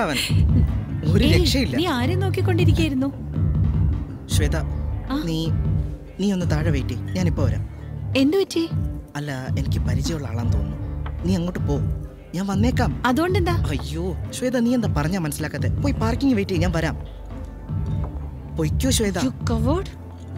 അവൻ ഒരു ഏയ്, രക്ഷയില്ല നീ ആരെ നോക്കിക്കൊണ്ടിരിക്കുകയായിരുന്നു ശ്വേത ആ? നീ നീ ഒന്ന് താഴെ വെയിറ്റ് ചെയ്യ്. ഞാനിപ്പോ വരാം എന്തു പറ്റി അല്ല എനിക്ക് പരിചയമുള്ള ആളാന്ന് തോന്നുന്നു നീ അങ്ങോട്ട് പോ ഞാൻ വന്നേക്കാം അതുകൊണ്ടെന്താ അയ്യോ ശ്വേത നീ എന്താ പറഞ്ഞാ മനസ്സിലാക്കാത്തെ പോയി പാർക്കിംഗ് വെയിറ്റ് ചെയ്യ് ഞാൻ വരാം പൊയ്ക്കോ ശ്വേത You coward.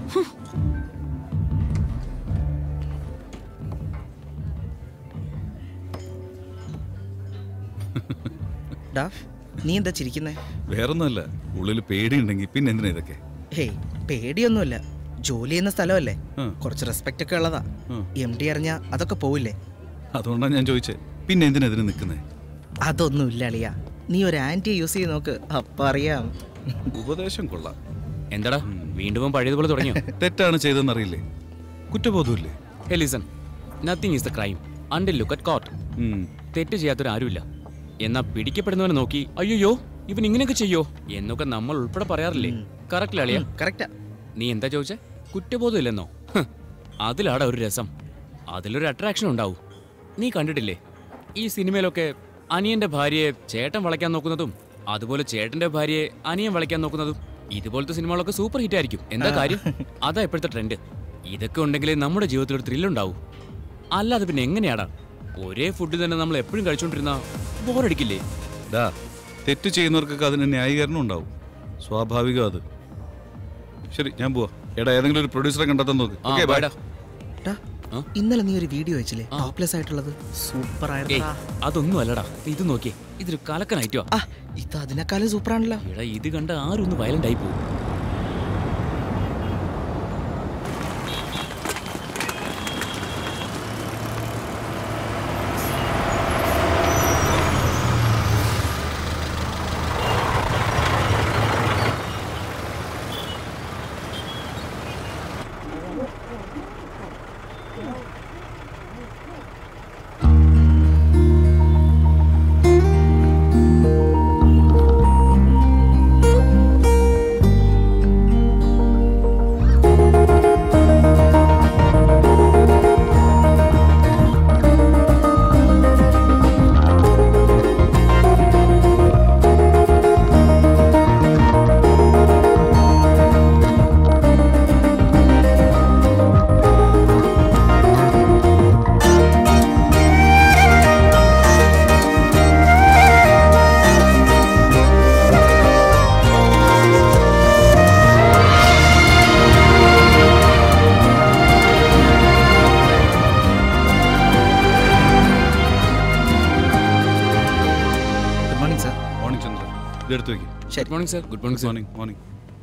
ഡാ നീ എന്താ ചിരിക്കുന്നേ വേറൊന്നുമല്ല ഉള്ളിൽ പേടിയുണ്ടെങ്കിൽ പിന്നെ എന്തിനാ ഇതൊക്കെ ഹേയ് പേടിയൊന്നുമില്ല ജോലി ചെയ്യുന്ന സ്ഥലമല്ലേ ആ. കുറച്ച് റെസ്പെക്റ്റ് ഒക്കെ ഉള്ളതാ ആ. എം ഡി അറിഞ്ഞാ അതൊക്കെ പോവില്ലേ അതുകൊണ്ടാണ് ഞാൻ ചോദിച്ചത് പിന്നെ എന്തിനാ ഇതിന് നിൽക്കുന്നത് അതൊന്നുമില്ല അളിയ നീ ഒരു ആന്റി യൂസ് ചെയ്ത് നോക്ക് അപ്പൊ അറിയാം ഉപദേശം കൊള്ളാം എന്താടാ വീണ്ടും അവൻ പഴയതുപോലെ തുടങ്ങിയോ തെറ്റാണ് ചെയ്തതെന്നറിയില്ലേ കുറ്റബോധമില്ലേ hey listen nothing is the crime until look at caught ഉം. തെറ്റ് ചെയ്യാത്തൊരാരുമില്ല എന്നാ പിടിക്കപ്പെടുന്നവനെ നോക്കി അയ്യോ ഇവൻ ഇങ്ങനെയൊക്കെ ചെയ്യോ എന്നൊക്കെ നമ്മൾ ഉൾപ്പെടെ പറയാറില്ലേ കറക്റ്റ് അളിയ കറക്റ്റാ നീ എന്താ ചോദിച്ചേ കുറ്റബോധം ഇല്ലെന്നോ ഹ്, അതിലാടാ ഒരു രസം അതിലൊരു അട്രാക്ഷൻ ഉണ്ടാവും നീ കണ്ടിട്ടില്ലേ ഈ സിനിമയിലൊക്കെ അനിയന്റെ ഭാര്യയെ ചേട്ടൻ വളയ്ക്കാൻ നോക്കുന്നതും അതുപോലെ ചേട്ടന്റെ ഭാര്യയെ അനിയൻ വളയ്ക്കാൻ നോക്കുന്നതും ഇതുപോലത്തെ സിനിമകളൊക്കെ സൂപ്പർ ഹിറ്റ് ആയിരിക്കും എന്താ കാര്യം അതാ ഇപ്പോഴത്തെ ട്രെൻഡ് ഇതൊക്കെ ഉണ്ടെങ്കിലേ നമ്മുടെ ജീവിതത്തിൽ ഒരു ത്രില്ല് ഉണ്ടാവും അല്ലാതെ പിന്നെ എങ്ങനെയാടാ ഒരേ ഫുഡ് തന്നെ നമ്മൾ എപ്പോഴും കഴിച്ചോണ്ടിരുന്ന ബോറടിക്കില്ലേ ഡാ തെറ്റ് ചെയ്യുന്നവർക്കൊക്കെ അതിന് ന്യായീകരണം ഉണ്ടാവും സ്വാഭാവികം അത് ശരി ഞാൻ പോവാ എടാ ഏതെങ്കിലും ഒരു പ്രൊഡ്യൂസറെ കണ്ടെത്താൻ നോക്ക് ആ, ഓക്കെ ബൈ ബൈഡാ. ടാ, ആ? ഇന്നലെ നീ ഒരു വീഡിയോ അയച്ചില്ലേ ആ. ടോപ്ലെസ് ആയിട്ടുള്ളത് സൂപ്പർ ഏയ് ആയിരുന്നു അതൊന്നും അല്ലടാ ഇത് നോക്കിയേ ഇതൊരു കലക്കനായിട്ടോ ആ ഇത് അതിനേക്കാളും സൂപ്പർ ആണല്ലോ എടാ ഇത് കണ്ട ആരും ഒന്ന് വയലന്റ് ആയി പോകും good morning sir morning Chandra ഇതെടുത്ത് വെക്കും good morning sir good morning sir morning morning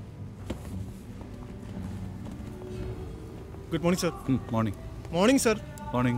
good morning sir morning morning sir morning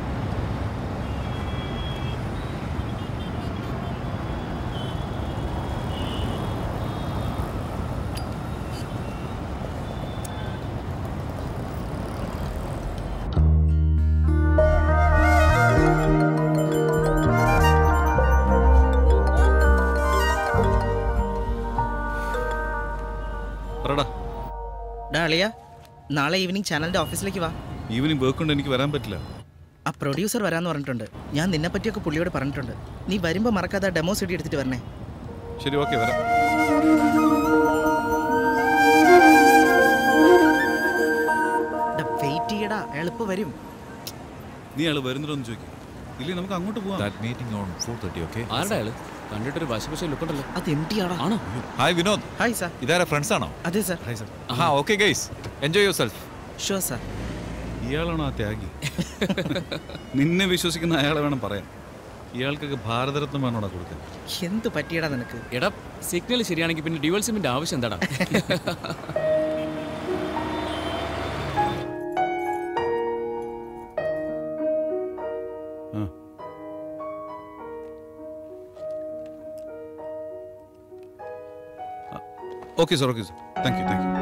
പറടാ ഡാ അളിയ നാളെ ഈവനിങ് ചാനലിന്റെ ഓഫീസിലേക്ക് വാ ഈവനിങ് വർക്ക് കൊണ്ട് എനിക്ക് വരാൻ പറ്റില്ല ആ പ്രൊഡ്യൂസർ വരാന്ന് പറഞ്ഞിട്ടുണ്ട് ഞാൻ നിന്നെ പറ്റിയൊക്കെ പുള്ളിയോട് പറഞ്ഞിട്ടുണ്ട് നീ വരുമ്പോൾ മറക്കാതെ ഡെമോ സിഡി എടുത്തിട്ട് വരണേ ശരി ഓക്കെ വരാം വെയിറ്റ് ചെയ്യടാ എളുപ്പം വരും നീ ആള് വരുന്നുണ്ടോന്ന് ചോദിക്കും ഇല്ലേ നമുക്ക് അങ്ങോട്ട് പോവാം That meeting on 4:30, okay? ആരുടെ അയാള് കണ്ടിട്ടൊരു വശപശ ലുക്ക് ഉണ്ടല്ലോ അത് എം ടി ആടാ ആണോ Hi, Vinod. ഹായ് സാർ ഇതാരാ ഫ്രണ്ട്സ് ആണോ അതെ സാർ ഹായ് സർ ആ okay guys enjoy yourself sure sir ഇയാളാണോ ആ ത്യാഗി നിന്നെ വിശ്വസിക്കുന്ന അയാളെ വേണം പറയാൻ ഇയാൾക്കൊക്കെ ഭാരതരത്നം വേണോടാ കൊടുക്കാൻ എന്ത് പറ്റിയടാ നിനക്ക് എടാ സിഗ്നൽ ശരിയാണെങ്കിൽ പിന്നെ ഡ്യുവൽ സിമിന്റെ ആവശ്യം എന്താടാ okay sir okay sir thank you thank you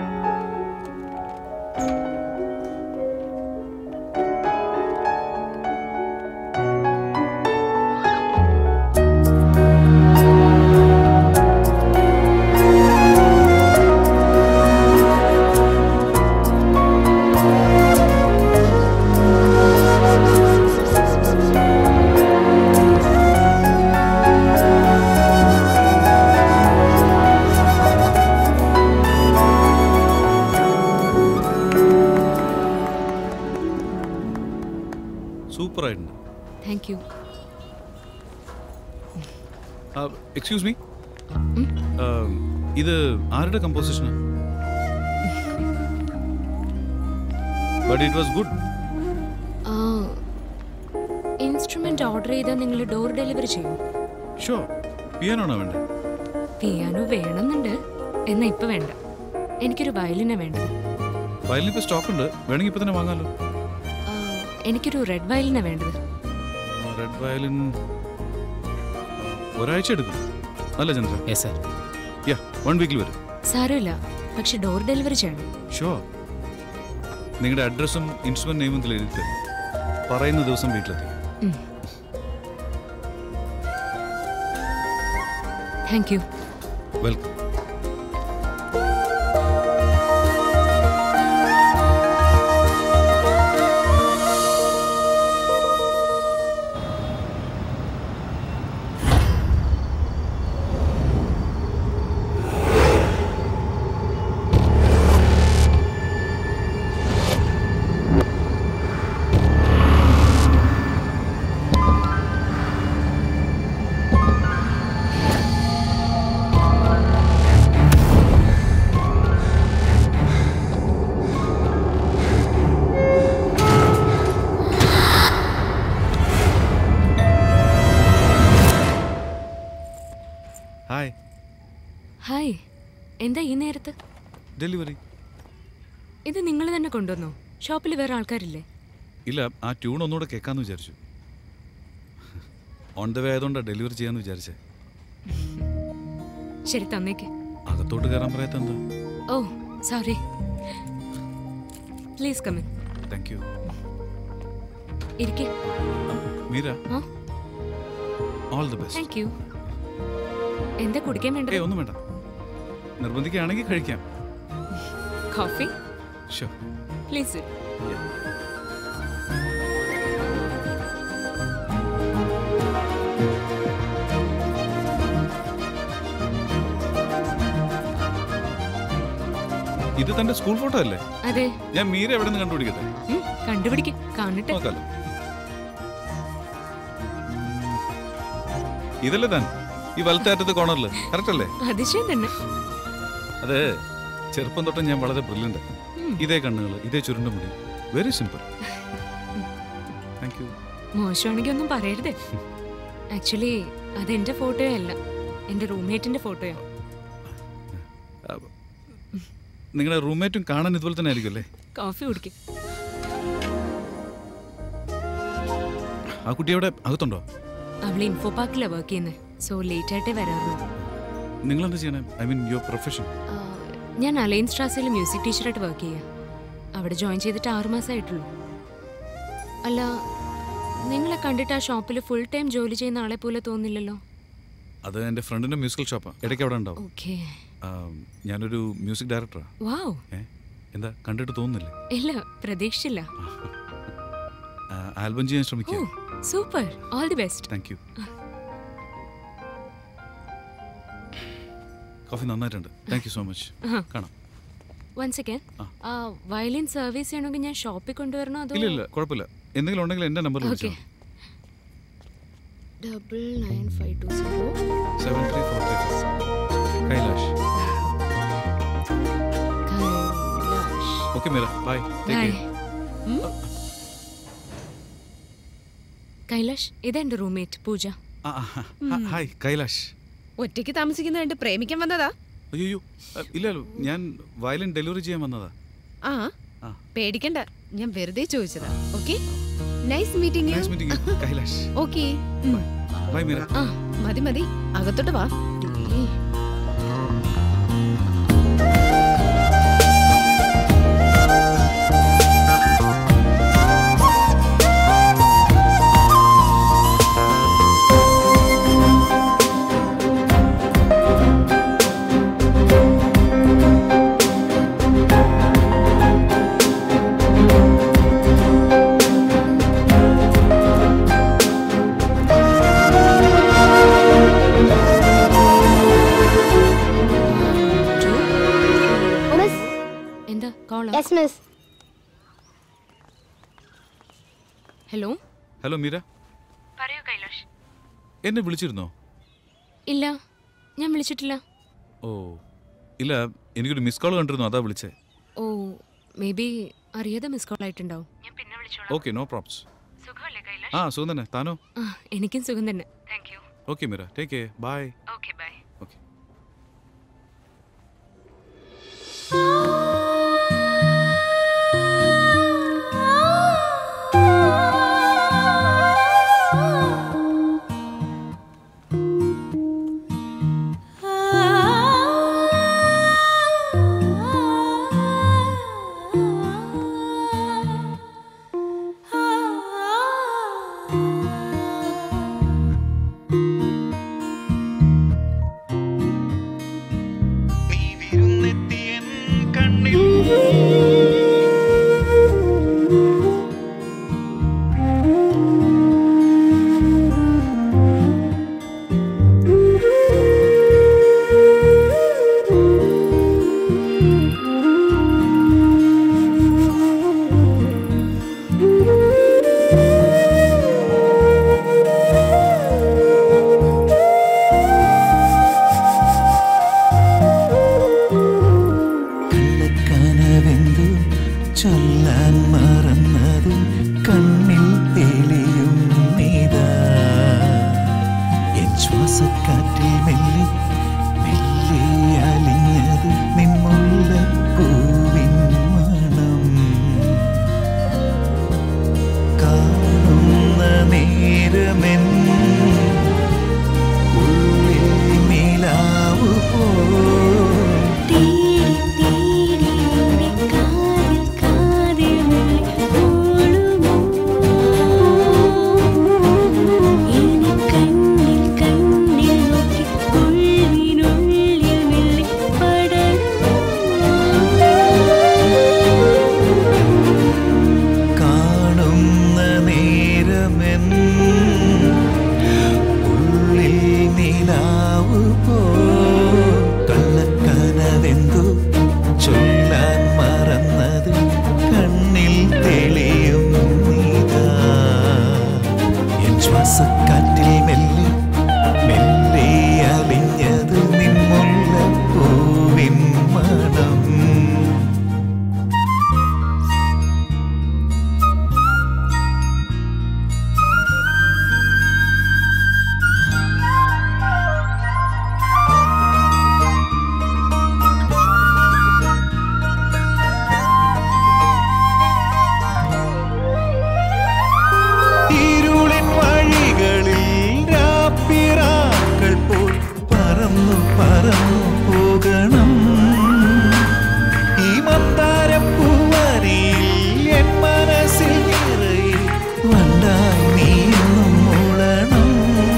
ആ സൂപ്പറായിട്ടുണ്ട് താങ്ക് യു എക്സ്ക്യൂസ് മീ ഇത് ആരുടെ കമ്പോസിഷനാണ് but it was good instrument order ചെയ്താൽ നിങ്ങൾ ഡോർ ഡെലിവറി ചെയ്യും ഷോ പിയാനോണോ വേണ്ടേ പിയാനോ വേണമെന്നുണ്ട് എന്നാ ഇപ്പൊ വേണ്ട എനിക്കൊരു വയലിനാ വേണ്ടത് വയലിൻ ഇപ്പോൾ സ്റ്റോക്ക് ഉണ്ട് വേണമെങ്കിൽ ഇപ്പം തന്നെ വാങ്ങാമല്ലോ ആ, എനിക്കൊരു റെഡ് വയലിനാ വേണ്ടത് റെഡ് വയലിൻ ഒരാഴ്ച എടുക്കും അല്ല Chandra yes sir yeah one വീക്കിൽ വരും സാരമില്ല പക്ഷെ ഡോർ ഡെലിവറി ചെയ്യണം ഷോ നിങ്ങളുടെ അഡ്രസ്സും ഇൻസ്ട്രുമെന്റ് നെയിമും ഇതിൽ എഴുതി തരും പറയുന്ന ദിവസം വീട്ടിലെത്തി thank you welcome hi hi എന്താ ഈ നേരത്ത് ഡെലിവറി ഇത് നിങ്ങൾ തന്നെ കൊണ്ടുവന്നോ ഷോപ്പിൽ വേറെ ആൾക്കാരില്ലേ ഇല്ല ആ ട്യൂൺ ഒന്നുകൂടെ കേൾക്കാമെന്ന് വിചാരിച്ചു ഓൺ ദ വേ ആയതുകൊണ്ടാണ് ഡെലിവറി ചെയ്യാമെന്ന് വിചാരിച്ചേ ശരി തന്നേക്ക് അകത്തോട്ട് കയറാൻ പറയാത്ത എന്താ oh sorry please come in thank you ഇരിക്കെ മീര ആ all the best thank you എന്താ കുടിക്കാൻ ഏയ് വേണ്ടത് ഒന്നും വേണ്ട നിർബന്ധിക്കുകയാണെങ്കിൽ കഴിക്കാം കോഫി ഷോ പ്ലീസ് ഇത് തന്റെ സ്കൂൾ ഫോട്ടോ അല്ലേ അതെ ഞാൻ മീര എവിടെ നിന്ന് കണ്ടുപിടിക്കട്ടെ ഉം, കണ്ടുപിടിക്ക് കാണട്ടെ നോക്കാലോ ഇതല്ലേ താൻ ഈ വലത്തെ അറ്റത്ത് കോണറിൽ കറക്റ്റ് അല്ലേ അതിശയം തന്നെ അതെ ചെറുപ്പം തൊട്ട് ഞാൻ വളരെ ബ്രില്യൻ്റ് ഇതേ കണ്ണുകൾ ഇതേ ചുരുണ്ട മുടി വെരി സിമ്പിൾ താങ്ക് യു മോശമാണെങ്കിൽ ഒന്നും പറയരുത് ആക്ച്വലി അത് എന്റെ ഫോട്ടോയോ അല്ല എന്റെ റൂംമേറ്റിന്റെ ഫോട്ടോയോ നിങ്ങളുടെ റൂംമേറ്റും കാണാൻ ഇതുപോലെ തന്നെ ആയിരിക്കും അല്ലേ കോഫി കുടിക്കും ആ കുട്ടി അവിടെ അകത്തുണ്ടോ അവൾ ഇൻഫോ പാർക്കിലാണ് വർക്ക് ചെയ്യുന്നത് സോ ലേറ്റ് ആയിട്ടേ വരാറുള്ളൂ നിങ്ങൾ എന്താ ചെയ്യണേ ഐ മീൻ യുവർ പ്രൊഫഷൻ ആ, ഞാൻ അലയൻസ് സ്ട്രാസിൽ മ്യൂസിക് ടീച്ചറായിട്ട് വർക്ക് ചെയ്യുക അവിടെ ജോയിൻ ചെയ്തിട്ട് ആറു മാസമായിട്ടുള്ളൂ അല്ല നിങ്ങളെ കണ്ടിട്ട് ആ ഷോപ്പിൽ ഫുൾ ടൈം ജോലി ചെയ്യുന്ന ആളെ പോലെ തോന്നില്ലല്ലോ അത് എൻ്റെ ഫ്രണ്ടിൻ്റെ മ്യൂസിക്കൽ ഷോപ്പാണ് ഇടയ്ക്ക് അവിടെ ഉണ്ടാവും ഓക്കെ ആ, ഞാനൊരു മ്യൂസിക് ഡയറക്ടറാണ് വാവ് ഏ എന്താ കണ്ടിട്ട് തോന്നുന്നില്ലേ ഇല്ല പ്രതീക്ഷിച്ചില്ല ആൽബം ചെയ്യാൻ ഓ ശ്രമിക്കുക super all the best thank you coffee നന്നായിട്ടുണ്ട് താങ്ക് യു സോ മച്ച് കാണാം വൺ സെക്കൻഡ് ആ വയലിൻ സർവീസ് ചെയ്യണമെങ്കിൽ ഞാൻ ഷോപ്പിൽ കൊണ്ടുവരണോ അതോ ഇല്ല ഇല്ല കുഴപ്പമില്ല എന്തെങ്കിലും ഉണ്ടെങ്കിൽ എൻ്റെ നമ്പറിൽ ഓക്കെ വിളിച്ചാൽ double nine five two zero seven three four three four Kailash Kailash okay Meera bye take bye care Kailash ഇതെന്റെ റൂംമേറ്റ് പൂജ ഹായ് കൈലാഷ് ഒറ്റയ്ക്ക് താമസിക്കുന്ന കണ്ട് പ്രേമിക്കാൻ വന്നതാ അയ്യോ ഇല്ലല്ലോ ഞാൻ വയലിൻ ഡെലിവറി ചെയ്യാൻ വന്നതാ ആ ആ. പേടിക്കണ്ട ഞാൻ വെറുതെ ചോദിച്ചതാ okay nice meeting nice meeting you Kailash okay bye Meera ആ മതി മതി അകത്തോട്ട് വാ ഡീ. മിസ് എന്താ കോളോ yes miss hello hello Meera പറയൂ കൈലാഷ് എന്നെ വിളിച്ചിരുന്നോ ഇല്ല ഞാൻ വിളിച്ചിട്ടില്ല ഓ ഇല്ല എനിക്കൊരു മിസ് കോൾ കണ്ടിരുന്നു അതാ വിളിച്ചേ ഓ മേ ബി അറിയാതെ മിസ് കോൾ ആയിട്ടുണ്ടാവും ഞാൻ പിന്നെ വിളിച്ചോളാം ഓക്കെ നോ പ്രോബ്സ് സുഖമല്ലേ കൈലാഷ് ആ സുഖം തന്നെ താനോ ആ എനിക്കും സുഖം തന്നെ thank you okay Meera take care bye okay bye okay കള്ളക്കനവെന്തു ചൊല്ലാൻ മറന്നത് കണ്ണിൽ തെളിയും നീതാ എൻ ശ്വാസക്കാറ്റിൽ മെല്ലെ മെല്ലെ അലിഞ്ഞത് നിന്മുള്ള പൂവിൻ മണം കാണുന്ന നേരമെൻ ഉള്ളിൽ നിലാവ് പോ കാണുന്ന നേരമെൻ ഉള്ളിൽ നിലാവ് പോ കള്ളക്കനവെന്തു ചൊല്ലാൻ മറന്നത് കണ്ണിൽ തെളിയും നീതാ എൻ ശ്വാസക്കാറ്റിൽ മെല്ലെ മെല്ലെ അലിഞ്ഞത് നിന്മുള്ള പൂവിൻ മണം ഇരുളിൻ വഴികളിൽ രാപ്പിറാക്കൾ പോൽ പറന്നു പറന്നു പോകണം ഈ മന്ദാരപ്പൂവരിയിൽ എൻ മനസ്സിൽ നിറയെ വണ്ടായി നീ എന്നും മൂളണം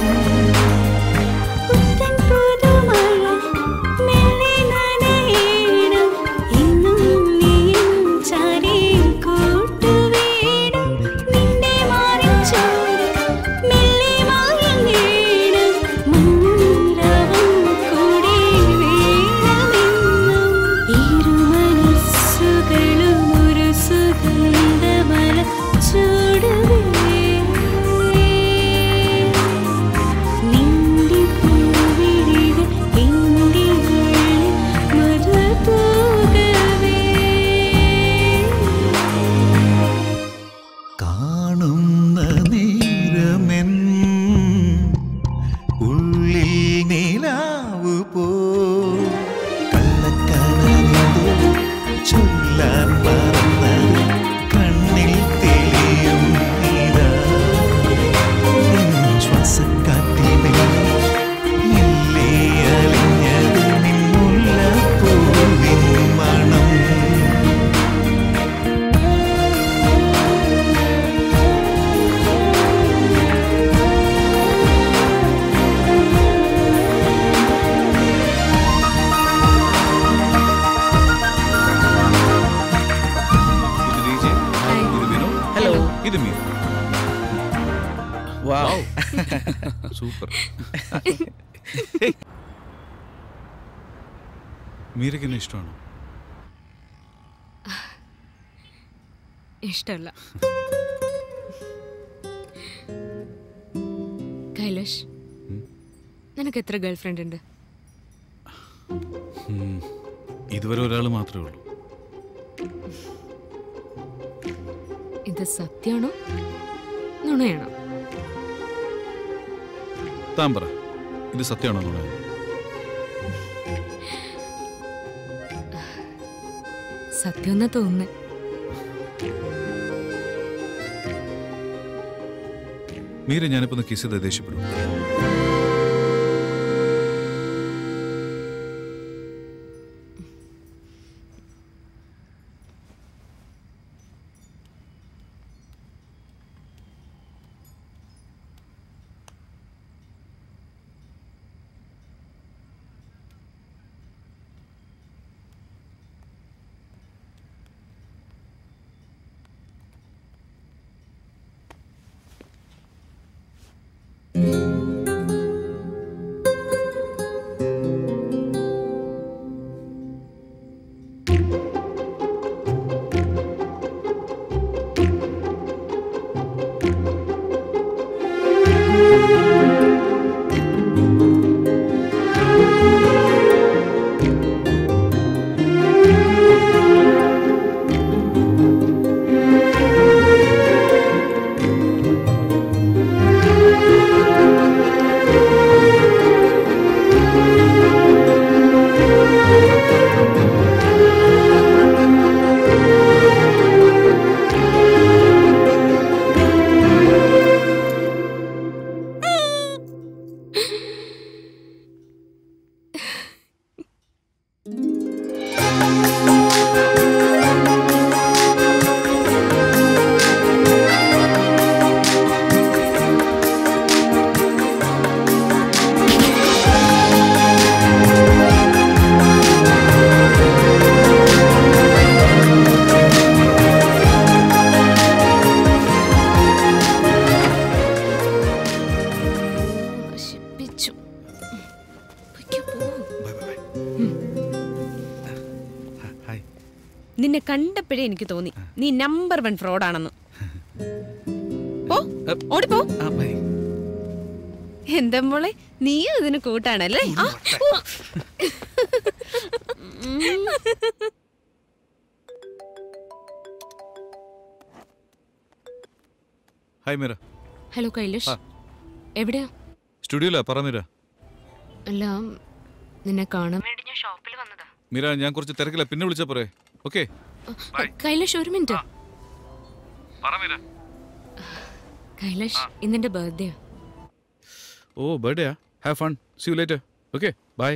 നിന്റെ പൂവിഴികൾ എന്റെ ഉള്ളിൽ മറുതൂകവേ കാണുന്ന നേരമെൻ ഉള്ളിൽ നിലാവ് പോ കള്ളക്കനവിതു ചൊല്ലാൻ മറന്നത് കണ്ണിൽ തെളിയും നീതാ എൻ ശ്വാസക്കാറ്റിൽ മെല്ലെ മെല്ലെ അലിഞ്ഞത് നിന്നുള്ള പൂവിൻ മണം ഇത് DJ, ഇത് വിനോ ഹലോ ഇത് മീര വാവ് സൂപ്പർ മീരയ്ക്ക് എന്നെ ഇഷ്ടമാണോ ഇഷ്ടമല്ല കൈലാഷ് നിനക്ക് എത്ര ഗേൾ ഫ്രണ്ട് ഉണ്ട് ഉം. ഇതുവരെ ഒരാൾ മാത്രമേ ഉള്ളൂ ഇത് സത്യമാണോ നുണയാണോ താൻ പറ ഇത് സത്യമാണോ നുണ സത്യം എന്നാ തോന്നുന്നേ മീര ഞാനിപ്പോ ഒന്ന് കിസ് ചെയ്ത് ദേഷ്യപ്പെടും നശിപ്പിച്ചു പൊയ്ക്കോ, പോ. ബൈ ബൈ ബൈ ഹായ് നിന്നെ കണ്ടപ്പോഴേ എനിക്ക് തോന്നി നീ നമ്പർ വൺ ഫ്രോഡാണെന്ന് പോ ഓടിപ്പോ ആ ബൈ എന്താ മോളെ നീയും ഇതിന് കൂട്ടാണല്ലേ ആ, oh. Hi Meera hello Kailash എവിടെയാ സ്റ്റുഡിയോയിലാ പറ മീര അല്ല നിന്നെ കാണാൻ വേണ്ടി ഞാൻ ഷോപ്പിൽ വന്നതാ മീര ഞാൻ കുറച്ച് തിരക്കില്ല പിന്നെ വിളിച്ചാ പോരെ ഓക്കെ കൈലാഷ് ഒരു മിനിറ്റ് പറ മീര കൈലാഷ് ഇന്നെന്റെ ബർത്ത്ഡേ ഓ ബർത്ത്ഡേയാ have fun see you later okay bye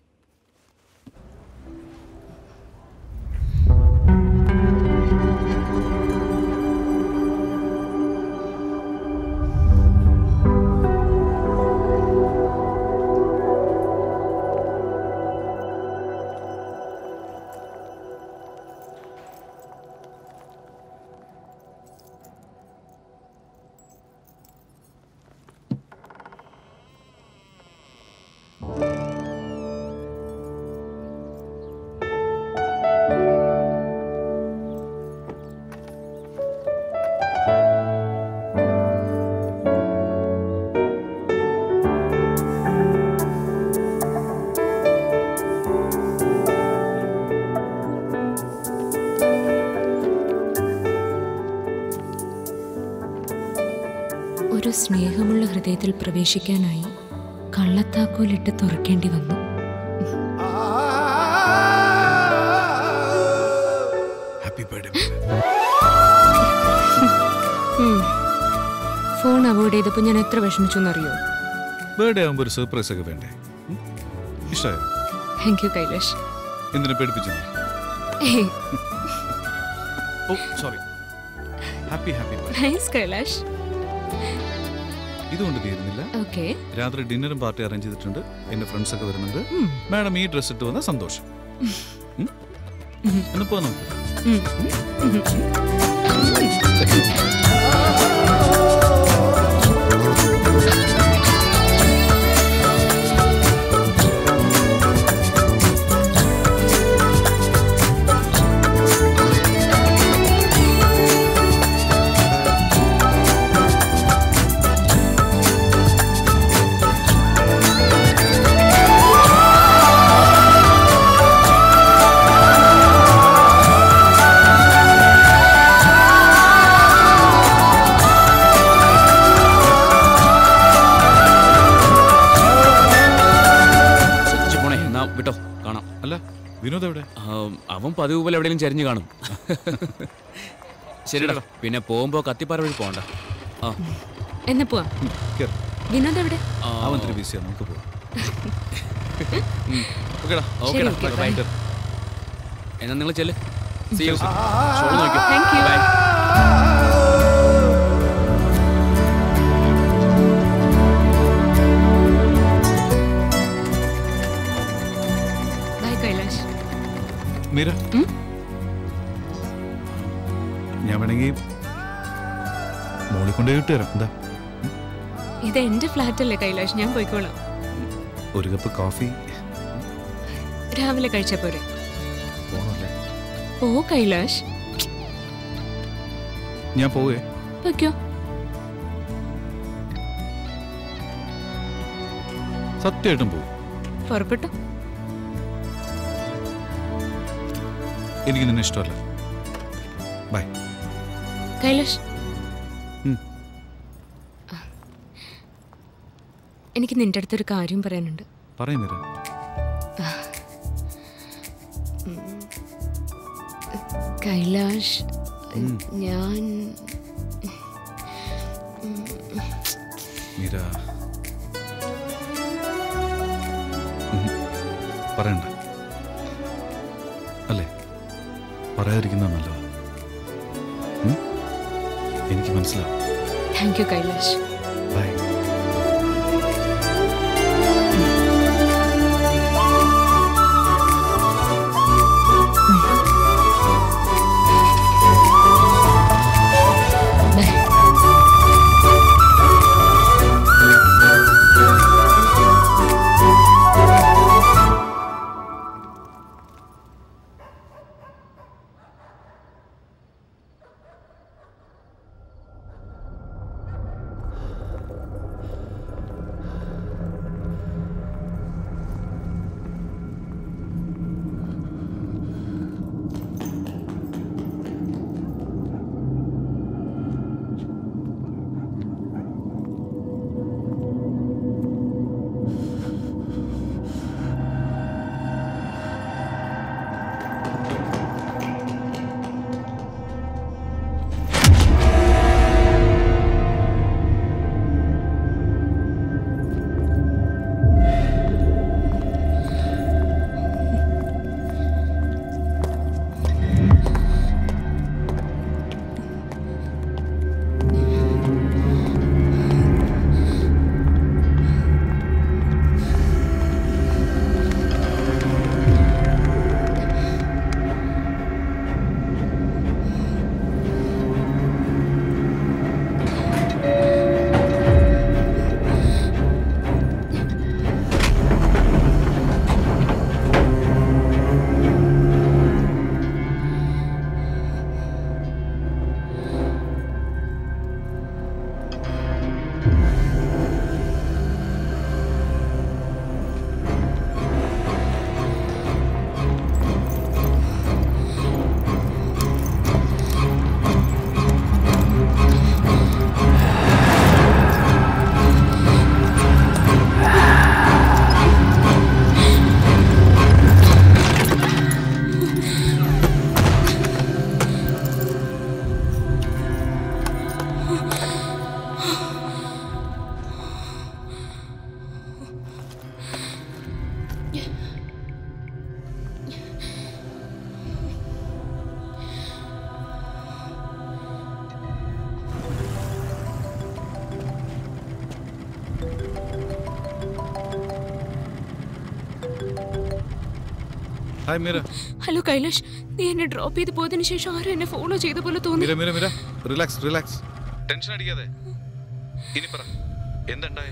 ഒരു സ്നേഹമുള്ള ഹൃദയത്തിൽ പ്രവേശിക്കാനായി കള്ളത്താക്കോലിട്ട് തുറക്കേണ്ടി വന്നു ഹാപ്പി ബർത്ത്ഡേ ഫോൺ അവോയ്ഡ് ചെയ്തപ്പോൾ ഞാൻ എത്ര വിഷമിച്ചു എന്നറിയോ ബർത്ത്ഡേ ആകുമ്പോൾ ഒരു സർപ്രൈസ് ഒക്കെ വേണ്ടേ ഉം? ഇഷ്ടായോ താങ്ക് യു കൈലാഷ് എന്തിനെ പേടിപ്പിച്ചു ഏയ്, oh sorry happy happy nice Kailash ഇതുകൊണ്ട് തീരുന്നില്ല ഓക്കെ രാത്രി ഡിന്നറും പാർട്ടി അറേഞ്ച് ചെയ്തിട്ടുണ്ട് എന്റെ ഫ്രണ്ട്സ് ഒക്കെ വരുന്നുണ്ട് മാഡം ഈ ഡ്രസ് ഇട്ട് വന്ന സന്തോഷം ഉം? എന്ന് പോ നമുക്ക് അവൻ പതിവ് പോലെ എവിടെയെങ്കിലും ചരിഞ്ഞു കാണും ശരിടാ പിന്നെ പോകുമ്പോ കത്തിപ്പാറ വഴി പോണ്ട ആ എന്നാ പോവാം കേറ്. വിനോദ് എവിടെ ആ, അവൻ ഇത്തിരി ബിസിയാണ് നമുക്ക് പോവാം ഓക്കെടാ ഓക്കെടാ okay, ബൈ bye. എന്നാ നിങ്ങൾ ചെല്ല് See you soon. ഷോള് നോക്കിയോ Thank you. Bye. Bye Kailash Meera ഉം? ഞാൻ വേണമെങ്കിൽ മോളിൽ കൊണ്ടുപോയി വിട്ട് തരാം എന്താ ഇത് എന്റെ ഫ്ലാറ്റ് അല്ലേ കൈലാഷ് ഞാൻ പോയിക്കോളാം ഒരു കപ്പ് കോഫി രാവിലെ കഴിച്ച പോരെ പോണല്ലേ പോ കൈലാഷ് ഞാൻ പോവേ പൊയ്ക്കോ സത്യമായിട്ടും പോവും പുറപ്പെട്ടു എനിക്ക് നിന്നെ ഇഷ്ടമല്ല ബൈ കൈലാഷ് ഉം. എനിക്ക് നിന്റെ അടുത്തൊരു കാര്യം പറയാനുണ്ട് പറയും മീര കൈലാഷ് ഞാൻ മീര ഉം. പറയണ്ട അല്ലേ പറയാതിരിക്കുന്ന നല്ലത് ഉം? എനിക്ക് മനസ്സിലാവും thank you Kailash bye bye hi Meera hello Kailash നീ എന്നെ ഡ്രോപ്പ് ചെയ്ത് പോയതിനു ശേഷം ആരും എന്നെ ഫോളോ ചെയ്ത പോലെ തോന്നി Meera Meera Meera relax relax tension അടിക്കാതെ ഇനി പറ എന്തുണ്ടായി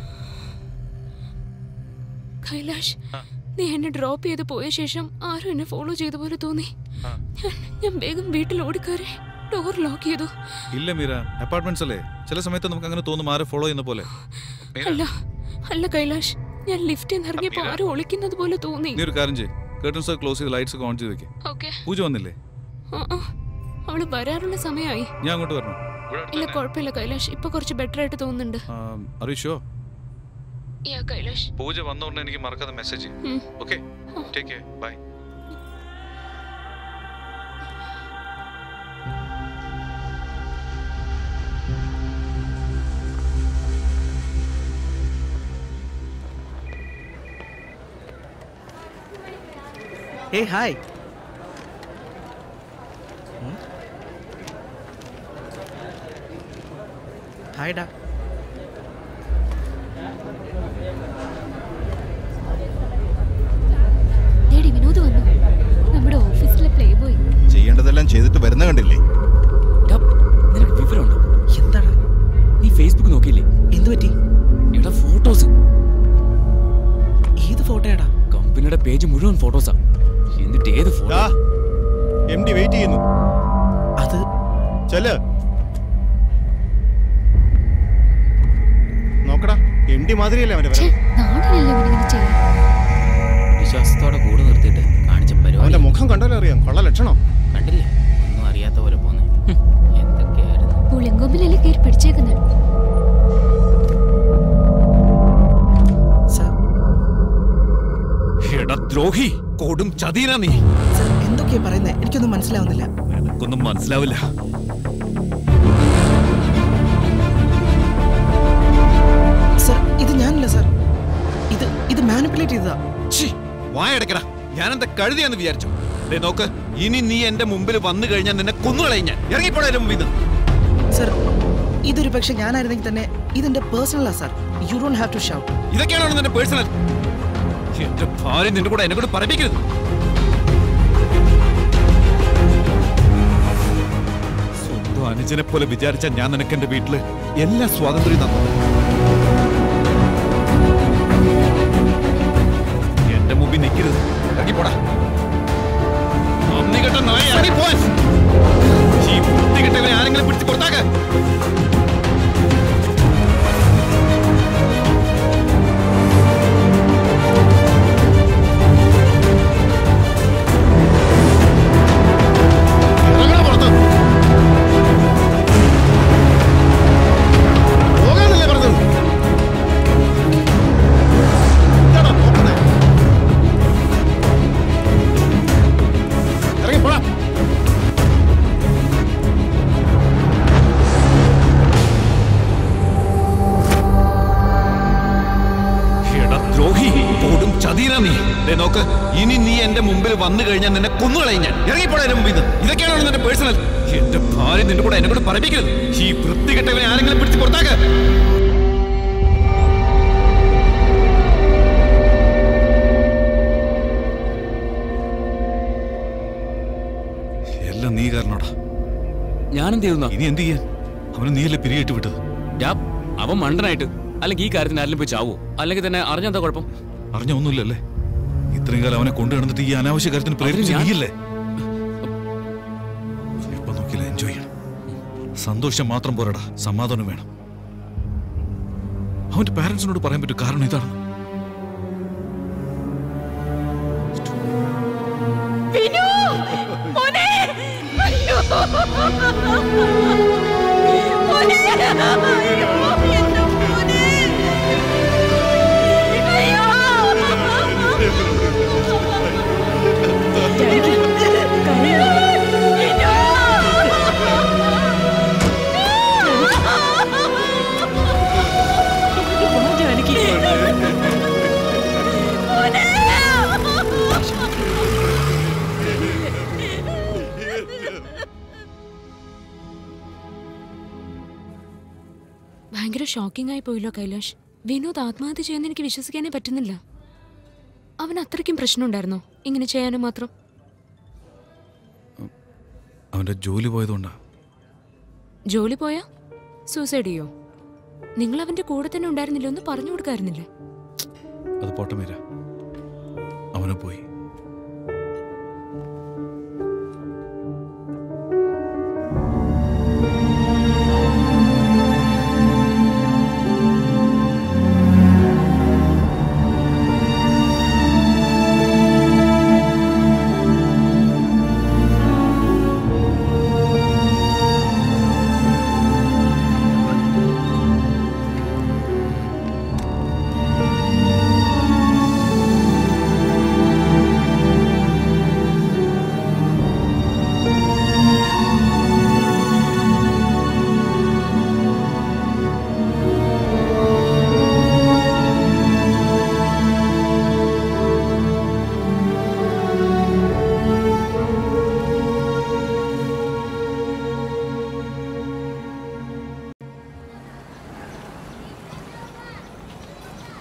കൈലാഷ് ആ. നീ എന്നെ ഡ്രോപ്പ് ചെയ്ത് പോയ ശേഷം ആരും എന്നെ ഫോളോ ചെയ്ത പോലെ തോന്നി ആ. ഞാൻ ഞാൻ വേഗം വീട്ടിൽ ഓടിക്കയറി ഡോർ ലോക്ക് ചെയ്തു ഇല്ല മീര അപ്പാർട്ട്മെന്റ്സ് അല്ലേ ചില സമയത്ത് നമുക്ക് അങ്ങനെ തോന്നും ആരെ ഫോളോ ചെയ്യുന്ന പോലെ മീര, അല്ല അല്ല കൈലാഷ് ഞാൻ ലിഫ്റ്റിൽ നിന്ന് ഇറങ്ങിയപ്പോ അപ്പീര. ആരും ഒളിക്കുന്നത് പോലെ തോന്നി നീ ഒരു കാര്യം ചെയ്യ് കേർട്ടൻസ് ക്ലോസ് ചെയ്ത് ലൈറ്റ്സ് ഒക്കെ ഓൺ ചെയ്ത് വെക്ക് ഓക്കെ പൂജ വന്നില്ലേ അവള് വരാറുള്ള സമയമായി ഞാൻ അങ്ങോട്ട് വരണം ഇല്ല കുഴപ്പമില്ല കൈലാഷ് ഇപ്പൊ കുറച്ച് ബെറ്റർ ആയിട്ട് തോന്നുന്നുണ്ട് അറിയിച്ചോ യാ കൈലാഷ് പൂജ വന്നോണ്ട് എനിക്ക് മറക്കാതെ മെസ്സേജ് ഉം. Okay take care bye hey hi hi ഡാ ലേഡി വിനോദ് വന്നു നമ്മുടെ ഓഫീസിലെ പ്ലേ ബോയ് ചെയ്യേണ്ടതെല്ലാം ചെയ്തിട്ട് വരുന്ന കണ്ടില്ലേ ഡാ, നിനക്ക് വിവരമുണ്ടോ എന്താടാ നീ ഫേസ്ബുക്ക് നോക്കിയില്ലേ എന്തു പറ്റി എടാ ഫോട്ടോസ് ഏത് ഫോട്ടോയാടാ കമ്പനിയുടെ പേജ് മുഴുവൻ ഫോട്ടോസാ എന്നിട്ട് ഏത് ഫോട്ടോ എം ഡി വെയിറ്റ് ചെയ്യുന്നു അത് ചെല് നോക്കടാ എം ഡി മാതിരിയല്ലേ അവന്റെ വരവ് നാടിനല്ലേ ഇവനിങ്ങനെ ചെയ്യാൻ വിശ്വാസത്തോടെ കൂടെ നിർത്തിയിട്ട് കാണിച്ച പരിപാടി അവന്റെ മുഖം കണ്ടാലേ അറിയാം കൊള്ള ലക്ഷണം കണ്ടില്ലേ ഒന്നും അറിയാത്ത പോലെ പോന്നെ എന്തൊക്കെയായിരുന്നു പുളിങ്കൊമ്പിലല്ലേ കയറി പിടിച്ചേക്കുന്നത് സർ എടാ ദ്രോഹി കൊടും ചതീനാ നീ സർ എന്തൊക്കെയാ പറയുന്നത് എനിക്കൊന്നും മനസ്സിലാവുന്നില്ല എനക്കൊന്നും മനസ്സിലാവില്ല സർ ഇത് ഞാനല്ല സർ ഇത് ഇത് മാനിപ്പുലേറ്റ് ചെയ്തതാ ഛീ, വായടക്കടാ ഞാനെന്താ കഴുതിയാന്ന് വിചാരിച്ചു ദേ നോക്ക് ഇനി നീ എന്റെ മുമ്പിൽ വന്നു കഴിഞ്ഞാൽ നിന്നെ കൊന്നുകളയും ഞാൻ ഇറങ്ങിപ്പോടാ മുമ്പിൽ നിന്ന് സർ ഇതൊരു പക്ഷെ ഞാനായിരുന്നെങ്കിൽ തന്നെ ഇതെന്റെ പേഴ്സണലാ sir you don't have to shout ഇതൊക്കെയാണോ നിന്റെ പേഴ്സണൽ എന്റെ ഭാര്യ നിന്റെ കൂടെ എന്നെ കൂടെ പറപ്പിക്കരുത് സ്വന്തം അനുജനെ പോലെ വിചാരിച്ച ഞാൻ നിനക്ക് എന്റെ വീട്ടില് എല്ലാ സ്വാതന്ത്ര്യം തന്നു എന്റെ മുമ്പിൽ നിൽക്കരുത് ഇറങ്ങിപ്പോടാ നന്ദി കെട്ട നായ ഇറങ്ങിപ്പോൻ ഈ വൃത്തി കെട്ടവനെ ആരെങ്കിലും പിടിച്ച് പുറത്താക്ക ഇറങ്ങണ പുറത്ത് പോകാനല്ലേ പറഞ്ഞത് എന്താടാ നോക്കുന്നേ ഇറങ്ങി പോടാ എടാ ദ്രോഹി പോടും ചതീന നീ ദേ നോക്ക് ഇനി നീ എന്റെ മുമ്പിൽ വന്നു കഴിഞ്ഞാൽ നിന്നെ കൊന്നുകളയും ഞാൻ ഇറങ്ങിപ്പോടാ എന്റെ മുമ്പിൽ നിന്ന് ഇതൊക്കെയാണോ നിന്റെ പേഴ്സണൽ എന്റെ ഭാര്യ നിന്റെ കൂടെ എന്നെ കൂടെ പറപ്പിക്കരുത് ഈ വൃത്തികെട്ടവനെ ആരെങ്കിലും പിടിച്ച് പുറത്താക്ക എല്ലാം നീ കാരണോടാ ഞാനെന്ത് ചെയ്യുന്ന ഇനി എന്ത് ചെയ്യാൻ അവന് നീയല്ലേ പിരിയിട്ട് വിട്ടത് അവൻ മണ്ടനായിട്ട് അല്ലെങ്കിൽ ഈ കാര്യത്തിന് ആരെങ്കിലും പോയി ചാവോ അല്ലെങ്കിൽ തന്നെ അറിഞ്ഞെന്താ കുഴപ്പം അറിഞ്ഞ ഒന്നുമില്ലല്ലേ ഇത്രയും കാലം അവനെ കൊണ്ടു നടന്നിട്ട് ഈ അനാവശ്യ കാര്യത്തിന് പ്രേരിപ്പിച്ച് ഞാൻ- നീയല്ലേ എപ്പോ നോക്കിയില്ല എൻജോയ് ചെയ്യണം സന്തോഷം മാത്രം പോരടാ സമാധാനം വേണം അവന്റെ പാരന്റ്സിനോട് പറയാൻ പറ്റും കാരണം ഇതാണ് വിനു മോനെ അയ്യോ മോനെ അയ്യോ എന്റെ മോനെ അയ്യോ ഭയങ്കര ഷോക്കിംഗ് ആയി പോയല്ലോ കൈലാഷ് വിനോദ് ആത്മഹത്യ ചെയ്യുന്ന എനിക്ക് വിശ്വസിക്കാനേ പറ്റുന്നില്ല അവൻ അത്രയ്ക്കും പ്രശ്നമുണ്ടായിരുന്നോ ഇങ്ങനെ ചെയ്യാനും മാത്രം അവന്റെ ജോലി പോയതുകൊണ്ടാ ജോലി പോയാ സൂസൈഡ് ചെയ്യോ നിങ്ങൾ അവന്റെ കൂടെ തന്നെ ഉണ്ടായിരുന്നില്ല ഒന്ന് പറഞ്ഞു കൊടുക്കായിരുന്നില്ലേ അത് പോട്ടെ മീര അവനെ പോയി ആ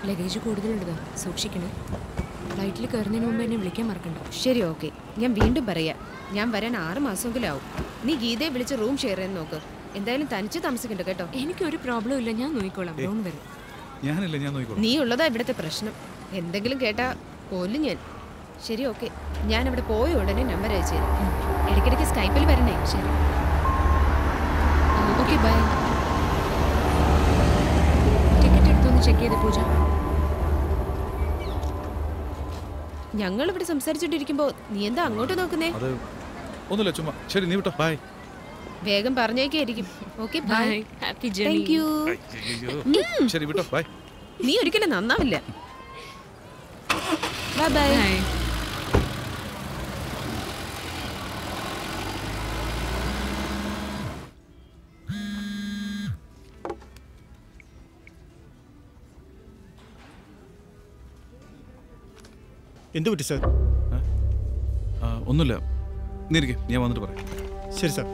ലഗേജ് കൂടുതലുള്ളതാ സൂക്ഷിക്കണേ ഫ്ലൈറ്റിൽ കയറുന്നതിന് മുമ്പ് എന്നെ വിളിക്കാൻ മറക്കണ്ട ശരി ഓക്കെ ഞാൻ വീണ്ടും പറയാം ഞാൻ വരാൻ ആറ് മാസമെങ്കിലും ആവും നീ ഗീതയെ വിളിച്ച് റൂം ഷെയർ ചെയ്യാൻ നോക്ക് എന്തായാലും തനിച്ച് താമസിക്കണ്ട കേട്ടോ എനിക്കൊരു പ്രോബ്ലം ഇല്ല ഞാൻ നോക്കിക്കോളാം ഡോൺ വരും ഞാനില്ല ഞാൻ നോക്കിക്കോളാം നീ ഉള്ളതാ ഇവിടുത്തെ പ്രശ്നം എന്തെങ്കിലും കേട്ടാ കൊല്ലും ഞാൻ ശരി ഓക്കെ ഞാൻ അവിടെ പോയ ഉടനെ നമ്പർ അയച്ചു തരാം ഇടയ്ക്കിടയ്ക്ക് സ്കൈപ്പിൽ വരണേ ശരി ഓക്കെ ബൈ ടിക്കറ്റ് എടുത്തൊന്ന് ചെക്ക് ചെയ്ത് പൂജ ഞങ്ങൾ ഇവിടെ സംസാരിച്ചോണ്ടിരിക്കുമ്പോ നീ എന്താ അങ്ങോട്ട് നോക്കുന്നേ അത് ഒന്നുമില്ല ചുമ്മാ ശരി നീ വിട്ടോ ബൈ വേഗം പറഞ്ഞേക്കായിരിക്കും okay bye bye happy thank you ശരി വിട്ടോ ബൈ നീ ഒരിക്കലും നന്നാവില്ല ബൈ ബൈ എന്ത് പറ്റി സാർ ആ, ഒന്നുമില്ല നീ ഇരിക്കെ ഞാൻ വന്നിട്ട് പറയാം ശരി സാർ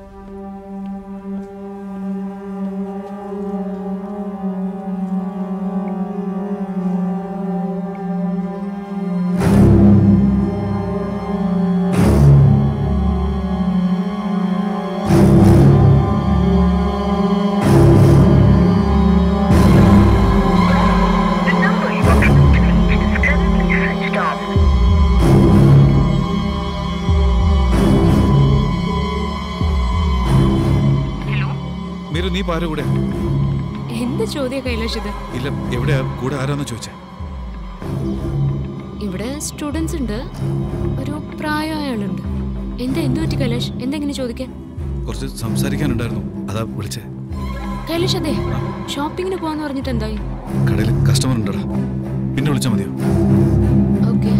മീരു നീ പാര കൂടെ എന്ത് ചോദ്യ കൈലാഷ് ഇത് ഇല്ല എവിടെയാ കൂടെ ആരാന്ന് ചോദിച്ചേ ഇവിടെ സ്റ്റുഡൻസ് ഉണ്ട് ഒരു പ്രായമായ ആളുണ്ട് എന്താ എന്ത് പറ്റി കൈലാഷ് എന്തെങ്ങനെ ചോദിക്കാൻ കുറച്ച് സംസാരിക്കാനുണ്ടായിരുന്നു അതാ വിളിച്ചേ കൈലാഷ് അതെ ഷോപ്പിങ്ങിന് പോവാന്ന് പറഞ്ഞിട്ട് എന്തായി കടയിൽ കസ്റ്റമർ ഉണ്ടടാ പിന്നെ വിളിച്ചാൽ മതിയോ ഓക്കെ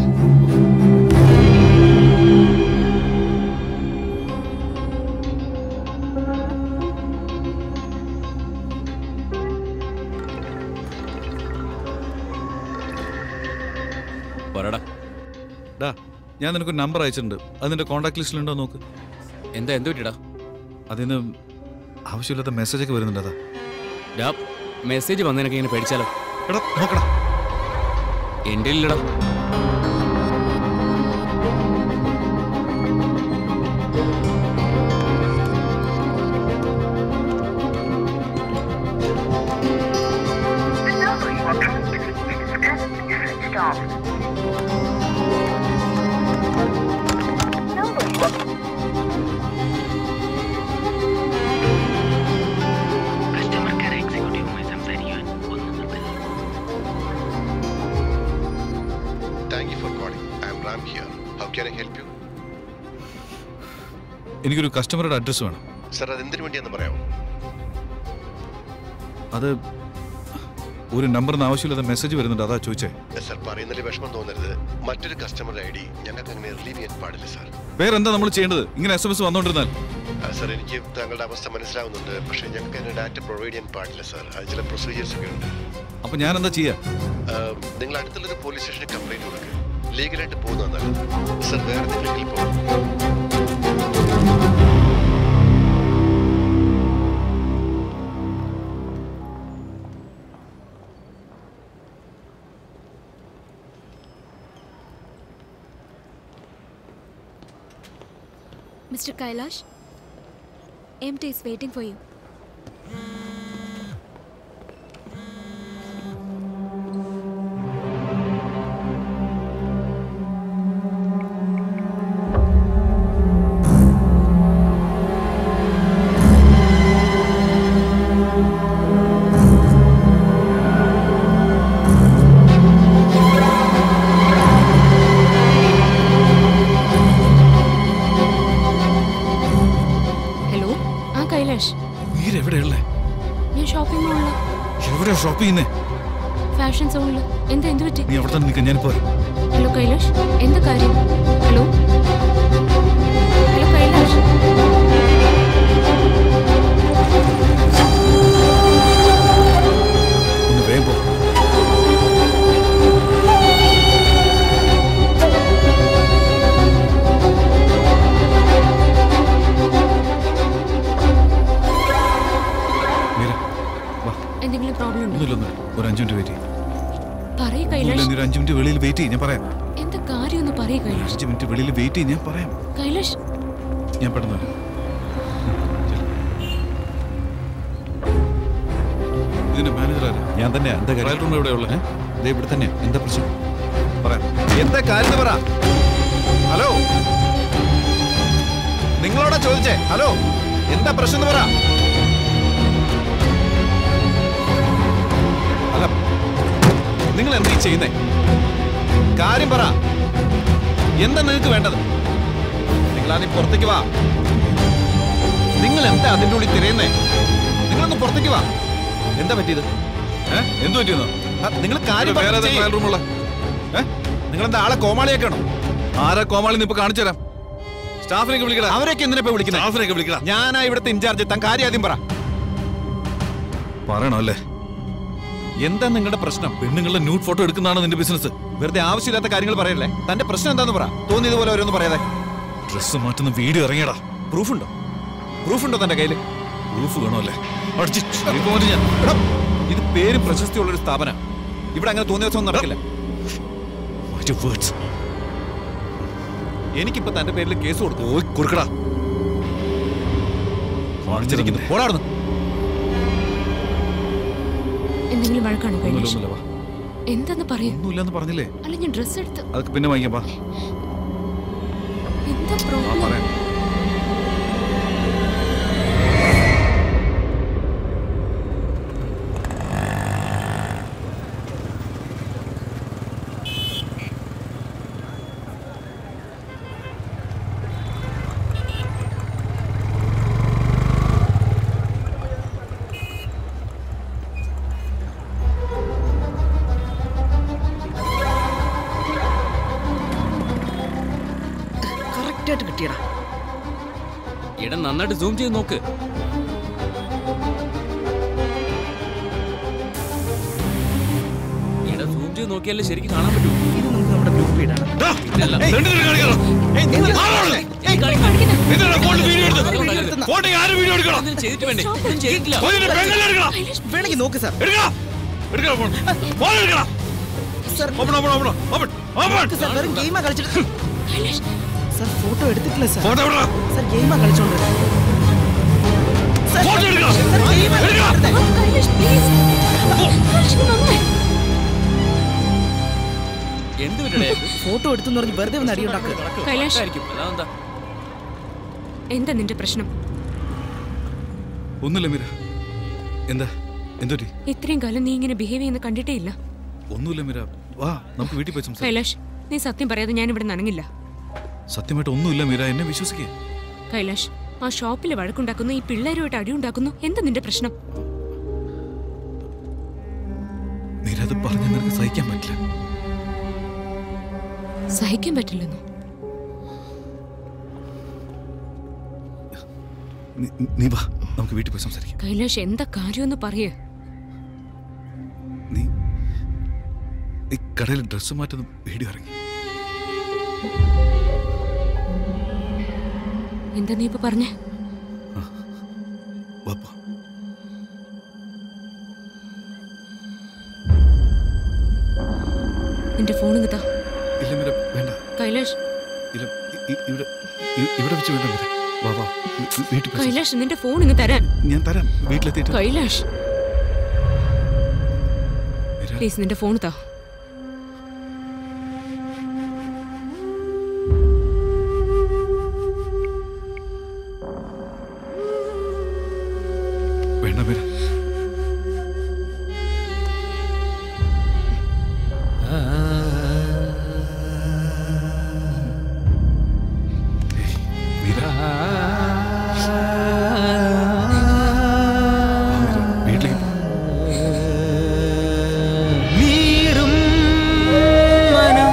പറടാ ഡാ ഞാൻ നിനക്ക് നമ്പർ അയച്ചിട്ടുണ്ട് അത് നിന്റെ കോൺടാക്ട് ലിസ്റ്റിലുണ്ടോ നോക്ക് എന്താ എന്ത് പറ്റിടാ അതിന് ആവശ്യമില്ലാത്ത മെസ്സേജ് ഒക്കെ വരുന്നുണ്ട് അതാ ഡാ മെസ്സേജ് വന്നതിനൊക്കെ ഇങ്ങനെ പേടിച്ചാലോ എടാ നോക്കടാ എൻ്റെ ഇല്ലടാ കസ്റ്റമർ കെയർ എക്സിക്യൂട്ടീവുമായി സംസാരിക്കുവാൻ ഒന്ന് നിർത്തുക Thank you for calling. I'm Ram here. How can I help you? എനിക്കൊരു കസ്റ്റമറുടെ അഡ്രസ്സ് വേണം സർ അത് എന്തിനു വേണ്ടിയെന്ന് പറയാമോ അത് ഒരു നമ്പറിന് ആവശ്യമില്ലാത്ത മെസ്സേജ് വരുന്നുണ്ട് അതാ ചോദിച്ചേ സർ പറയുന്നതിൽ വിഷമം തോന്നരുത് മറ്റൊരു കസ്റ്റമറുടെ ഐ ഡി ഞങ്ങൾക്ക് അങ്ങനെ റിലീവ് ചെയ്യാൻ പാടില്ല സാർ വേറെ എന്താ നമ്മൾ ചെയ്യേണ്ടത് ഇങ്ങനെ എസ് എം എസ് വന്നുകൊണ്ടിരുന്നാൽ സർ എനിക്ക് താങ്കളുടെ അവസ്ഥ മനസ്സിലാവുന്നുണ്ട് പക്ഷേ ഞങ്ങൾക്ക് അതിന് ഡാറ്റ പ്രൊവൈഡ് ചെയ്യാൻ പാടില്ല സാർ അത് ചില പ്രൊസീജിയേഴ്സ് ഒക്കെ ഉണ്ട് അപ്പൊ ഞാൻ എന്താ ചെയ്യാ ആം, നിങ്ങൾ അടുത്തുള്ളൊരു പോലീസ് സ്റ്റേഷനിൽ കംപ്ലൈന്റ് കൊടുക്കുക ലീഗലായിട്ട് പോകുന്നത് നല്ലത് സർ വേറെ എന്തെങ്കിലും പോകും Mr. Kailash, MT is waiting for you. Hello ആ കൈലാഷ് നീര് എവിടെയുള്ളേ ഞാൻ ഷോപ്പിംഗ് മോളില് എവിടെയാ ഷോപ്പ് ചെയ്യുന്നേ ഫാഷൻ സോണില് എന്താ എന്ത് പറ്റി നീ അവിടെ തന്നെ നിൽക്കാൻ ഞാനിപ്പോ വരാം. ഹലോ കൈലാഷ് എന്താ കാര്യം ഹലോ ഹലോ കൈലാഷ് ഒന്ന് വേഗം പോ മീര വാ എന്തെങ്കിലും പ്രോബ്ലം ഉണ്ടോ ഒന്നുമില്ല ഒന്നുമില്ല ഒരു അഞ്ചു മിനിറ്റ് വെയിറ്റ് ചെയ്യും ഒന്നുമില്ല, നീ ഒരു അഞ്ച് മിനിറ്റ് വെളിയിൽ വെയിറ്റ് ചെയ്യും ഞാൻ പറയാം എന്താ കാര്യം ഒന്ന് പറയൂ കൈലാഷ് അഞ്ച് മിനിറ്റ് വെളിയിൽ വെയിറ്റ് ചെയ്യും ഞാൻ പറയാം കൈലാഷ് ഞാൻ പെട്ടെന്ന് വരാം ഇതിന്റെ മാനേജർ ആരാ ഞാൻ തന്നെയാ എന്താ ട്രയൽ റൂം എവിടെയുള്ള ദേ ഇവിടെ തന്നെയാ എന്താ പ്രശ്നം പറയാം എന്താ കാര്യം പറ ഹലോ നിങ്ങളോടാ ചോദിച്ചേ ഹലോ എന്താ പ്രശ്നം എന്ന് പറ അല്ല നിങ്ങൾ എന്താ ഈ ചെയ്യുന്നേ കാര്യം പറ എന്താ നിങ്ങൾക്ക് വേണ്ടത് നിങ്ങളാദ്യം പുറത്തേക്ക് വാ നിങ്ങൾ എന്താ അതിന്റെ ഉള്ളിൽ തിരയുന്നേ നിങ്ങളൊന്ന് പുറത്തേക്ക് വാ എന്താ പറ്റിയത് എന്ത് പറ്റിയെന്നോ നിങ്ങൾ കാര്യം വേറെ പറഞ്ഞ് ചെയ്യ്. ട്രയൽ റൂമുള്ള നിങ്ങൾ എന്താ ആളെ കോമാളിയാക്കണോ ആരാ കോമാളി ഇപ്പൊ കാണിച്ചു തരാം സ്റ്റാഫിനൊക്കെ വിളിക്കടാ അവരൊക്കെ എന്തിനാ ഇപ്പൊ വിളിക്കുന്നത് സ്റ്റാഫിനൊക്കെ വിളിക്കടാ ഞാനാ ഇവിടുത്തെ ഇൻചാർജ് താൻ കാര്യം ആദ്യം പറ പറയണോ അല്ലേ എന്താ നിങ്ങളുടെ പ്രശ്നം പെണ്ണുങ്ങളുടെ ന്യൂഡ് ഫോട്ടോ എടുക്കുന്നതാണ് നിന്റെ ബിസിനസ് വെറുതെ ആവശ്യമില്ലാത്ത കാര്യങ്ങൾ പറയല്ലേ തന്റെ പ്രശ്നം എന്താന്ന് പറ തോന്നിയതുപോലെ ഓരോന്ന് പറയാതെ ഡ്രസ് മാറ്റുന്ന വീഡിയോ ഇറങ്ങിയടാ പ്രൂഫ് ഉണ്ടോ പ്രൂഫ് ഉണ്ടോ തന്റെ കയ്യിൽ പ്രൂഫ് വേണമല്ലേ അടിച്ച് ചെരുപ്പ് മാറ്റി ഞാൻ എടാ, ഇത് പേര് പ്രശസ്തിയുള്ള ഒരു സ്ഥാപനം ഇവിടെ അങ്ങനെ തോന്നിയ ദിവസം നടക്കില്ല മാറ്റി വേർഡ്സ് എനിക്കിപ്പോ തന്റെ പേരിൽ കേസ് കൊടുത്തു പോയി കൊടുക്കടാ കാണിച്ചിരിക്കുന്നു പോടാർന്നു എന്തെങ്കിലും വഴക്കാണോ കൈലാഷ് ഒന്നുമില്ല വാ എന്താന്ന് പറയൂ ഒന്നുമില്ലെന്ന് പറഞ്ഞില്ലേ അല്ല ഞാൻ ഡ്രസ് എടുത്ത് അതൊക്കെ പിന്നെ വാങ്ങിക്കാം വാ എന്താ വാ പ്രോബ്ലം പറയാം കറക്റ്റ് ആയിട്ട് കിട്ടിയടാ ഇട നന്നായിട്ട് സൂം ചെയ്ത് നോക്ക് ഇട സൂം ചെയ്ത് നോക്കിയാലേ ശരിക്കും കാണാൻ പറ്റൂ ഇത് നമുക്ക് നമ്മുടെ ഗ്രൂപ്പ് ഇടാണ് ഇതല്ല. ഇതൊന്നും ചെയ്തിട്ട് വേണ്ടേ ഇതൊന്നും ചെയ്തിട്ടില്ല വേണമെങ്കിൽ നോക്ക് sir sir open open open open നോക്ക് സാർ വെറും ഗെയിമാ കളിച്ചിട്ട് സാർ ഫോട്ടോ എടുത്തിട്ടില്ല സാർ ഫോട്ടോ എവിടെടാ? സാർ ഗെയിമാ കളിച്ചോണ്ട് സാർ, ഫോട്ടോ എടുക്കണം. സാർ, ഗെയിമാ എടുക്കണം. കളിച്ചോണ്ട്. കൈലാഷ് പ്ലീസ് കൈലാഷ് നന്നായി എന്ത് പറ്റടേ ഫോട്ടോ എടുത്തെന്ന് പറഞ്ഞ് വെറുതെ ഒന്ന് അടിയുണ്ടാക്കുക കൈലാഷ് ആയിരിക്കും അതാ എന്താ നിന്റെ പ്രശ്നം ഒന്നുമില്ല മീര എന്താ എന്തൊരു ഇത്രയും കാലം നീ ഇങ്ങനെ ബിഹേവ് ചെയ്യുന്ന കണ്ടിട്ടേ ഇല്ല ഒന്നുമില്ല മീര വാ നമുക്ക് വീട്ടിൽ പോയി സംസാരിക്കാം കൈലാഷ് നീ സത്യം പറയാതെ ഞാൻ ഇവിടെ നനങ്ങില്ല സത്യമായിട്ട് ഒന്നുമില്ല മീര എന്നെ വിശ്വസിക്കേ കൈലാഷ് ആ ഷോപ്പിൽ വഴക്കുണ്ടാക്കുന്നു ഈ പിള്ളേരുമായിട്ട് അടിയുണ്ടാക്കുന്നു എന്താ നിന്റെ പ്രശ്നം മീര അത് പറഞ്ഞ നിനക്ക് സഹിക്കാൻ പറ്റില്ല സഹിക്കാൻ പറ്റില്ലെന്നോ നീ- നീ വാ നമുക്ക് വീട്ടിൽ പോയി സംസാരിക്കാം കൈലാഷ് എന്താ കാര്യമെന്ന് പറയേ നീ ഈ കടയിൽ ഡ്രസ്സ് മാറ്റുന്ന വീഡിയോ ഇറങ്ങി എന്താ നീ ഇപ്പൊ പറഞ്ഞേ വാ പോ. നിന്റെ ഫോൺ കിട്ടാ ഇല്ല മീര വേണ്ട കൈലാഷ് ഇല്ല ഇ- ഇ- ഇവിടെ ഇ- ഇവിടെ വെച്ച് വേണ്ട മീര വാ വാ വീ- വീ- വീട്ടിൽ പോയി കൈലാഷ് നിന്റെ ഫോൺ ഇങ്ങ് തരാൻ സംസാരിക്കാം. ഞാൻ തരാം വീട്ടിലെത്തിയിട്ട് കൈലാഷ് മീര പ്ലീസ് നിന്റെ ഫോൺ താ വേണ്ട മീര ഏയ്, മീര. വാ, മീര, വീട്ടിലേക്ക് പോ. നീറും മനം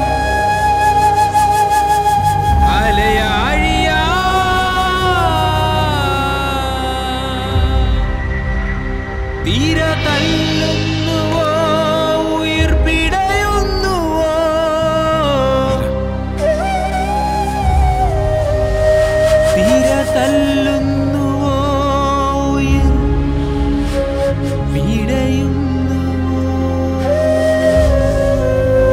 അലയാഴിയാ തീര തല്ലുന്നുവോ ഉയിർ പിടയുന്നുവോ തീര തല്ലുന്നുവോ ഉയിർ പിടയുന്നുവോ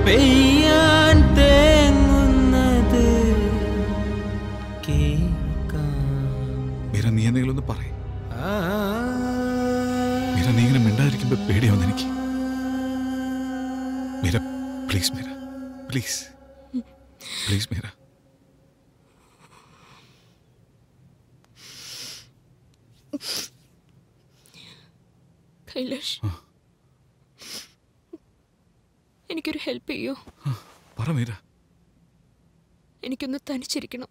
പെയ്യാൻ തേങ്ങുന്നത് കേൾക്കാം മീര നീ എന്തെങ്കിലും ഒന്ന് പറയും മീര നീ ഇങ്ങനെ മിണ്ടാതിരിക്കുമ്പോ പേടിയാവുന്ന എനിക്ക് Meera please Meera please please Meera Kailash എനിക്കൊരു ഹെൽപ്പ് ചെയ്യോ പറ മീര എനിക്കൊന്ന് തനിച്ചിരിക്കണം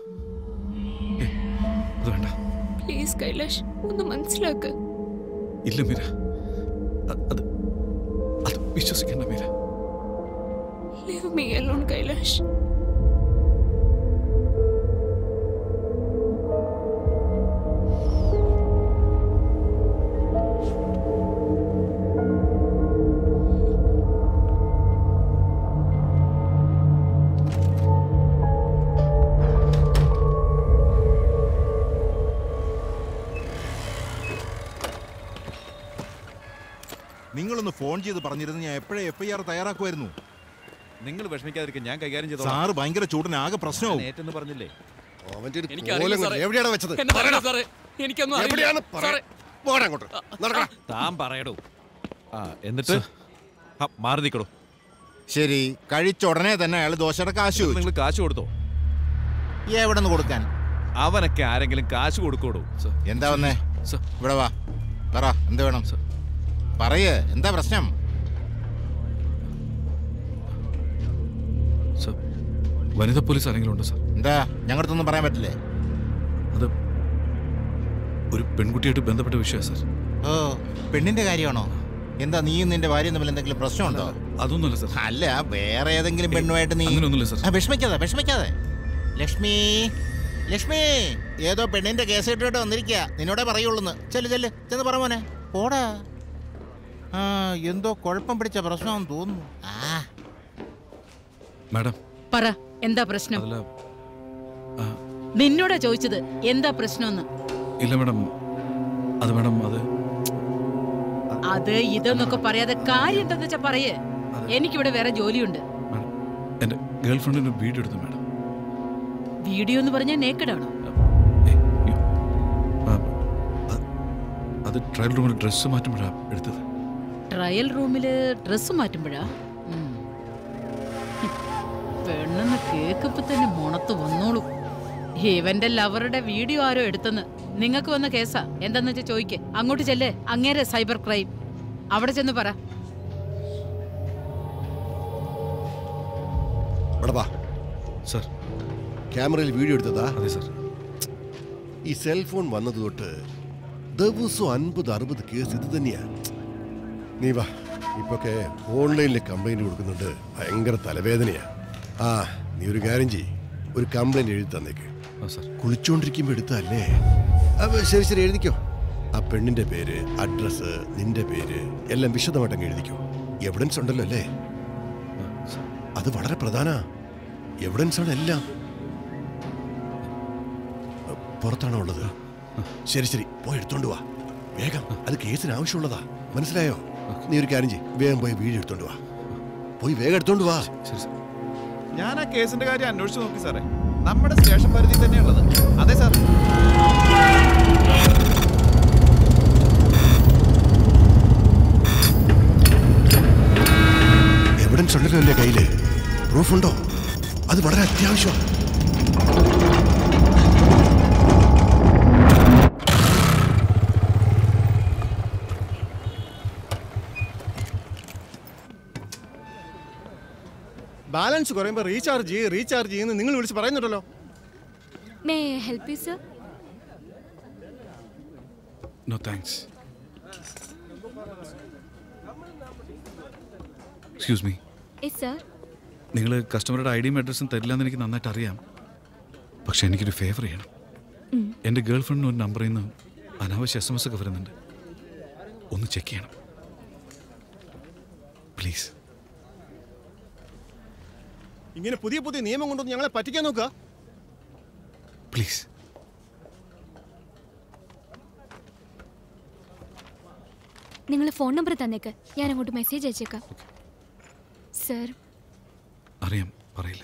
അത് വേണ്ട പ്ലീസ് കൈലാഷ് ഒന്ന് മനസ്സിലാക്ക് ഇല്ല മീര അ- അത് അത് വിശ്വസിക്കണ്ട Meera leave me alone Kailash നിങ്ങളൊന്ന് ഫോൺ ചെയ്ത് പറഞ്ഞിരുന്നു ഞാൻ എപ്പോഴേ എഫ് ഐ ആർ തയ്യാറാക്കുമായിരുന്നു നിങ്ങൾ വിഷമിക്കാതിരിക്കും ഞാൻ കൈകാര്യം ചെയ്തോ സാറ് ഭയങ്കര ചൂടിന് ആകെ പ്രശ്നവും ഏറ്റെന്ന് പറഞ്ഞില്ലേ അവന്റെ ഒരു എനിക്കറിയില്ല കോലം സാറേ. കൊണ്ട് എവിടെയാണ് വെച്ചത് എന്നെ പറയണ്ട പറയടാ. സാറേ. എനിക്കൊന്നും അറിയില്ല. എവിടെയാണ് പറ- സാറേ. പോടാ അങ്ങോട്ട് നടക്കണം താൻ പറയടോ ആ എന്നിട്ട് ആ, മാറി നിൽക്കടോ ശരി കഴിച്ച ഉടനെ തന്നെ അയാൾ ദോശയുടെ കാശ് നിങ്ങൾ കാശ് കൊടുത്തോ എവിടെ നിന്ന് കൊടുക്കാൻ അവനൊക്കെ ആരെങ്കിലും കാശ് കൊടുക്കോടോ എന്താ വന്നേ ഇവിടെ വാ പറ എന്ത് വേണം പറയേ എന്താ പ്രശ്നം സർ വനിതാ പോലീസ് ആരെങ്കിലും ഉണ്ടോ സർ എന്താ ഞങ്ങളടുത്തൊന്നും പറയാൻ പറ്റില്ലേ അത് ഒരു പെൺകുട്ടിയായിട്ട് ബന്ധപ്പെട്ട വിഷയമാണ് സർ ഓ പെണ്ണിന്റെ കാര്യമാണോ എന്താ നീയും നിന്റെ ഭാര്യയും തമ്മിൽ എന്തെങ്കിലും പ്രശ്നമുണ്ടോ അതൊന്നുമല്ല സർ അല്ല വേറെ ഏതെങ്കിലും പെണ്ണുമായിട്ട് നീ അങ്ങനെയൊന്നുമില്ല സർ ആ, വിഷമിക്കാതെ വിഷമിക്കാതെ ലക്ഷ്മി ലക്ഷ്മി ഏതോ പെണ്ണിന്റെ കേസ് ഇട്ടിട്ട് വന്നിരിക്കുക നിന്നോടേ പറയുള്ളൂന്ന് ചെല്ല് ചെല്ല് ചെന്ന് പറ മോനെ പോടാ ആ എന്തോ കുഴപ്പം പിടിച്ച പ്രശ്നമാണെന്ന് തോന്നുന്നു ആ മാഡം പറ എന്താ പ്രശ്നം അതല്ല ആ, നിന്നോടാ ചോദിച്ചത് എന്താ പ്രശ്നമെന്ന് ഇല്ല മാഡം അത് മാഡം അത് അത് ഇതെന്നൊക്കെ പറയാതെ കാര്യം എന്താന്ന് വെച്ചാ പറയേ എനിക്കിവിടെ വേറെ ജോലിയുണ്ട് എൻ്റെ ഗേൾ ഫ്രണ്ടിന് വീഡിയോ എടുത്തു മാഡം വീഡിയോ എന്ന് പറഞ്ഞാൽ നേക്കഡാണോ ആ, അത്- അത് ട്രയൽ റൂമിൽ ഡ്രസ്സ് മാറ്റുമ്പോഴാണ് എടുത്തത് ട്രയൽ റൂമില് ഡ്രസ്സ് മാറ്റുമ്പോഴാ ഉം. ഹും. പെണ്ണെന്ന് കേക്കപ്പോ തന്നെ മുണത്ത് വന്നോളൂ ഇവന്റെ ലവറുടെ വീഡിയോ ആരോ എടുത്തെന്ന് നിങ്ങൾക്ക് വന്ന കേസാ എന്താന്ന് വെച്ചാൽ ചോദിക്കേ അങ്ങോട്ട് ചെല്ലേ അങ്ങേരെ സൈബർ ക്രൈം അവിടെ ചെന്ന് പറ ഇവിടെ വാ സർ ക്യാമറയിൽ വീഡിയോ എടുത്തതാ അതെ സർ ഈ സെൽഫോൺ വന്നത് തൊട്ട് ദിവസവും അൻപത് അറുപത് കേസ് ഇത് തന്നെയാ നീ വാ ഇപ്പൊക്കെ ഓൺലൈനിൽ കംപ്ലൈന്റ് കൊടുക്കുന്നുണ്ട് ഭയങ്കര തലവേദനയാ ആ നീ ഒരു കാര്യം ചെയ്യ് ഒരു കംപ്ലൈന്റ് എഴുതി തന്നേക്ക് കുളിച്ചോണ്ടിരിക്കുമ്പോ എടുത്തല്ലേ അപ്പൊ ശരി ശരി എഴുതിക്കോ ആ പെണ്ണിന്റെ പേര് അഡ്രസ് നിന്റെ പേര് എല്ലാം വിശദമായിട്ട് അങ്ങ് എഴുതിക്കോ എവിഡൻസ് ഉണ്ടല്ലോ അല്ലേ അത് വളരെ പ്രധാന എവിഡൻസ് ആണ് എല്ലാം പുറത്താണോ ഉള്ളത് ശരി ശരി പോയി എടുത്തോണ്ട് വാ വേഗം അത് കേസിന് ആവശ്യമുള്ളതാ മനസ്സിലായോ നീ ഒരു കാര്യം ചെയ്യ് വേഗം പോയി വീട് എടുത്തോണ്ട് വാ പോയി വേഗം എടുത്തോണ്ട് വാ ഞാൻ ആ കേസിന്റെ കാര്യം അന്വേഷിച്ചു നോക്കി സാറേ നമ്മുടെ സ്റ്റേഷൻ പരിധി തന്നെയുള്ളത് അതെ സാർ എവിഡൻസ് ഉണ്ടല്ലോ എന്റെ കയ്യില് പ്രൂഫ് ഉണ്ടോ അത് വളരെ അത്യാവശ്യം ബാലൻസ് കുറയുമ്പോൾ റീചാർജ് ചെയ്യ് റീചാർജ് ചെയ്യുന്ന നിങ്ങൾ വിളിച്ച് പറയുന്നുണ്ടല്ലോ may help you sir no thanks excuse me yes sir നിങ്ങൾ കസ്റ്റമറുടെ ഐ ഡിയും അഡ്രസ്സും തരില്ല എന്ന് എനിക്ക് നന്നായിട്ട് അറിയാം പക്ഷെ എനിക്കൊരു ഫേവർ ചെയ്യണം ഉം. എൻ്റെ ഗേൾ ഫ്രണ്ടിന് ഒരു നമ്പറിൽ നിന്ന് അനാവശ്യ എസ് എം എസ് ഒക്കെ വരുന്നുണ്ട് ഒന്ന് ചെക്ക് ചെയ്യണം പ്ലീസ് ഇങ്ങനെ പുതിയ പുതിയ നിയമം കൊണ്ടൊന്ന് ഞങ്ങളെ പറ്റിക്കാൻ നോക്കുക പ്ലീസ് നിങ്ങൾ ഫോൺ നമ്പർ തന്നേക്ക് ഞാൻ അങ്ങോട്ട് മെസ്സേജ് അയച്ചേക്കാം സർ അറിയാം പറയില്ല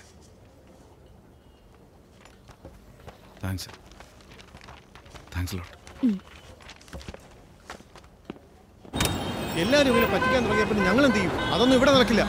താങ്ക്സ് താങ്ക്സ് ലോട്ട് എല്ലാരും ഇങ്ങനെ പറ്റിക്കാൻ തുടങ്ങിയപ്പോൾ ഞങ്ങൾ എന്ത് ചെയ്യും അതൊന്നും ഇവിടെ നടക്കില്ല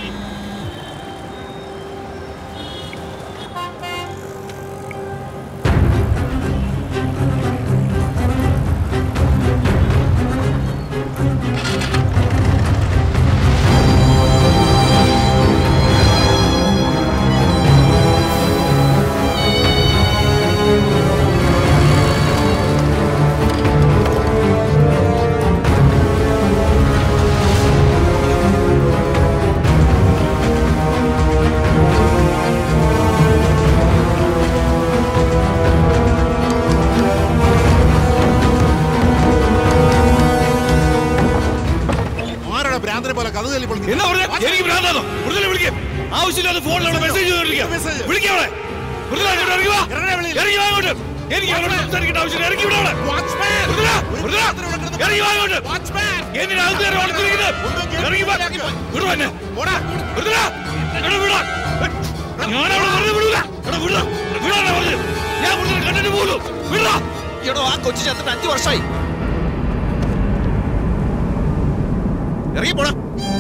ആരാടാ ഭ്രാന്തനെ പോലെ കഥ തല്ലി പൊളിക്കുന്നത്? എന്നാ പറഞ്ഞേ? എനിക്ക് ഭ്രാന്താണോ? മൃദുലെ വിളിക്ക്. ആവശ്യമില്ലാത്ത ഫോണിലാണ് മെസ്സേജ് ചെയ്തോണ്ടിരിക്കുക. വിളിക്ക് അവളെ. മൃദുല, ഇങ്ങോട്ട് ഇറങ്ങി വാ. ഇറങ്ങി വാ ഇങ്ങോട്ട്. എനിക്ക് അവളോട് സംസാരിക്കേണ്ട ആവശ്യമില്ല. ഇറങ്ങി വിടാ അവളെ. മൃദുല, മൃദുല, ഇറങ്ങി വാ ഇങ്ങോട്ട്. എന്തിനാ അകത്ത് കയറി വളർത്തിരിക്കുന്നത്? ഇറങ്ങി വാ. വിടുവാ എന്നെ. മൃദുല, എടാ വിടാ. ഞാൻ അവളെ വെറുതെ വിടൂല. എടാ വിടാ. വിടാനാ പറഞ്ഞത്. ഞാൻ മൃദുലെ കണ്ടിട്ട് പോലു. വിടാ. എടോ ആ കൊച്ചു ചത്തിട്ട് അഞ്ചു വർഷമായി ഇറങ്ങി പോടാ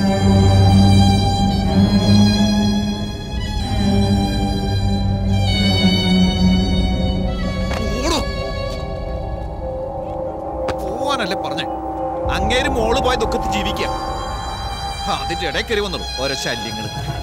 ഓടോ. പോവാനല്ലേ പറഞ്ഞേ അങ്ങേര് മോള് പോയ ദുഃഖത്തിൽ ജീവിക്കുക അതിന്റെ ഇടയിൽ കയറി വന്നുള്ളൂ ഓരോ ശല്യങ്ങൾ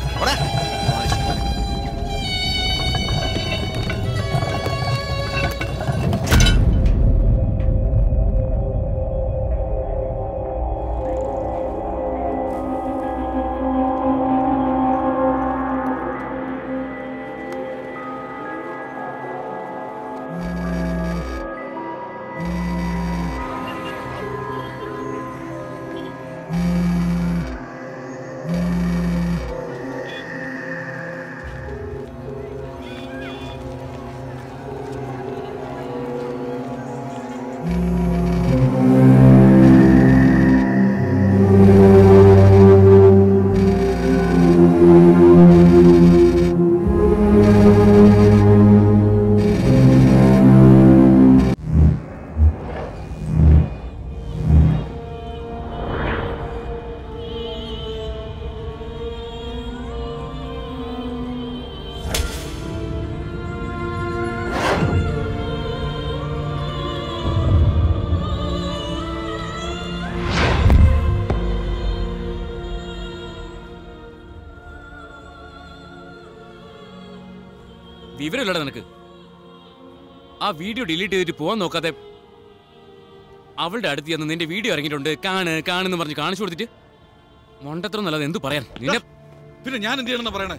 വിവരമില്ലടാ നിനക്ക് ആ വീഡിയോ ഡിലീറ്റ് ചെയ്തിട്ട് പോവാൻ നോക്കാതെ അവളുടെ അടുത്ത് ചെന്ന് നിന്റെ വീഡിയോ ഇറങ്ങിയിട്ടുണ്ട് കാണ് കാണുന്ന് പറഞ്ഞ് കാണിച്ചു കൊടുത്തിട്ട് മൊണ്ടത്ര നല്ലത് എന്തു പറയാൻ നിന്നെ പിന്നെ ഞാൻ എന്ത് ചെയ്യണമെന്നാ പറയണേ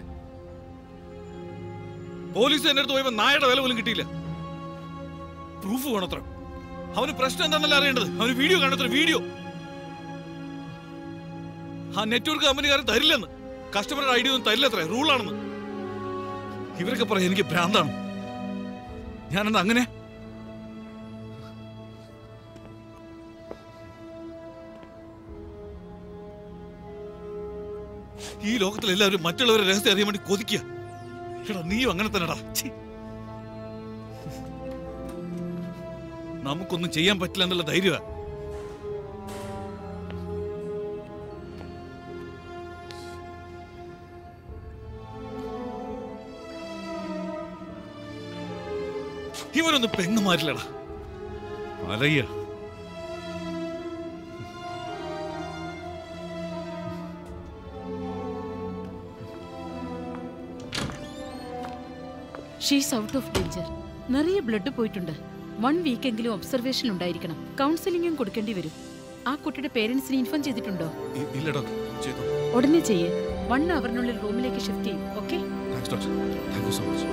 പോലീസ് എന്റെ അടുത്ത് പോയപ്പോ നായയുടെ വില പോലും കിട്ടിയില്ല പ്രൂഫ് വേണത്ര അവന് പ്രശ്നം എന്താണെന്നല്ല അറിയേണ്ടത് അവന് വീഡിയോ കാണത്ര വീഡിയോ ആ നെറ്റ്വർക്ക് കമ്പനിക്കാരൻ തരില്ലെന്ന് കസ്റ്റമറുടെ ഐ ഡി ഒന്നും തരില്ലത്രേ റൂളാണെന്ന് ഇവരൊക്കെ പറയാം എനിക്ക് ഭ്രാന്താണ് ഞാനെന്താ അങ്ങനെ ഈ ലോകത്തിൽ എല്ലാവരും മറ്റുള്ളവരെ രഹസ്യം അറിയാൻ വേണ്ടി കൊതിക്കുക എടാ നീയും അങ്ങനെ തന്നെടാ ഛീ. നമുക്കൊന്നും ചെയ്യാൻ പറ്റില്ല എന്നുള്ള ധൈര്യമാ ഇവരൊന്നും പെങ്ങുമാരില്ലടാ അലയ്യ ഷീസ് ഔട്ട് ഓഫ് ഡേഞ്ചർ നിറയെ ബ്ലഡ് പോയിട്ടുണ്ട് വൺ വീക്കെങ്കിലും ഒബ്സർവേഷൻ ഉണ്ടായിരിക്കണം കൗൺസിലിംഗും കൊടുക്കേണ്ടി വരും ആ കുട്ടിയുടെ പേരൻസിനെ ഇൻഫോം ചെയ്തിട്ടുണ്ടോ ഇ- ഇല്ല ഡോക്ടർ ചെയ്തു ഉടനെ ചെയ്യേ വൺ അവറിനുള്ളിൽ റൂമിലേക്ക് ഷിഫ്റ്റ് ചെയ്യും okay thanks doctor thank you so much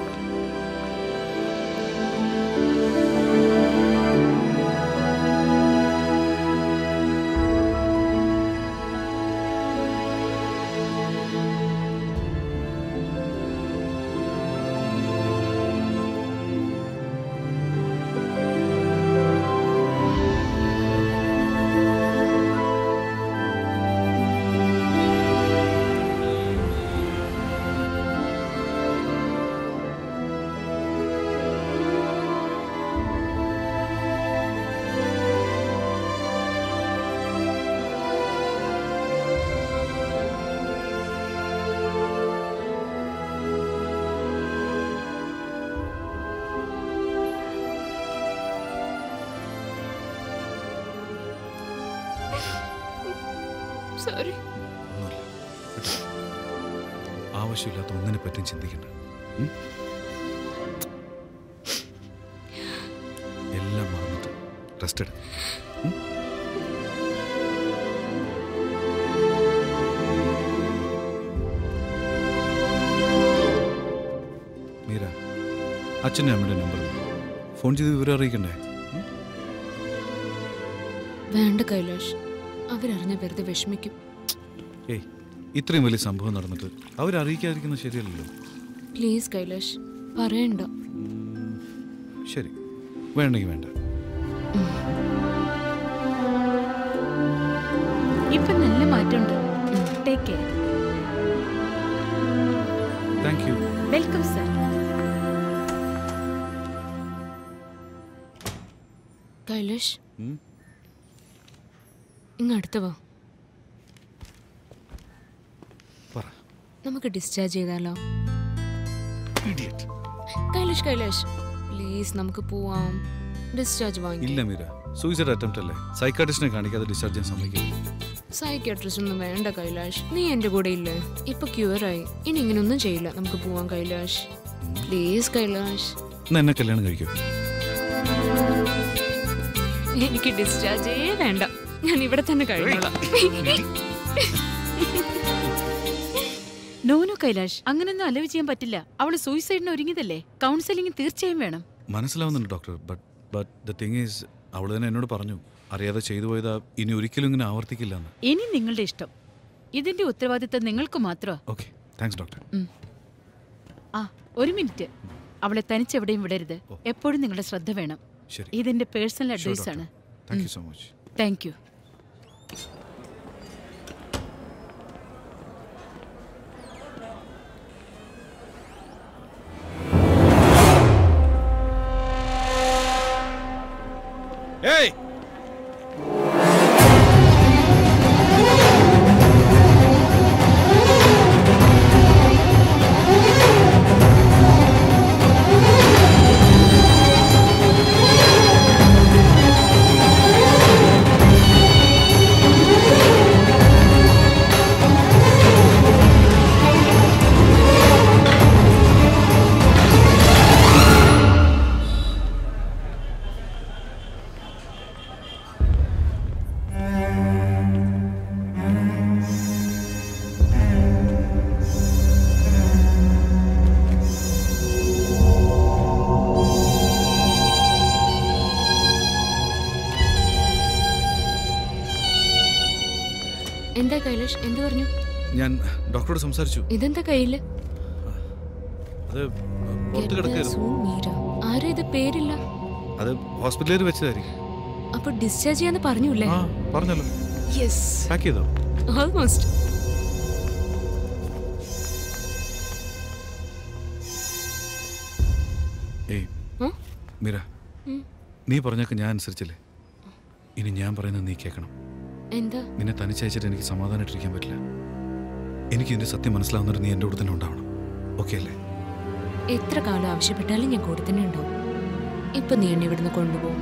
sorry ഒന്നുമില്ല വിട്ടോ. ആവശ്യമില്ലാത്ത ഒന്നിനെ പറ്റിയും ചിന്തിക്കണ്ട ഉം? എല്ലാം മറന്നിട്ട് റെസ്റ്റ് എടുക്കും മീര അച്ഛൻ്റെ അമ്മയുടെ നമ്പർ ഫോൺ ചെയ്ത് വിവരം അറിയിക്കണ്ടേ വേണ്ട കൈലാഷ് അവരറിഞ്ഞ വെറുതെ വിഷമിക്കും ഏയ് ഇത്രയും വലിയ സംഭവം നടന്നിട്ട് അവരറിയിക്കാതിരിക്കുന്നത് ശരിയല്ലല്ലോ പ്ലീസ് കൈലാഷ് പറയണ്ട ശരി വേണ്ടെങ്കിൽ വേണ്ട ഇപ്പൊ നല്ല മാറ്റമുണ്ട് take care thank you welcome sir Kailash ഉം? ഇങ്ങ് അടുത്ത് വാ പറ നമുക്ക് ഡിസ്ചാർജ് ചെയ്താലോ Idiot. കൈലാഷ് കൈലാഷ് പ്ലീസ് നമുക്ക് പോവാം ഡിസ്ചാർജ് വാങ്ങിക്കാം ഇല്ല മീര സൂയിസൈഡ് അറ്റംപ്റ്റ് അല്ലേ സൈക്കാട്രിസ്റ്റിനെ കാണിക്കാതെ ഡിസ്ചാർജ് ചെയ്യാൻ സമ്മതിക്കില്ല സൈക്യാട്രിസ്റ്റ് ഒന്നും വേണ്ട കൈലാഷ് നീ എന്റെ കൂടെ ഇല്ലേ ഇപ്പൊ ക്യൂറായി ഇനി ഇങ്ങനൊന്നും ചെയ്യില്ല നമുക്ക് പോവാം കൈലാഷ് പ്ലീസ് കൈലാഷ് എന്നാ എന്നെ കല്യാണം കഴിക്കും എനിക്ക് ഡിസ്ചാർജേ വേണ്ട ഞാൻ ഇവിടെ തന്നെ കഴിഞ്ഞോളാം നോനോ കൈലാഷ് അങ്ങനൊന്നും അലവ് ചെയ്യാൻ പറ്റില്ല അവള് സൂയിസൈഡിന് ഒരുങ്ങിയതല്ലേ കൗൺസിലിംഗ് തീർച്ചയായും വേണം മനസ്സിലാവുന്നുണ്ട് doctor but but the thing is അവൾ തന്നെ എന്നോട് പറഞ്ഞു അറിയാതെ ചെയ്തു പോയതാ ഇനി ഒരിക്കലും ഇങ്ങനെ ആവർത്തിക്കില്ല എന്ന് ഇനി നിങ്ങളുടെ ഇഷ്ടം ഇതിന്റെ ഉത്തരവാദിത്തം നിങ്ങൾക്ക് മാത്രമാ ഓക്കെ താങ്ക്സ് ഡോക്ടർ ആ ഒരു മിനിറ്റ് അവളെ തനിച്ചെവിടെയും വിടരുത് എപ്പോഴും നിങ്ങളുടെ ശ്രദ്ധ വേണം ശരി. ഇതെന്റെ പേഴ്സണൽ Sure, അഡ്വൈസ് doctor. ആണ് Thank you so much. Thank you ഏയ് എന്താ കൈലാഷ് എന്ത് പറഞ്ഞു ഞാൻ ഡോക്ടറോട് സംസാരിച്ചു ഇതെന്താ കയ്യില് അത് പുറത്ത് കിടക്കായിരുന്നു സൂൺ മീര ആരും ഇത് പേരില്ല അത് ഹോസ്പിറ്റലിൽ വെച്ചതായിരിക്കും അപ്പൊ ഡിസ്ചാർജ് ചെയ്യാന്ന് പറഞ്ഞില്ലേ ആ പറഞ്ഞല്ലോ യെസ് പാക്ക് ചെയ്തോ ഓൾമോസ്റ്റ് ഏയ് ഉം? മീര ഉം. നീ പറഞ്ഞൊക്കെ ഞാൻ അനുസരിച്ചില്ലേ ഇനി ഞാൻ പറയുന്നത് നീ കേൾക്കണം എന്താ നിന്നെ തനിച്ചയച്ചിട്ട് എനിക്ക് സമാധാനമായിട്ടിരിക്കാൻ പറ്റില്ല എനിക്ക് ഇതിന്റെ സത്യം മനസ്സിലാവുന്നിട്ട് നീ എൻ്റെ കൂടെ തന്നെ ഉണ്ടാവണം ഓക്കെ അല്ലേ എത്ര കാലം ആവശ്യപ്പെട്ടാലും ഞാൻ കൂടെ തന്നെ ഉണ്ടാവും ഇപ്പൊ നീ എന്നെ ഇവിടുന്ന് കൊണ്ടുപോകും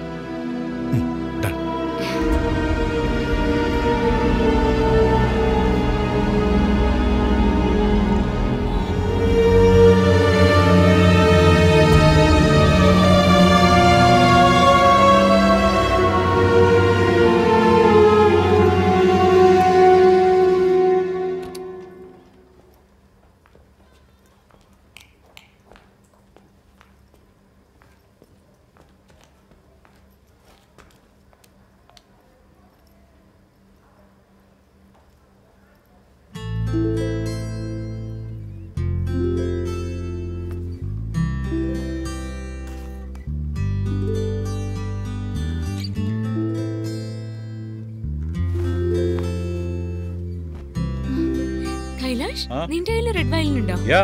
കൈലാഷ് ആ? നിന്റെ കയ്യിൽ റെഡ് വയലിൻ ഉണ്ടോ യാ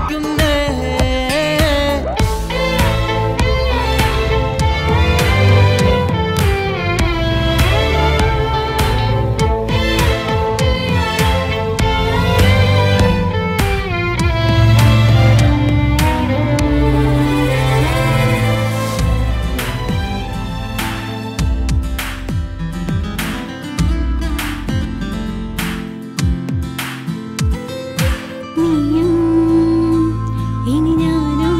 വലയ്ക്കുന്നേ നീയും ഇനി ഞാനും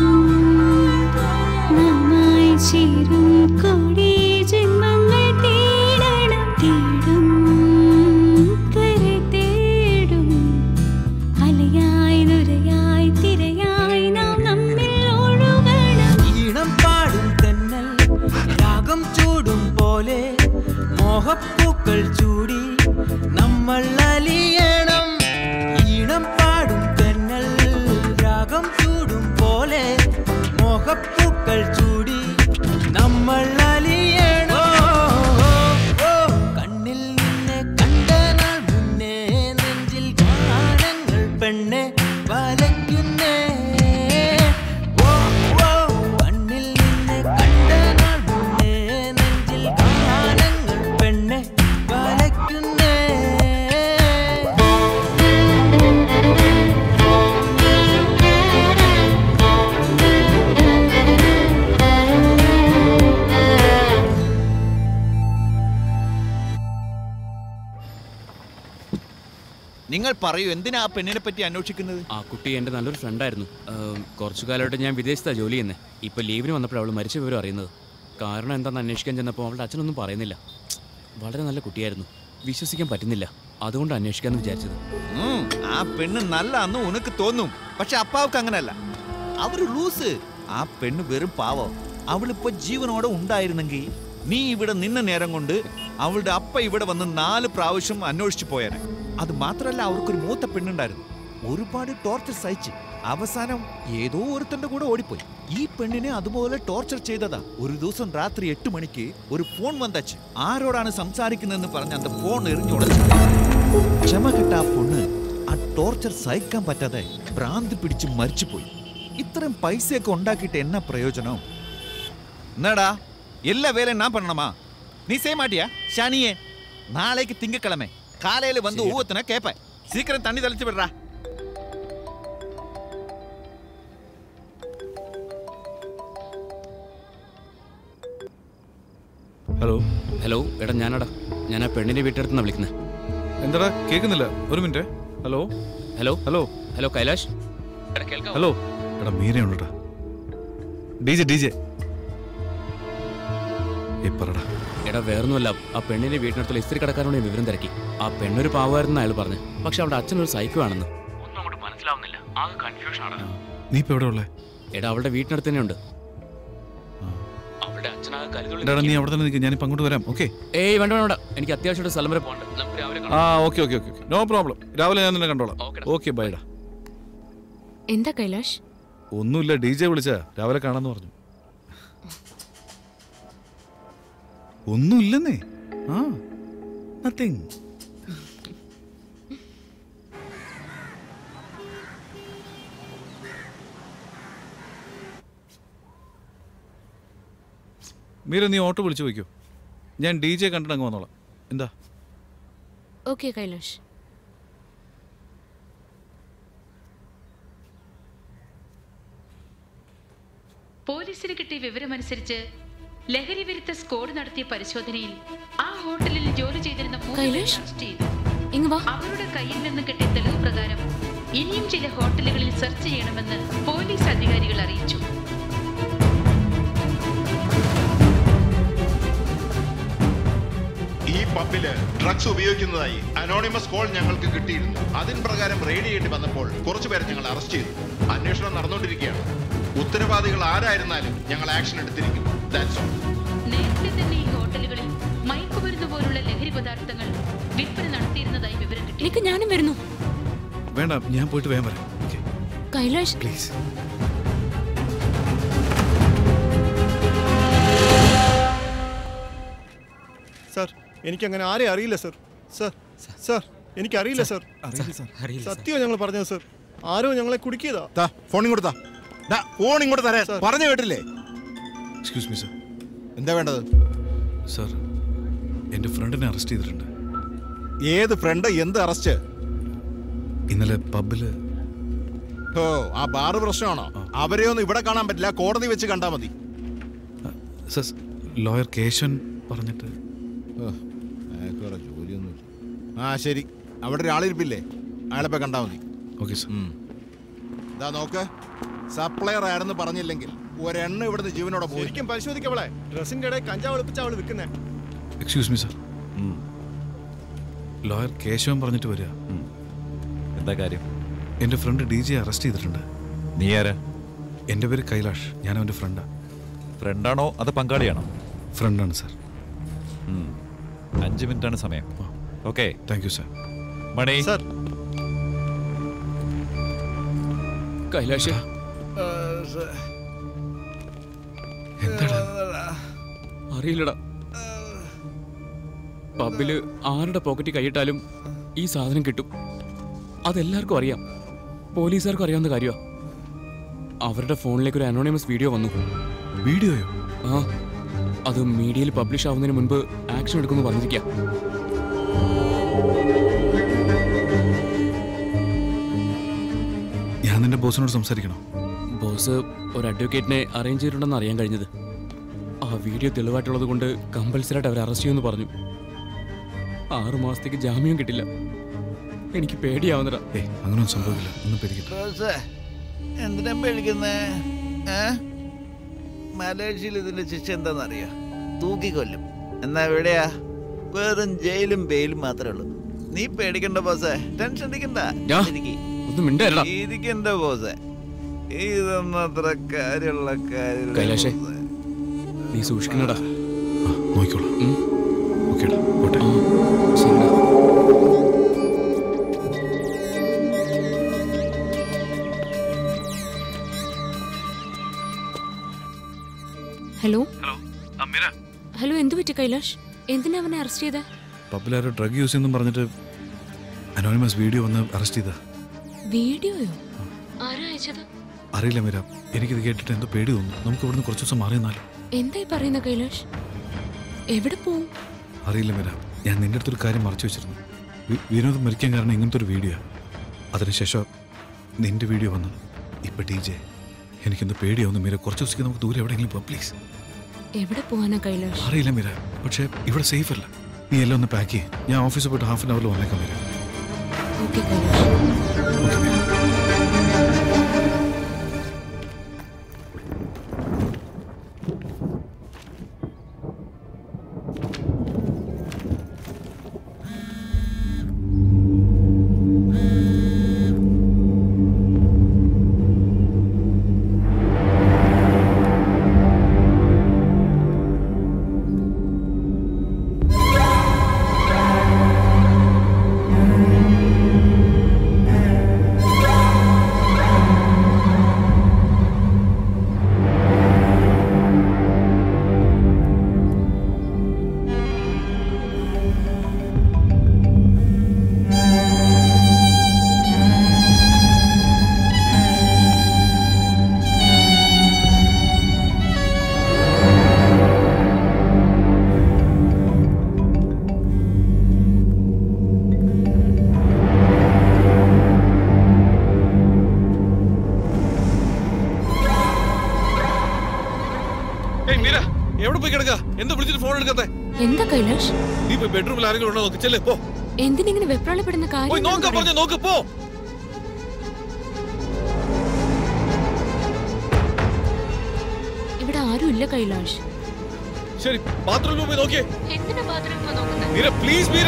നാമായി ചേരും കോടി ജന്മങ്ങൾ തേടണം തേടും കര തേടും അലയായി നുരയായി തിരയായി നാം നമ്മിൽ ഒഴുകണം ഈണം പാടും തെന്നൽ രാഗം ചൂടും പോലെ മോഹപ്പൂക്കൾ ചൂടി നമ്മൾ അലിയണം ഈണം പാടും തെന്നൽ രാഗം ചൂടും പോലെ മോഹപ്പൂക്കൾ ചൂടി നമ്മൾ അലിയണം ഓ, ഓ, കണ്ണിൽ നിന്നെ കണ്ട നാൾ മുന്നേ നെഞ്ചിൽ ഗാനങ്ങൾ പെണ്ണെ വലയ്ക്കുന്നേ ഓ, ഓ, കണ്ണിൽ നിന്നെ കണ്ട നാൾ മുന്നേ നെഞ്ചിൽ ഗാനങ്ങൾ പെണ്ണെ വലയ്ക്കുന്നേ നിങ്ങൾ പറയൂ എന്തിനാ ആ പെണ്ണിനെ പറ്റി അന്വേഷിക്കുന്നത് ആ കുട്ടി എൻ്റെ നല്ലൊരു ഫ്രണ്ടായിരുന്നു ഏം, കുറച്ചു കാലമായിട്ട് ഞാൻ വിദേശത്താണ് ജോലി ചെയ്യുന്നത് ഇപ്പോൾ ലീവിന് വന്നപ്പോൾ അവൾ മരിച്ച വിവരം അറിയുന്നത് കാരണം എന്താണെന്ന് അന്വേഷിക്കാൻ ചെന്നപ്പോൾ അവളുടെ അച്ഛനൊന്നും പറയുന്നില്ല വളരെ നല്ല കുട്ടിയായിരുന്നു വിശ്വസിക്കാൻ പറ്റുന്നില്ല അതുകൊണ്ട് അന്വേഷിക്കാമെന്ന് വിചാരിച്ചത് ഉം, ആ പെണ്ണ് നല്ല അന്ന് ഉനക്ക് തോന്നും പക്ഷെ അപ്പാവുക്ക് അങ്ങനല്ല അവര് ലൂസ് ആ പെണ്ണ് വെറും പാവം അവളിപ്പോ ജീവനോടെ ഉണ്ടായിരുന്നെങ്കിൽ നീ ഇവിടെ നിന്ന നേരം കൊണ്ട് അവളുടെ അപ്പ ഇവിടെ വന്ന് നാല് പ്രാവശ്യം അന്വേഷിച്ചു പോയാനെ അത് മാത്രമല്ല അവർക്കൊരു മൂത്ത പെണ്ണുണ്ടായിരുന്നു ഒരുപാട് ടോർച്ചർ സഹിച്ച് അവസാനം ഏതോ ഒരുത്തന്റെ കൂടെ ഓടിപ്പോയി ഈ പെണ്ണിനെ അതുപോലെ ടോർച്ചർ ചെയ്തതാ ഒരു ദിവസം രാത്രി എട്ട് മണിക്ക് ഒരു ഫോൺ വന്നച്ച് ആരോടാണ് സംസാരിക്കുന്നതെന്ന് പറഞ്ഞ് അന്ത ഫോൺ എറിഞ്ഞുടച്ചു ക്ഷമ കിട്ട ആ പൊണ്ണ് ആ ടോർച്ചർ സഹിക്കാൻ പറ്റാതെ ഭ്രാന്തി പിടിച്ച് മരിച്ചുപോയി ഇത്രയും പൈസയൊക്കെ ഉണ്ടാക്കിയിട്ട് എന്നാ പ്രയോജനം എന്നാടാ എല്ലാ വേലയും ഞാൻ பண்ணணுமா நீ செய்ய மாட்டியா ஷானியே நாளைக்கு திங்கக்கிழமை காலையில வந்து ஒவ்வொருத்தனை கேட்பேன் சீக்கிரம் தண்ணி தெளிச்சு விடுறா ഹലോ ഹലോ എടാ ഞാനടാ ഞാൻ ആ പെണ്ണിൻ്റെ വീട്ടിനടുത്തുനിന്ന് വിളിക്കുന്നത് എന്താടാ കേൾക്കുന്നില്ല ഒരു minute hello hello hello hello Kailash എടാ കേൾക്കാവോ ഹലോ എടാ മീരയുണ്ടടാ ഡി ജെ ഡി ജെ പറടാ എടാ വേറൊന്നുമല്ല ആ പെണ്ണിന്റെ വീട്ടിനടുത്തുള്ള ഇസ്ത്രി കടക്കാരോട് ഞാൻ വിവരം തിരക്കി ആ പെണ്ണൊരു പാവമായിരുന്നു അയാൾ പറഞ്ഞു പക്ഷെ അവളുടെ അച്ഛനൊരു സൈക്കോ ആണെന്ന് ഒന്നും അങ്ങോട്ട് മനസ്സിലാവുന്നില്ല ആകെ കൺഫ്യൂഷൻ ആണ് നീ ഇപ്പൊ എവിടെ ഉള്ളേ എടാ അവളുടെ വീട്ടിനടുത്ത് തന്നെ ഉണ്ട് അവളുടെ അച്ഛനാകെ കരുതുള്ളി എടാ നീ അവിടെ തന്നെ നിൽക്കുക ഞാനിപ്പോൾ അങ്ങോട്ട് വരാം ഓക്കെ ഏയ് വേണ്ട വേണ്ട എനിക്ക് അത്യാവശ്യമായിട്ട് സ്ഥലം വരെ പോകണ്ട നമുക്ക് രാവിലെ ആ okay okay okay no problem രാവിലെ ഞാൻ നിന്നെ കണ്ടോളാം ഓക്കെ ബൈഡാ എന്താ കൈലാഷ് ഒന്നുമില്ല ഡി ജെ വിളിച്ചാ രാവിലെ കാണാന്ന് പറഞ്ഞു ഒന്നുമില്ലെന്നേ ആ നത്തിങ് മീര നീ ഓട്ടോ വിളിച്ചു പോയിക്കോ ഞാൻ ഡി ജെ കണ്ടിട്ട് അങ്ങ് വന്നോളാം എന്താ ഓക്കെ കൈലാഷ് പോലീസിന് കിട്ടിയ വിവരമനുസരിച്ച് ലഹരി വിരുദ്ധ സ്ക്വാഡ് നടത്തിയ പരിശോധനയിൽ ആ ഹോട്ടലിൽ ജോലി ചെയ്തിരുന്ന മൂന്ന് പേരെ കൈലാഷ്? അറസ്റ്റ് ചെയ്തു ഇങ്ങ് വാ അവരുടെ കയ്യിൽ നിന്ന് കിട്ടിയ തെളിവ് പ്രകാരം ഇനിയും ചില ഹോട്ടലുകളിൽ സെർച്ച് ചെയ്യണമെന്ന് പോലീസ് അധികാരികൾ അറിയിച്ചു ഈ പബ്ബില് ഡ്രഗ്സ് ഉപയോഗിക്കുന്നതായി അനോണിമസ് കോൾ ഞങ്ങൾക്ക് കിട്ടിയിരുന്നു അതിൻ പ്രകാരം റെയ്ഡ് ചെയ്യേണ്ടി വന്നപ്പോൾ കുറച്ചുപേരെ ഞങ്ങൾ അറസ്റ്റ് ചെയ്തു അന്വേഷണം നടന്നുകൊണ്ടിരിക്കുകയാണ് ഉത്തരവാദികൾ ആരായിരുന്നാലും ഞങ്ങൾ ആക്ഷൻ എടുത്തിരിക്കും That's all. നേരത്തെ തന്നെ ഈ ഹോട്ടലുകളിൽ മയക്കുമരുന്ന് പോലുള്ള ലഹരി പദാർത്ഥങ്ങൾ വിൽപ്പന നടത്തിയിരുന്നതായി വിവരം കിട്ടി നിനക്ക് ഞാനും വരുന്നു വേണ്ട ഞാൻ പോയിട്ട് വേഗം വരാം കൈലാഷ് പ്ലീസ് സാർ എനിക്കങ്ങനെ ആരെയും അറിയില്ല സർ സർ സർ എനിക്കറിയില്ല സർ അറിയില്ല സർ. സത്യം ഞങ്ങൾ പറഞ്ഞത് സർ ആരോ ഞങ്ങളെ കുടുക്കിയതാ ഫോൺ ഇങ്ങോട്ട് താ ഫോൺ ഇങ്ങോട്ട് തരാ പറഞ്ഞു കേട്ടില്ലേ എക്സ്ക്യൂസ് മീ സർ എന്താ വേണ്ടത് സർ എൻ്റെ ഫ്രണ്ടിനെ അറസ്റ്റ് ചെയ്തിട്ടുണ്ട് ഏത് ഫ്രണ്ട് എന്ത് അറസ്റ്റ് ഇന്നലെ പബ്ബിൽ ഓ ആ ബാറ് പ്രശ്നമാണോ അവരെ ഒന്നും ഇവിടെ കാണാൻ പറ്റില്ല കോടതി വെച്ച് കണ്ടാ മതി സർ ലോയർ കേശവൻ പറഞ്ഞിട്ട് ജോലിയൊന്നും ആ ശരി അവിടെ ഒരാളിരിപ്പില്ലേ അയാളെ പോയി കണ്ടാ മതി ഓക്കെ സർ ഇതാ നോക്ക് സപ്ലയർ ആണെന്ന് പറഞ്ഞില്ലെങ്കിൽ ഒരെണ്ണ ഇവിടുന്ന് ജീവനോടെ പോയി ശരിക്കും പരിശോധിക്കവളെ ഡ്രസ്സിന്റെ ഇടയിൽ കഞ്ചാവ് ഒളിപ്പിച്ച അവള് വിൽക്കുന്നേ excuse me sir lawyer Keshavan പറഞ്ഞിട്ട് വരിക എന്താ കാര്യം എൻ്റെ ഫ്രണ്ട് ഡി ജെ അറസ്റ്റ് ചെയ്തിട്ടുണ്ട് നീ ആരാ എൻ്റെ പേര് കൈലാഷ് ഞാൻ അവൻ്റെ ഫ്രണ്ടാ ഫ്രണ്ടാണോ അത് പങ്കാളിയാണോ ഫ്രണ്ടാണ് സർ അഞ്ച് മിനിറ്റാണ് സമയം okay thank you sir money sir Kailash അറിയില്ലടാ പബ്ബില് ആരുടെ പോക്കറ്റിൽ കൈയിട്ടാലും ഈ സാധനം കിട്ടും അതെല്ലാവർക്കും അറിയാം പോലീസുകാർക്കും അറിയാവുന്ന കാര്യമാ അവരുടെ ഫോണിലേക്ക് ഒരു അനോണിമസ് വീഡിയോ വന്നു വീഡിയോയോ ആ അത് മീഡിയയിൽ പബ്ലിഷ് ആവുന്നതിന് മുൻപ് ആക്ഷൻ എടുക്കുമെന്ന് പറഞ്ഞിരിക്കാം ഞാൻ നിന്റെ ബോസിനോട് സംസാരിക്കണം ബോസ് ഒരു അഡ്വക്കേറ്റിനെ അറേഞ്ച് ചെയ്തിട്ടുണ്ടെന്ന് അറിയാൻ കഴിഞ്ഞത് ആ വീഡിയോ തെളിവായിട്ടുള്ളത് കൊണ്ട് കമ്പൽസറി ആയിട്ട് അവരെ അറസ്റ്റ് ചെയ്യുമെന്ന് പറഞ്ഞു ആറു മാസത്തേക്ക് ജാമ്യം കിട്ടില്ല എനിക്ക് പേടിയാവുന്നടാ ഏ അങ്ങനെയൊന്നും സംഭവിക്കില്ല ഒന്നും പേടിക്കട്ടെ ബോസേ, എന്തിനാ പേടിക്കുന്നേ ഏ മലേഷ്യയിൽ ഇതിന്റെ ശിക്ഷ എന്താണെന്നറിയോ തൂക്കിക്കൊല്ലും എന്നാ എവിടെയാ വെറും ജയിലും ബെയിലും മാത്രമേ ഉള്ളൂ നീ പേടിക്കണ്ട ബോസേ ടെൻഷൻ അടിക്കണ്ട ഞാ, ഇരിക്ക്. ഒന്ന് മിണ്ടല്ലടാ ഇരിക്കണ്ട ബോസേ ഇതൊന്നും അത്ര കാര്യമുള്ള കൈലാഷേ കാര്യമില്ല നീ സൂക്ഷിക്കണടാ നോക്കിക്കോളാം ഓക്കേടാ പോട്ടെ ഹലോ ഹലോ അമീര ഹലോ എന്തു പറ്റി കൈലാഷ് എന്തിനാ അവനെ അറസ്റ്റ് ചെയ്തേ പബ്ബിലാരോ ഡ്രഗ് യൂസ് ചെയ്യുന്നു പറഞ്ഞിട്ട് അനോണിമസ് വീഡിയോ വന്ന് അറസ്റ്റ് ചെയ്താ വീഡിയോയോ ആരാ അയച്ചത് അറിയില്ല മീര എനിക്കിത് കേട്ടിട്ട് എന്തോ പേടി തോന്നുന്നു നമുക്ക് ഇവിടുന്ന് കുറച്ച് ദിവസം മാറി നിന്നാലോ എന്തായി പറയുന്ന കൈലാഷ് എവിടെ പോവും അറിയില്ല മീര ഞാൻ നിന്റെ അടുത്തൊരു കാര്യം മറച്ചു വെച്ചിരുന്നു വി- വിനോദ് മരിക്കാൻ കാരണം ഇങ്ങനത്തെ ഒരു വീഡിയോ അതിനുശേഷം നിന്റെ വീഡിയോ വന്നത് ഇപ്പൊ ടി ജെ എനിക്കെന്തോ പേടിയാവുന്നു മീര കുറച്ച് ദിവസത്തേക്ക് നമുക്ക് ദൂരെ എവിടെയെങ്കിലും പോകാം പ്ലീസ് എവിടെ പോവാനാ കൈലാഷ് അറിയില്ല മീര പക്ഷേ ഇവിടെ സേഫ് അല്ല നീ എല്ലാം ഒന്ന് പാക്ക് ചെയ്യ് ഞാൻ ഓഫീസിൽ പോയിട്ട് ഹാഫ് ആൻ അവറിൽ വന്നേക്കാം മീര ഓക്കെ കൈലാഷ് ഏയ് മീര എവിടെ പോയി കിടക്ക എന്താ വിളിച്ചിട്ട് ഫോൺ എടുക്കാത്തെ എന്താ കൈലാഷ് നീ പോയി ബെഡ്റൂമിൽ ആരെങ്കിലും ഉണ്ടോ നോക്ക് ചെല്ലേ പോ എന്തിനിങ്ങനെ വെപ്രാളപ്പെടുന്ന പോയി കാര്യം നോക്കാൻ എന്താ പറഞ്ഞു നോക്ക് പോ ഇവിടെ ആരുമില്ല കൈലാഷ് ശരി ബാത്റൂമിൽ പോയി നോക്കിയേ എന്തിനാ ബാത്റൂമിൽ നോക്കുന്നത് മീര പ്ലീസ് മീര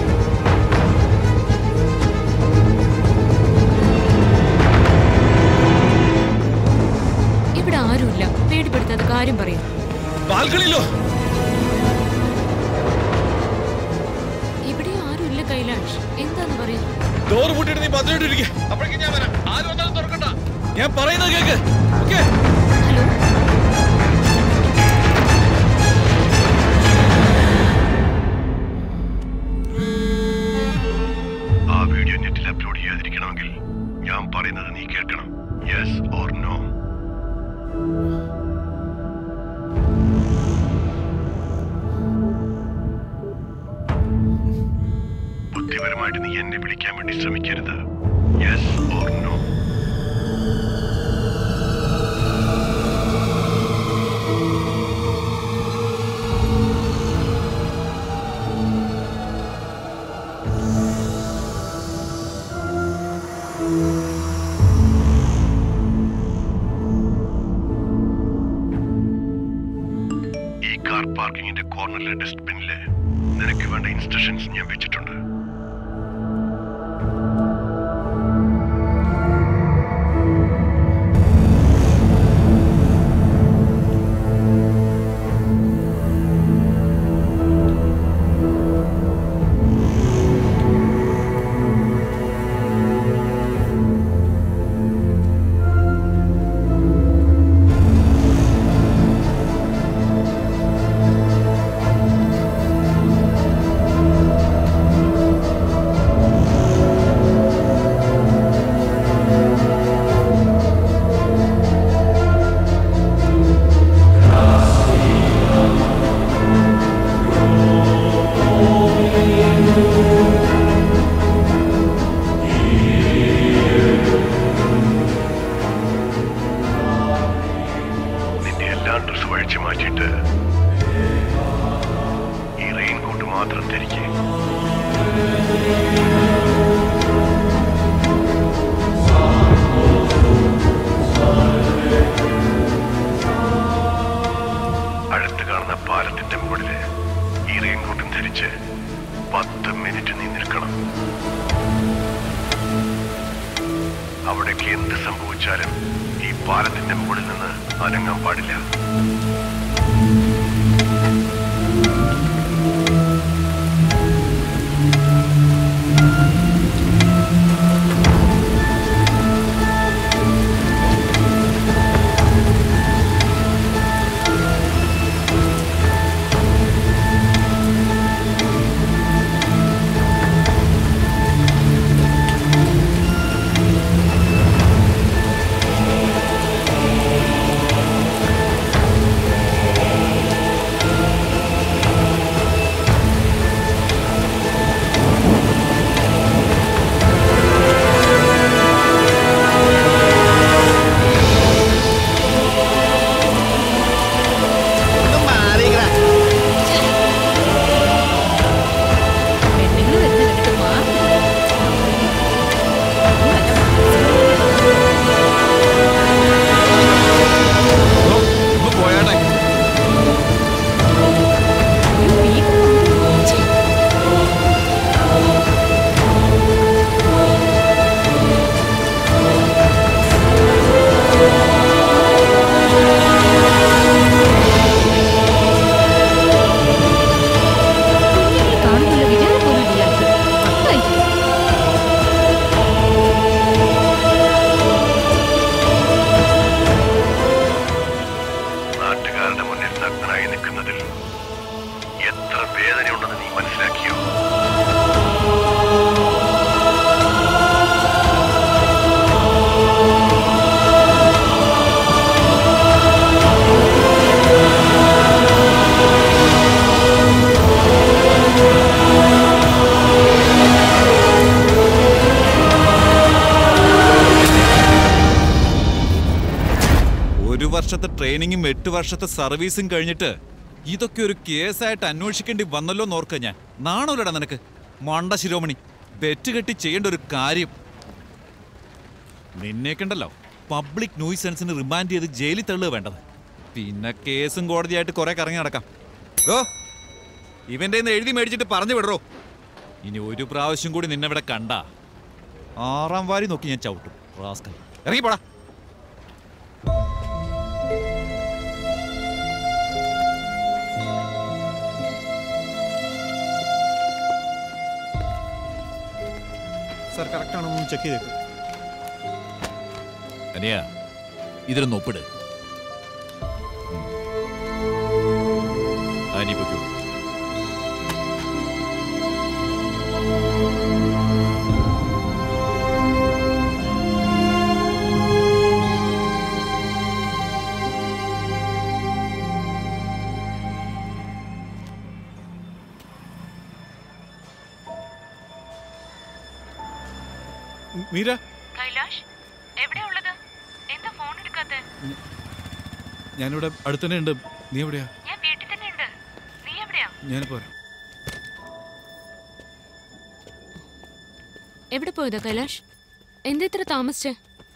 ഇവിടെ ആരുമില്ല പേടിപ്പെടുത്താതെ കാര്യം പറയാം ബാൽക്കണിയിലോ ഇവിടെ ആരുമില്ല കൈലാഷ് എന്താന്ന് പറയാം ഡോർ പൂട്ടിയിട്ട് നീ ഭദ്രമായിട്ടിരിക്കെ അപ്പോഴേക്കും ഞാൻ വരാം ആരും വന്നാലും തുറക്കണ്ട ഞാൻ പറയുന്നത് കേക്ക് ഓക്കെ ആ വീഡിയോ നെറ്റിൽ അപ്ലോഡ് ചെയ്യാതിരിക്കണമെങ്കിൽ ഞാൻ പറയുന്നത് പറയുന്നത് നീ കേൾക്കണം യെസ് ഓർ നോ ബുദ്ധിപരമായിട്ട് നീ എന്നെ വിളിക്കാൻ വേണ്ടി ശ്രമിക്കരുത് യെസ് ഓർ നോ ഈ കാർ പാർക്കിങ്ങിന്റെ കോർണറിലെ ഡസ്റ്റ്ബിന്നില് നിനക്ക് വേണ്ട ഇൻസ്ട്രക്ഷൻസ് ഞാൻ വെച്ചിട്ടുണ്ട് നിന്റെ എല്ലാ ഡ്രസ്സും അഴിച്ചു മാറ്റിയിട്ട് ഈ റെയിൻ കോട്ട് മാത്രം ധരിക്കേ അടുത്ത് കാണുന്ന പാലത്തിന്റെ മുകളില് ഈ റെയിൻ കോട്ടും ധരിച്ച് പത്ത് മിനിറ്റ് നീ നിൽക്കണം അവിടേക്ക് എന്ത് സംഭവിച്ചാലും ഈ പാലത്തിന്റെ മുകളിൽ നിന്ന് അനങ്ങാൻ പാടില്ല പോയാട്ടെ നാട്ടുകാരുടെ മുന്നിൽ നഗ്നനായി നിൽക്കുന്നതിൽ എത്ര വേദനയുണ്ടെന്ന് നീ മനസ്സിലാക്കിയോ ഒരു വർഷത്തെ ട്രെയിനിങ്ങും എട്ട് വർഷത്തെ സർവീസും കഴിഞ്ഞിട്ട് ഇതൊക്കെ ഒരു കേസായിട്ട് അന്വേഷിക്കേണ്ടി വന്നല്ലോ നോർക്ക ഞാൻ നാണോലടാ നിനക്ക് മണ്ട ശിരോമണി ബെറ്റ് കെട്ടി ചെയ്യേണ്ട ഒരു കാര്യം നിന്നേക്കണ്ടല്ലോ പബ്ലിക് ന്യൂസൻസിന് റിമാൻഡ് ചെയ്ത് ജയിലിൽ തള്ളുക വേണ്ടത് പിന്നെ കേസും കോടതിയായിട്ട് കുറെ കറങ്ങി നടക്കാം ഓ ഇവന്റെ കയ്യിന്ന് എഴുതി മേടിച്ചിട്ട് പറഞ്ഞു വിടറോ ഇനി ഒരു പ്രാവശ്യം കൂടി നിന്നെ ഇവിടെ കണ്ട ആറാം വാരി നോക്കി ഞാൻ ചവിട്ടും റാസ്കൽ ഇറങ്ങിപ്പോടാ സാർ കറക്റ്റ് ആണോ ഒന്ന് ചെക്ക് ചെയ്തേക്കും അനിയ ഇതിലൊന്ന് ഒപ്പിട് അനി പൊയ്ക്കോ മീര കൈലാഷ് എവിടെയാ ഉള്ളത് എന്താ ഫോൺ എടുക്കാത്തെ ഞാനിവിടെ അടുത്ത് തന്നെ ഉണ്ട് നീ എവിടെയാ ഞാൻ വീട്ടിൽ തന്നെ ഉണ്ട് നീ എവിടെയാ ഞാനിപ്പോ വരാം എവിടെ പോയതാ കൈലാഷ് എന്താ ഇത്ര താമസിച്ചേ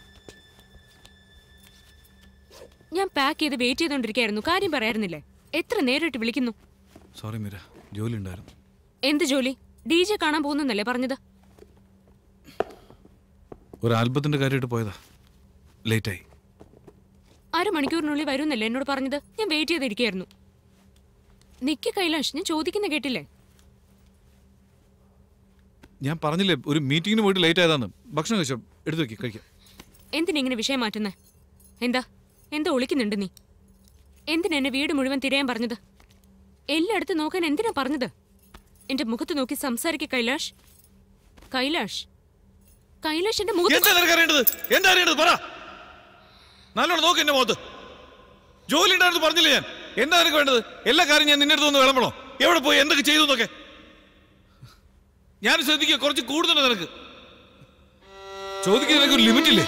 ഞാൻ പാക്ക് ചെയ്ത് വെയിറ്റ് ചെയ്തോണ്ടിരിക്കായിരുന്നു കാര്യം പറയായിരുന്നില്ലേ എത്ര നേരിട്ട് വിളിക്കുന്നു സോറി മീര ജോലി ഉണ്ടായിരുന്നു എന്ത് ജോലി ഡി ജെ കാണാൻ പോകുന്നല്ലേ പറഞ്ഞത് ഒരു ആൽബത്തിന്റെ കാര്യമായിട്ട് പോയതാ ലേറ്റായി അരമണിക്കൂറിനുള്ളിൽ വരുന്നല്ലേ എന്നോട് പറഞ്ഞത് ഞാൻ വെയിറ്റ് ചെയ്തിരിക്കായിരുന്നു നിക്ക് കൈലാഷ് ഞാൻ ചോദിക്കുന്ന കേട്ടില്ലേ ഞാൻ പറഞ്ഞില്ലേ ഒരു മീറ്റിങ്ങിന് പോയിട്ട് ലേറ്റ് ആയതാന്ന് ഭക്ഷണം കഴിച്ചോ എടുത്തു വെക്കി കഴിക്കാം എന്തിനിങ്ങനെ വിഷയം മാറ്റുന്നേ എന്താ എന്താ ഒളിക്കുന്നുണ്ട് നീ എന്തിനാ എന്നെ വീട് മുഴുവൻ തിരയാൻ പറഞ്ഞത് എല്ലായിടത്തും നോക്കാൻ എന്തിനാ പറഞ്ഞത് എന്റെ മുഖത്ത് നോക്കി സംസാരിക്ക കൈലാഷ് കൈലാഷ് കൈലാഷ് എന്റെ മുഖത്ത് എന്താ നിനക്ക് അറിയേണ്ടത് എന്താ അറിയേണ്ടത് പറ നല്ലോണം നോക്ക് എന്റെ മുഖത്ത് ജോലി ഉണ്ടായിരുന്നു പറഞ്ഞില്ലേ ഞാൻ എന്താ നിനക്ക് വേണ്ടത് എല്ലാ കാര്യം ഞാൻ നിന്റെ അടുത്ത് ഒന്ന് വിളമ്പണോ എവിടെ പോയി എന്തൊക്കെ ചെയ്തു എന്നൊക്കെ ഞാൻ ശ്രദ്ധിക്കുക കുറച്ച് കൂടുതലാണ് നിനക്ക് ചോദിക്കുന്ന നിനക്ക് ഒരു ലിമിറ്റ് ഇല്ലേ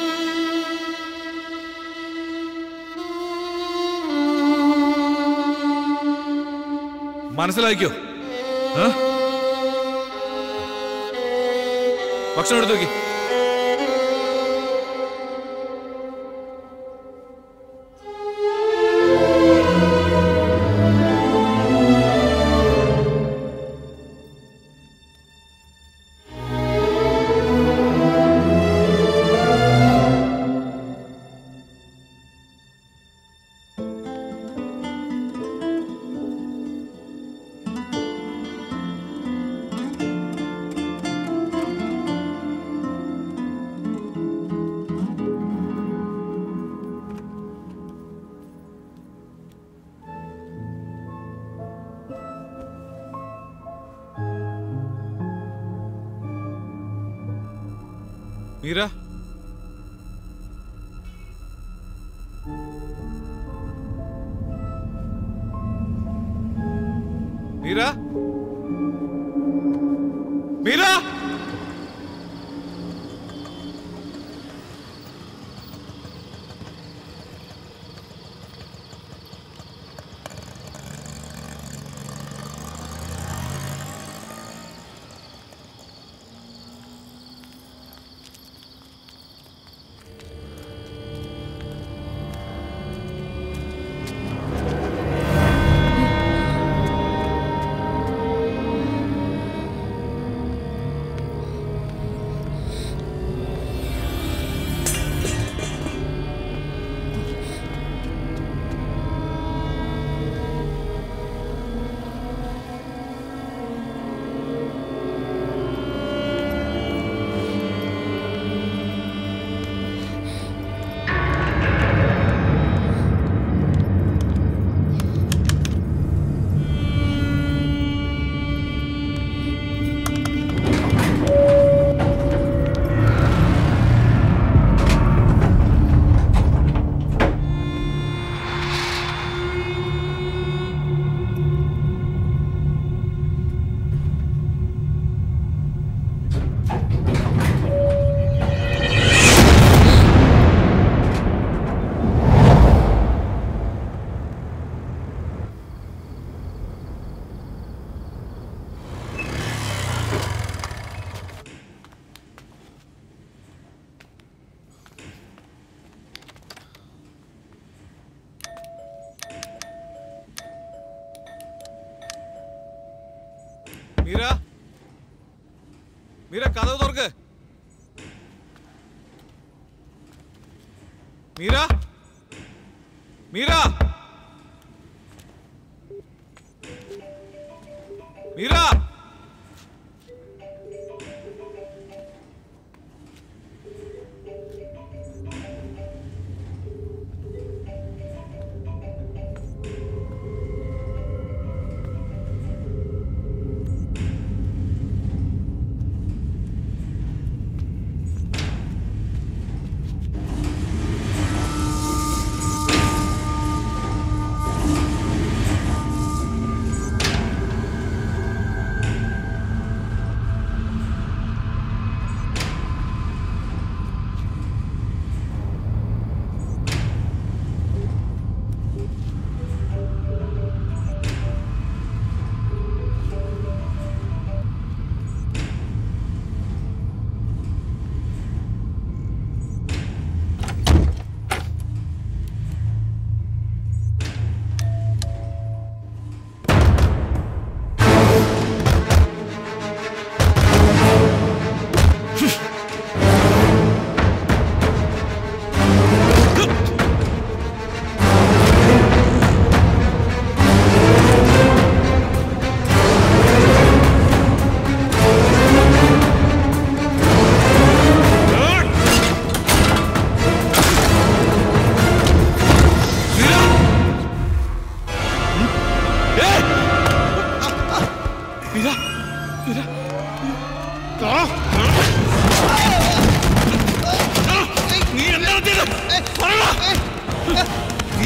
മനസ്സിലാക്കിയോ ആ? ഭക്ഷണം എടുത്തു നോക്കി മീര മീര മീര മീര മീര കഥവ് തുറക്ക് മീര മീര മീര ആ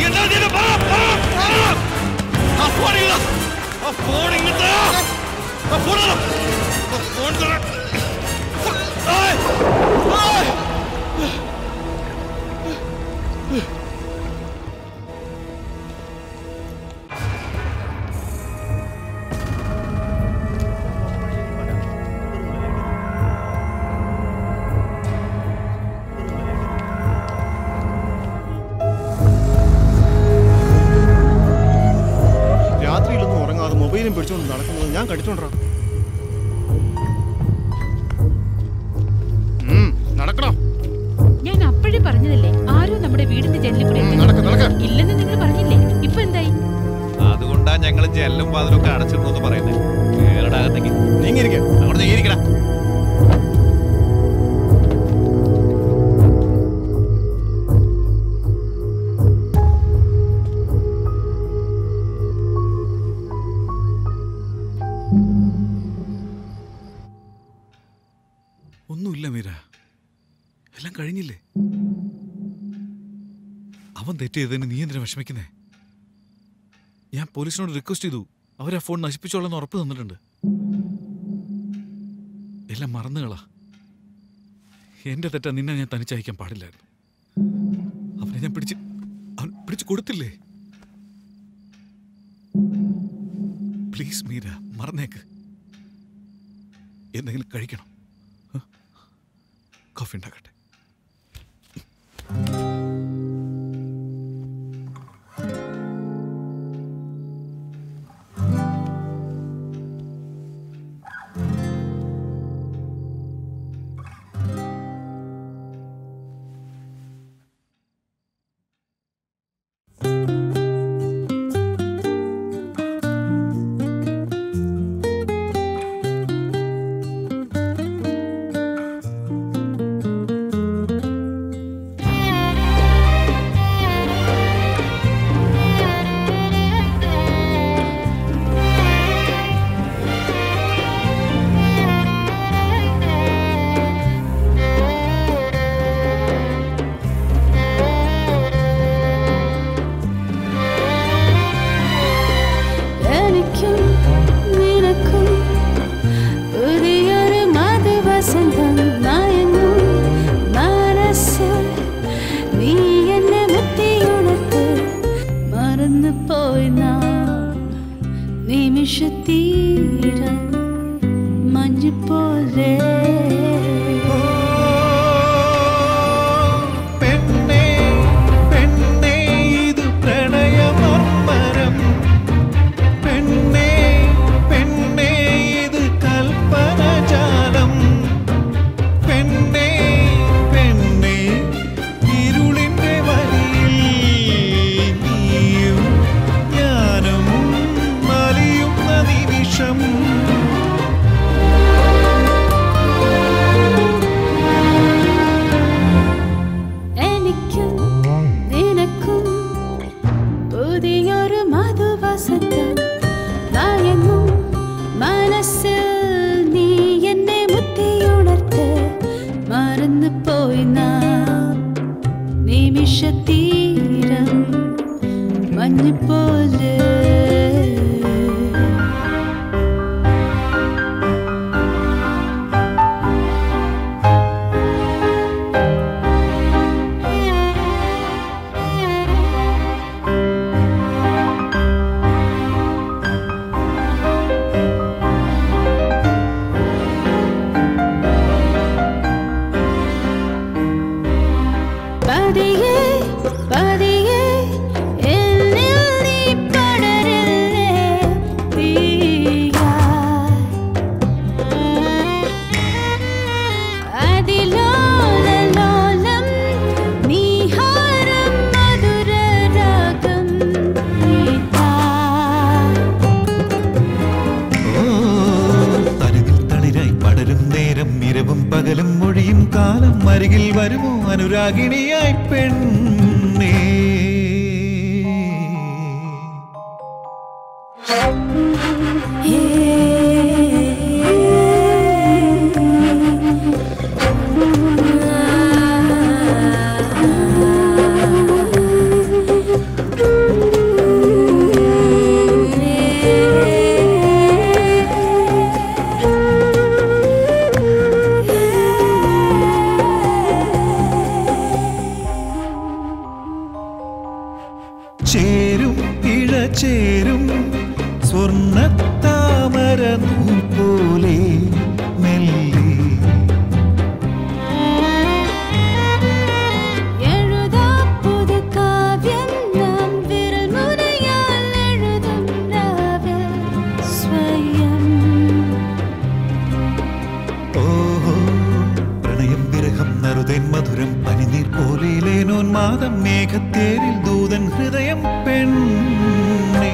നീ എന്താ ചെയ്തത്? പറ, പറ, പറ. ആ ഫോൺ ഇങ്ങ് താ. ആ ഫോൺ ഇങ്ങ് താ. ആ ഫോൺ തരാം. ആ ഫോൺ തരാം. ഏയ്. ഏയ്. രാത്രിയിലൊന്നും ഉറങ്ങാതെ മൊബൈലും പിടിച്ചുകൊണ്ട് നടക്കുന്നത് ഞാൻ കടിച്ചോണ്ടാ നടക്കണോ ഞാൻ അപ്പോഴേ പറഞ്ഞതല്ലേ ആരോ നമ്മുടെ വീടിന്റെ ജനലിൽ കൂടെ എത്തി. ഇല്ലെന്ന് നിങ്ങൾ പറഞ്ഞില്ലേ ഇപ്പൊ എന്തായി അതുകൊണ്ടാ ഞങ്ങൾ ജെല്ലും വാതിലൊക്കെ അടച്ചിടണമെന്ന് എന്ന് പറയുന്നത് കേരട അകത്തേക്ക് നീങ്ങിയിരിക്കാം അവിടെ നീങ്ങിയിരിക്കടാ ഒന്നുമില്ല മീര എല്ലാം കഴിഞ്ഞില്ലേ അവൻ തെറ്റ് ചെയ്തതിന് നീ എന്തിനാ വിഷമിക്കുന്നേ ഞാൻ പോലീസിനോട് റിക്വസ്റ്റ് ചെയ്തു അവരാ ഫോൺ നശിപ്പിച്ചോളെന്ന് ഉറപ്പ് തന്നിട്ടുണ്ട് എല്ലാം മറന്നുകളാ എന്റെ തെറ്റാ നിന്നെ ഞാൻ തനിച്ചയക്കാൻ പാടില്ലായിരുന്നു അവനെ ഞാൻ പിടിച്ച് അവൻ പിടിച്ച് കൊടുത്തില്ലേ പ്ലീസ് മീര മറന്നേക്ക് എന്തെങ്കിലും കഴിക്കണം കോഫി ഉണ്ടാക്കട്ടെ എനിക്കും നിനക്കും പുതിയൊരു മധുവസന്തം മയങ്ങും മനസ്സിൽ നീ എന്നെ മുത്തിയുണർത്ത് മറന്നു പോയി നാം നിമിഷത്തീരം മഞ്ഞു പോലെ പെണ്ണേ പെണ്ണേ ഇത് പ്രണയമർമ്മരം പെണ്ണേ പെണ്ണേ ഇത് കൽപ്പനജാലം പെണ്ണേ പെണ്ണേ ഇരുളിന്റെ വരിയിൽ നീയും ഞാനും മലിയുന്ന നിമിഷം എനിക്കും നിനക്കും പുതിയൊരു മധുവസന്തം നയങ്ങും മനസ്സിൽ നീ എന്നെ മുത്തിയുണർത്ത് മറന്നു പോയി നാം നിമിഷത്തീരം മഞ്ഞു പോലെ പതിയെ പതിയെ എന്നിൽ നീ പടരില്ലേ തീയായി. അതിലോലലോലം നീഹാരം മധുരരാഗം നീതാ. തരുവിൽ തളിരായി പടരും നേരം ഇരവും പകലും മൊഴിയും കാലം അരികിൽ വരുമോ അനുരാഗിണിയായി പെണ്ണേ ചേരും സ്വർണ്ണത്താമര നൂൽ പോലെ മെല്ലെ എഴുതാ പുതു കാവ്യം നാം വിരൽ മുനയാൽ എഴുതും രാവിൽ സ്വയം ഓഹോ പ്രണയം വിരഹം നറുതൻ മധുരം പനിനീർ പോലെ ലേനോന്മാദം മേഘത്തേരിൽ ദൂതൻ ഹൃദയം പെണ്ണെ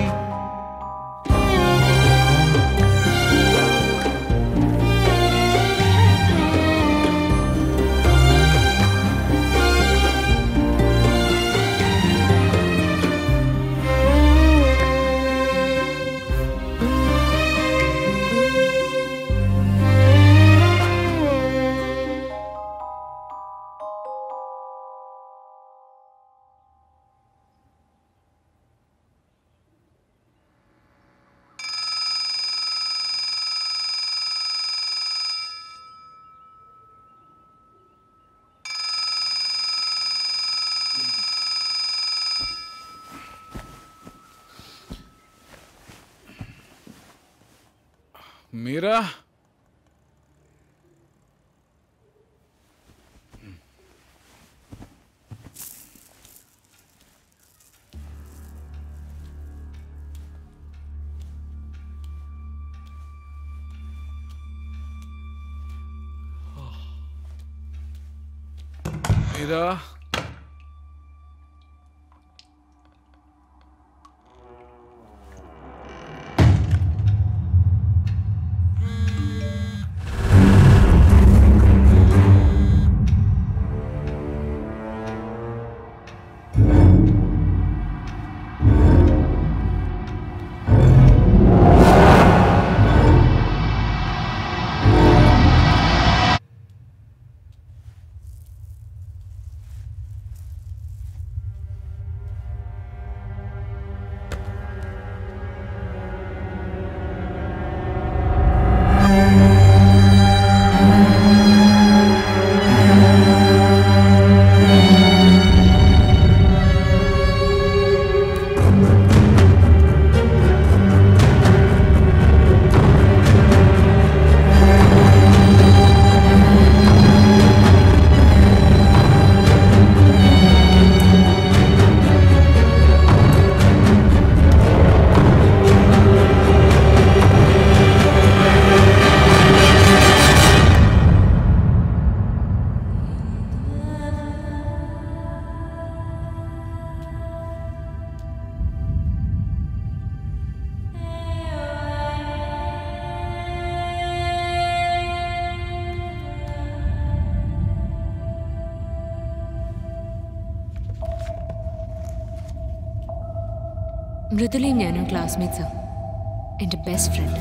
മീര മീര മൃദുലയും ഞാനും ക്ലാസ്മേറ്റ്സാ എൻ്റെ ബെസ്റ്റ് ഫ്രണ്ട്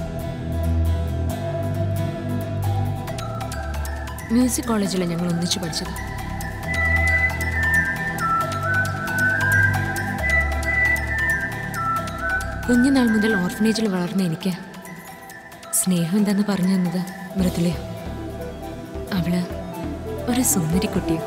മ്യൂസിക് കോളേജിലാണ് ഞങ്ങൾ ഒന്നിച്ചു പഠിച്ചത് കുഞ്ഞുനാൾ മുതൽ ഓർഫനേജിൽ വളർന്ന എനിക്ക് സ്നേഹം എന്താന്ന് പറഞ്ഞു തന്നത് മൃദുലയ അവള് ഒരു സുന്ദരി കുട്ടിയോ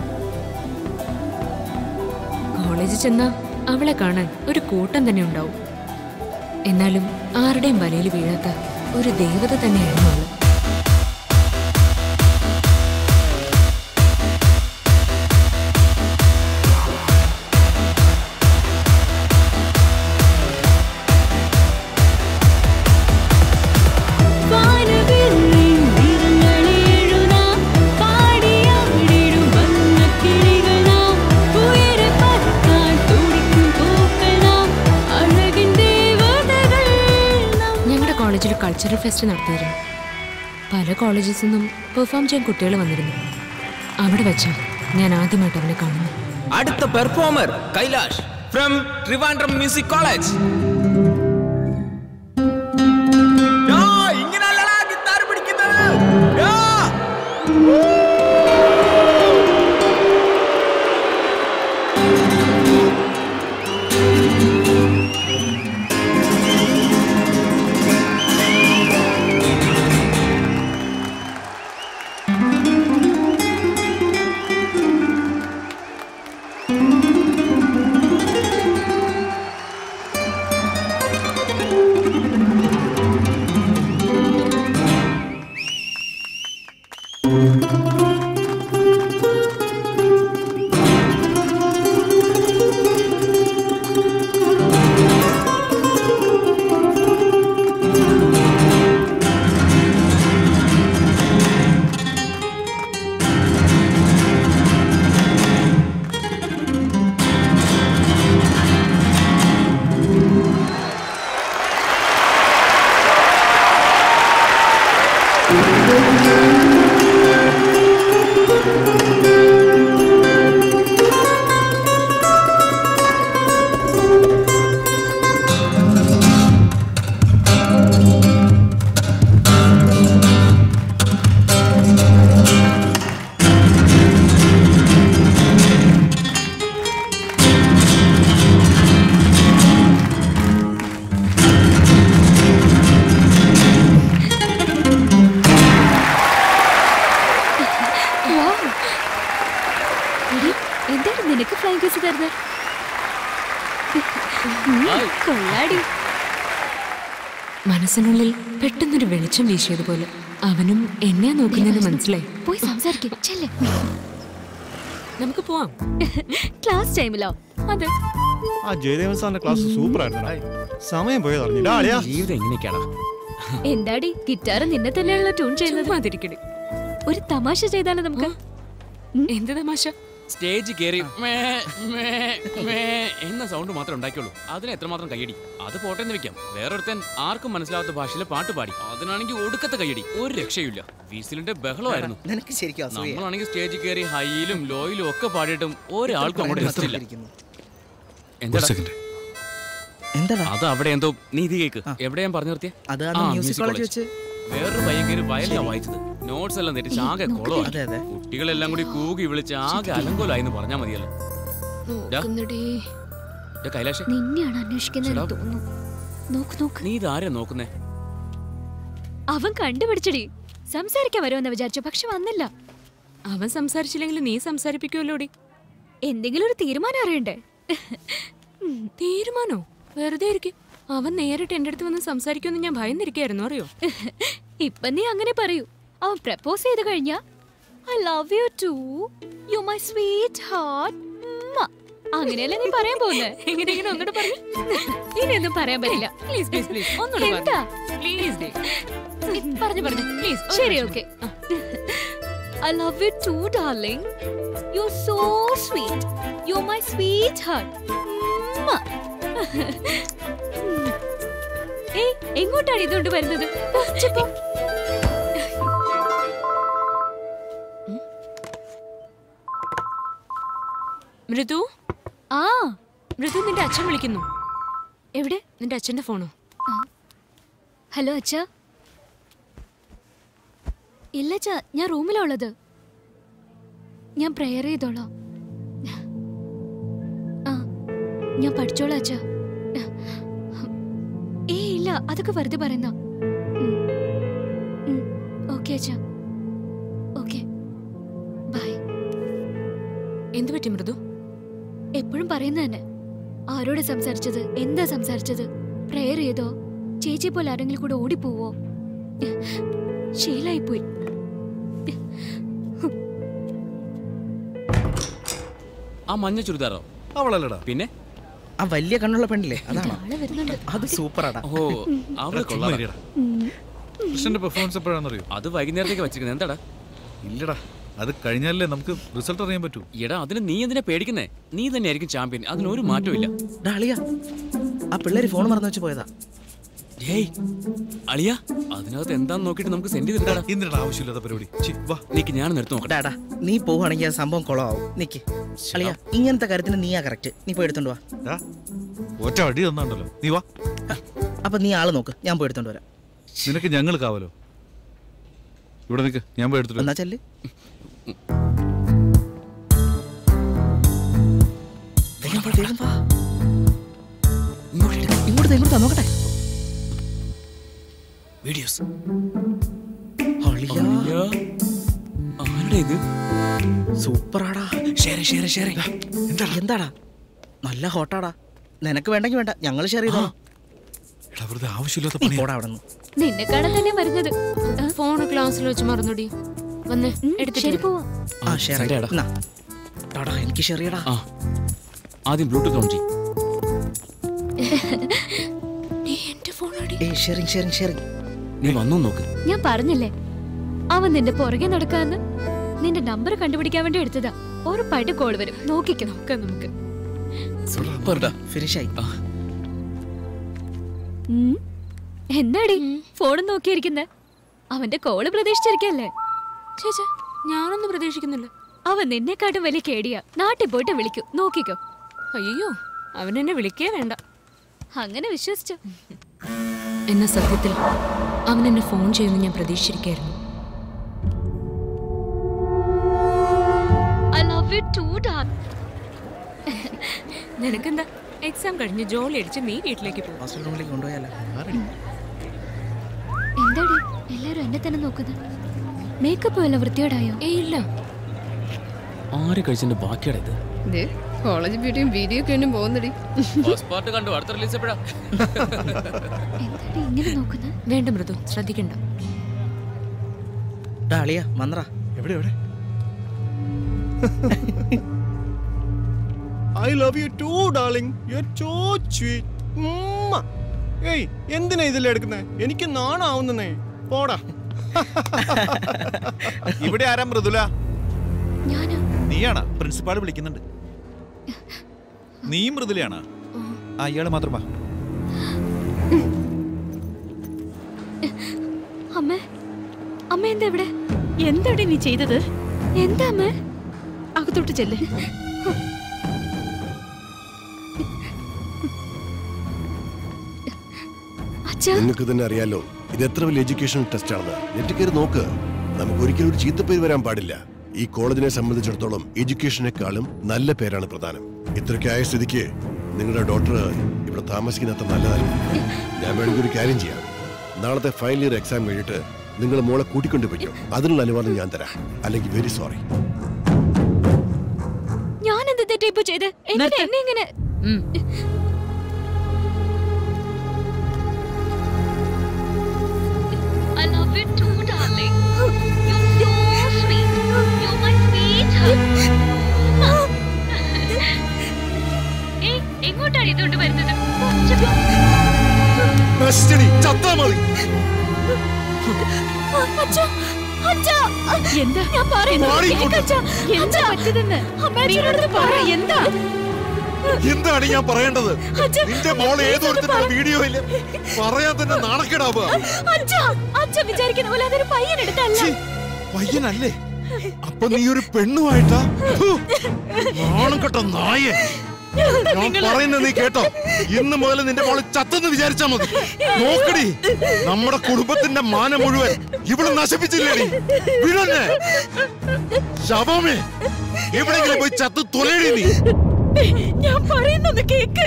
കോളേജിൽ ചെന്ന അവളെ കാണാൻ ഒരു കൂട്ടം തന്നെ ഉണ്ടാവും എന്നാലും ആരുടെയും വലയിൽ വീഴാത്ത ഒരു ദേവത തന്നെയായിരുന്നു അവള് വാനവില്ലിൻ നിറങ്ങളെഴുതാം പാടിയാടിടും വന്നക്കിളികൾ നാം ഉയരെ പറക്കാൻ തുടിക്കും പൂക്കൾ നാം അഴകിൻ ദേവതകൾ ഞങ്ങളുടെ കോളേജിൽ കൾച്ചറൽ ഫെസ്റ്റ് നടത്തിയിരുന്നു പല കോളേജസിൽ നിന്നും പെർഫോം ചെയ്യാൻ കുട്ടികൾ വന്നിരുന്നു അവിടെ വെച്ചാ ഞാൻ ആദ്യമായിട്ട് അവനെ കാണുന്നു അടുത്ത performer Kailash from Trivandrum music college ഇങ്ങനല്ലടാ ഗിത്താർ പിടിക്കുന്നത് കൊള്ളാടി മനസ്സിനുള്ളിൽ പെട്ടെന്നൊരു വെളിച്ചം വീശിയതുപോലെ അവനും എന്നെ നോക്കുന്നതിന് മനസ്സിലായി പോയി സംസാരിക്കും ചെല്ലേ നമുക്ക് പോവാം ക്ലാസ് ടൈമിലോ അതെ ആ ജയദേവൻ സാറിന്റെ ക്ലാസ് സൂപ്പർ ആയിരുന്നു സമയം പോയത് അറിഞ്ഞില്ല ആളിയാ ജീവിതം എങ്ങനെയൊക്കെയാണ് എന്താടി ഗിറ്റാർ നിന്നെ തന്നെയാണല്ലോ ട്യൂൺ ചെയ്യുന്നത് അതിരിക്കണേ ഒരു തമാശ ചെയ്താലോ നമുക്ക് എന്ത് തമാശ സ്റ്റേജ് കയറി മേ, മേ, മേ എന്ന സൗണ്ട് മാത്രമേ ഉണ്ടാക്കിയുള്ളൂ അതിന് എത്രമാത്രം കയ്യടി അത് പോട്ടെന്ന് വെക്കാം വേറൊരുത്തൻ ആർക്കും മനസ്സിലാവാത്ത ഭാഷയിൽ പാട്ട് പാടി അതിനാണെങ്കിൽ ഒടുക്കത്തെ കയ്യടി ഒരു രക്ഷയില്ല വീസിലിന്റെ ബഹളമായിരുന്നു നിനക്ക് ശരിക്കും അസൂയ നമ്മളാണെങ്കിൽ സ്റ്റേജിൽ കയറി ഹൈയിലും ലോയിലും ഒക്കെ പാടിയിട്ടും ഒരാൾക്കും അങ്ങോട്ട് രസമില്ല ഒരു എന്താടാ? സെക്കൻഡ് എന്താടാ അത് അവിടെ എന്തോ നീ ഇത് കേക്ക് എവിടെ ഞാൻ പറഞ്ഞു നിർത്തിയ അത് അന്ന് മ്യൂസിക് കോളേജ് വെച്ച് വേറൊരു പയ്യൻ കയറി വയലിലാ വായിച്ചത് നോട്ട്സ് എല്ലാം തെറ്റിച്ച് ആകെ കുളമാണ് അതെ അതെ കുട്ടികളെല്ലാം കൂടി കൂകി വിളിച്ച് ആകെ അലങ്കോലായിന്ന് പറഞ്ഞാ മതിയല്ലോ ഡാ, ഡാ കൈലാഷേ നിന്നെയാണ് അന്വേഷിക്കുന്നതെന്ന് തോന്നുന്നു നോക്ക് നോക്ക് നീ ഇതാരാ നോക്കുന്നേ അവൻ കണ്ടുപിടിച്ചടി സംസാരിക്കാൻ വരുമെന്ന് വിചാരിച്ചു പക്ഷെ വന്നില്ല അവൻ സംസാരിച്ചില്ലെങ്കിൽ നീ സംസാരിപ്പിക്കുമല്ലോടി എന്തെങ്കിലും ഒരു തീരുമാനം അറിയണ്ടേ തീരുമാനോ വെറുതെ ഇരിക്കും അവൻ നേരിട്ട് എന്റെ അടുത്ത് വന്ന് സംസാരിക്കുമെന്ന് ഞാൻ ഭയന്നിരിക്കായിരുന്നു അറിയോ ഇപ്പൊ നീ അങ്ങനെ പറയൂ അവൻ പ്രപ്പോസ് ചെയ്ത് കഴിഞ്ഞാ I love you too you my sweetheart അങ്ങനെയല്ലേ നീ പറയാൻ പോകുന്നേ എങ്ങനെയെങ്കിലും ഒന്നുകൂടെ പറഞ്ഞു ഇനിയൊന്നും പറയാൻ പറ്റില്ല പ്ലീസ് പ്ലീസ് പ്ലീസ് ഒന്നുകൂടെ എന്താ പ്ലീസ് ഡേ പറഞ്ഞു പറഞ്ഞു പ്ലീസ് ശരി okay I love you too darling you so sweet you my sweetheart ഏയ് എങ്ങോട്ടാണ് ഇതുകൊണ്ട് വരുന്നത് പോ, ചെ, പോ. മൃദു ആ മൃദു നിന്റെ അച്ഛൻ വിളിക്കുന്നു എവിടെ നിന്റെ അച്ഛന്റെ ഫോണോ ഹലോ അച്ഛ ഇല്ല അച്ഛ ഞാൻ റൂമിലാ ഉള്ളത് ഞാൻ പ്രെയർ ചെയ്തോളാം ആ ഞാൻ പഠിച്ചോളാം അച്ഛ ഏ ഇല്ല അതൊക്കെ വെറുതെ പറയുന്ന ഓക്കെ അച്ഛ ഓക്കെ ബൈ എന്ത് പറ്റി മൃദു എപ്പോഴും പറയുന്ന തന്നെ ആരോട് സംസാരിച്ചത് എന്താ സംസാരിച്ചത് പ്രെയർ ചെയ്തോ ചേച്ചിയെ പോലെ ആരെങ്കിലും കൂടെ ഓടിപ്പോവോ ശീലായിപ്പോയി ആ മഞ്ഞ ചുരിദാറോ അവളല്ലടാ പിന്നെ ആ വലിയ കണ്ണുള്ള പെണ്ണില്ലേ അതാണോ ആള് വരുന്നുണ്ട് അത് സൂപ്പറാടാ ഓ അവള് കൊള്ളാം കൃഷ്ണന്റെ പെർഫോമൻസ് എപ്പോഴാണെന്നറിയോ അത് വൈകുന്നേരത്തേക്ക് വെച്ചിരിക്കുന്നത് എന്താടാ ഇല്ലടാ അത് കഴിഞ്ഞാലേ നമുക്ക് റിസൾട്ട് അറിയാൻ പറ്റൂ എടാ അതിന് നീ എന്തിനാ പേടിക്കുന്നേ നീ തന്നെയായിരിക്കും ചാമ്പ്യൻ അതിനൊരു മാറ്റവും ഇല്ല ഡാ അളിയ ആ പിള്ളേര് ഫോൺ മറന്നു വെച്ച് പോയതാ ഏയ് അളിയ അതിനകത്ത് എന്താന്ന് നോക്കിയിട്ട് നമുക്ക് സെൻഡ് ചെയ്തിട്ടാടാ എന്തിനാ ആവശ്യമില്ലാത്ത പരിപാടി ഛി, വാ നിക്ക് ഞാൻ എടുത്തു നോക്കട്ടെ ഡാടാ നീ പോവുകയാണെങ്കിൽ ആ സംഭവം കുളമാവും നിക്ക് അളിയ ഇങ്ങനത്തെ കാര്യത്തിന് നീയാ കറക്റ്റ് നീ പോയി എടുത്തോണ്ട് വാ ഡാ, ഒറ്റ അടി തന്നാണ്ടല്ലോ നീ വാ അപ്പൊ നീ ആള് നോക്ക് ഞാൻ പോയി എടുത്തോണ്ട് വരാം നിനക്ക് ഞങ്ങൾ കാവലോ ഇവിടെ നിൽക്ക് ഞാൻ പോയി എടുത്തിട്ട് എന്നാ ചെല്ല് വേഗം വാ, വേഗം വാ. ഇങ്ങോട്ട് ദേ, ഇങ്ങോട്ട് ദാ, നോക്കട്ടെ വീഡിയോസ് അളിയാ ആരുടെ ഇത് സൂപ്പറാടാ ഷെയർ ഷെയർ ഷെയർ എന്താടാ നല്ല ഹോട്ടാടാ നിനക്ക് വേണ്ടെങ്കിൽ വേണ്ട ഞങ്ങൾ ഷെയർ ചെയ്തോ എടാ വെറുതെ ആവശ്യമില്ലാത്ത നീ പണി പോടാ അവിടെ നിന്ന് നിന്നെ കാണാൻ തന്നെ വരുന്നത് ഫോൺ ക്ലാസ്സിൽ വെച്ച് മറന്നുടി വന്ന് എടുത്തിട്ട് ശരി വരാം. പോവാ ആ ഷെയർ സൺഡേ ആടാ. ടാടാ എനിക്ക് ഷെയർ ചെയ്യടാ ആ ആദ്യം ബ്ലൂടൂത്ത് ഓൺ ചെയ്യും നീ എന്റെ ഫോൺ അടി ഏയ് ഷെയറിങ് ഷെയറിങ് ഷെയറിങ് നീ വന്നു നോക്ക് ഞാൻ പറഞ്ഞില്ലേ അവൻ നിന്റെ പുറകെ നടക്കാന്ന് നിന്റെ നമ്പർ കണ്ടുപിടിക്കാൻ വേണ്ടി എടുത്തതാ ഉറപ്പായിട്ട് കോൾ വരും നോക്കിക്കോ നോക്കാം നമുക്ക് സൂപ്പർടാ ഫിനിഷ് ആയി ഉം. എന്താടി ഫോണും നോക്കിയിരിക്കുന്നെ അവന്റെ കോള് പ്രതീക്ഷിച്ചിരിക്കല്ലേ ചേച്ചേ ഞാനൊന്നും പ്രതീക്ഷിക്കുന്നില്ല അവൻ നിന്നെക്കാട്ടും വലിയ കേടിയാ നാട്ടിൽ പോയിട്ട് വിളിക്കൂ നോക്കിക്കോ അയ്യോ അവൻ എന്നെ വിളിക്കേ വേണ്ട അങ്ങനെ വിശ്വസിച്ചോ എന്ന സത്യത്തിൽ അവൻ എന്നെ ഫോൺ ചെയ്യുമെന്ന് ഞാൻ പ്രതീക്ഷിച്ചിരിക്കായിരുന്നു ഐ ലവ് യു ടു ഡാർ നിനക്കെന്താ എക്സാം കഴിഞ്ഞ് ജോലി അടിച്ച് നീ വീട്ടിലേക്ക് പോകും ഹോസ്റ്റൽ റൂമിലേക്ക് കൊണ്ടുപോയാലോ എന്താടി എല്ലാരും എന്നെ തന്നെ നോക്കുന്നത് മേക്കപ്പ് വല്ല വൃത്തിയോടായോ ഏ ഇല്ല ആര് കഴിച്ചതിന്റെ ബാക്കിയുടെ ഇത് കോളേജ് ബ്യൂട്ടിയും വീഡിയോ ഒക്കെ ഒന്നും പോകുന്നടി ഫസ്റ്റ് പാർട്ട് കണ്ടു അടുത്ത റിലീസ് എപ്പോഴാ ഇങ്ങനെ നോക്കുന്നത് വേണ്ട മൃദു ശ്രദ്ധിക്കണ്ട ഡാ അളിയ മന്ത്രാ എവിടെ എവിടെ I love you too darling you are so sweet ഏയ് എന്തിനാ ഇതിൽ എടുക്കുന്നേ എനിക്ക് നാണാവുന്നേ പോടാ ഇവിടെ ആരാ മൃദുല ഞാനാ നീയാണാ പ്രിൻസിപ്പാൾ വിളിക്കുന്നുണ്ട് നീ മൃദുലയാണാ ആ ഇയാള് മാത്രം വാ അമ്മ അമ്മ എന്താ ഇവിടെ എന്താടി നീ ചെയ്തത് എന്താ അമ്മ അകത്തോട്ട് ചെല്ലേ അച്ഛാ നിങ്ങൾക്ക് തന്നെ അറിയാലോ ഇത് എത്ര വലിയ എഡ്യൂക്കേഷണൽ ടെസ്റ്റ് ആണെന്ന് നെറ്റ് കയറി നോക്ക് നമുക്ക് ഒരിക്കലും ഒരു ചീത്തപ്പേര് വരാൻ പാടില്ല ഈ കോളേജിനെ സംബന്ധിച്ചിടത്തോളം എഡ്യൂക്കേഷനേക്കാളും നല്ല പേരാണ് പ്രധാനം ഇത്രയ്ക്ക് ആയ സ്ഥിതിക്ക് നിങ്ങളുടെ ഡോക്ടർ ഇവിടെ താമസിക്കുന്ന അത്ര നല്ലതല്ല ഞാൻ വേണമെങ്കിൽ ഒരു കാര്യം ചെയ്യാം നാളത്തെ ഫൈനൽ ഇയർ എക്സാം കഴിഞ്ഞിട്ട് നിങ്ങൾ മോളെ കൂട്ടിക്കൊണ്ടു പോയിക്കോ അതിനുള്ള അനുവാദം ഞാൻ തരാം അല്ലെങ്കിൽ വെരി സോറി ഞാൻ എന്ത് തെറ്റിപ്പോ ചെയ്ത് എന്തിനാ എന്നെ ഇങ്ങനെ I love you too, darling. You're so sweet. You're my sweetheart. ഏയ്, എങ്ങോട്ടാണ് ഇതുകൊണ്ട് വരുന്നത് ചത്താ മതി അച്ഛാ, അച്ഛാ. എന്താ ഞാൻ പറയുന്നത് മാറിക്കോട്ടെ. കേക്ക് അച്ഛാ. എന്താ അച്ഛാ. പറ്റിയതെന്ന് അമ്മേച്ചനോട് പറ പറ. എന്താ എന്താണ് ഞാൻ പറയേണ്ടത് അച്ഛാ, നിന്റെ മോൾ ഏതോരത്തിന്റെ പറ. വീഡിയോയില് പറയാൻ തന്നെ നാണക്കേടാവുക അച്ഛാ, അച്ഛൻ വിചാരിക്കുന്ന പോലെ അതൊരു പയ്യൻ എടുത്തല്ല പയ്യനല്ലേ അപ്പൊ നീ ഒരു പെണ്ണുമായിട്ടാ ഫു, നാണം കെട്ട നായേ ഞാൻ പറയുന്നത് നീ കേട്ടോ ഇന്ന് മുതൽ നിന്റെ മോള് ചത്തെന്ന് വിചാരിച്ചാ മതി നോക്കടി നമ്മുടെ കുടുംബത്തിന്റെ മാനം മുഴുവൻ ഇവിടെ നശിപ്പിച്ചില്ലേടി വിടന്നെ ശവമേ എവിടെയെങ്കിലും പോയി ചത്ത് തൊലയടി നീ ഞാൻ പറയുന്നത് കേക്ക്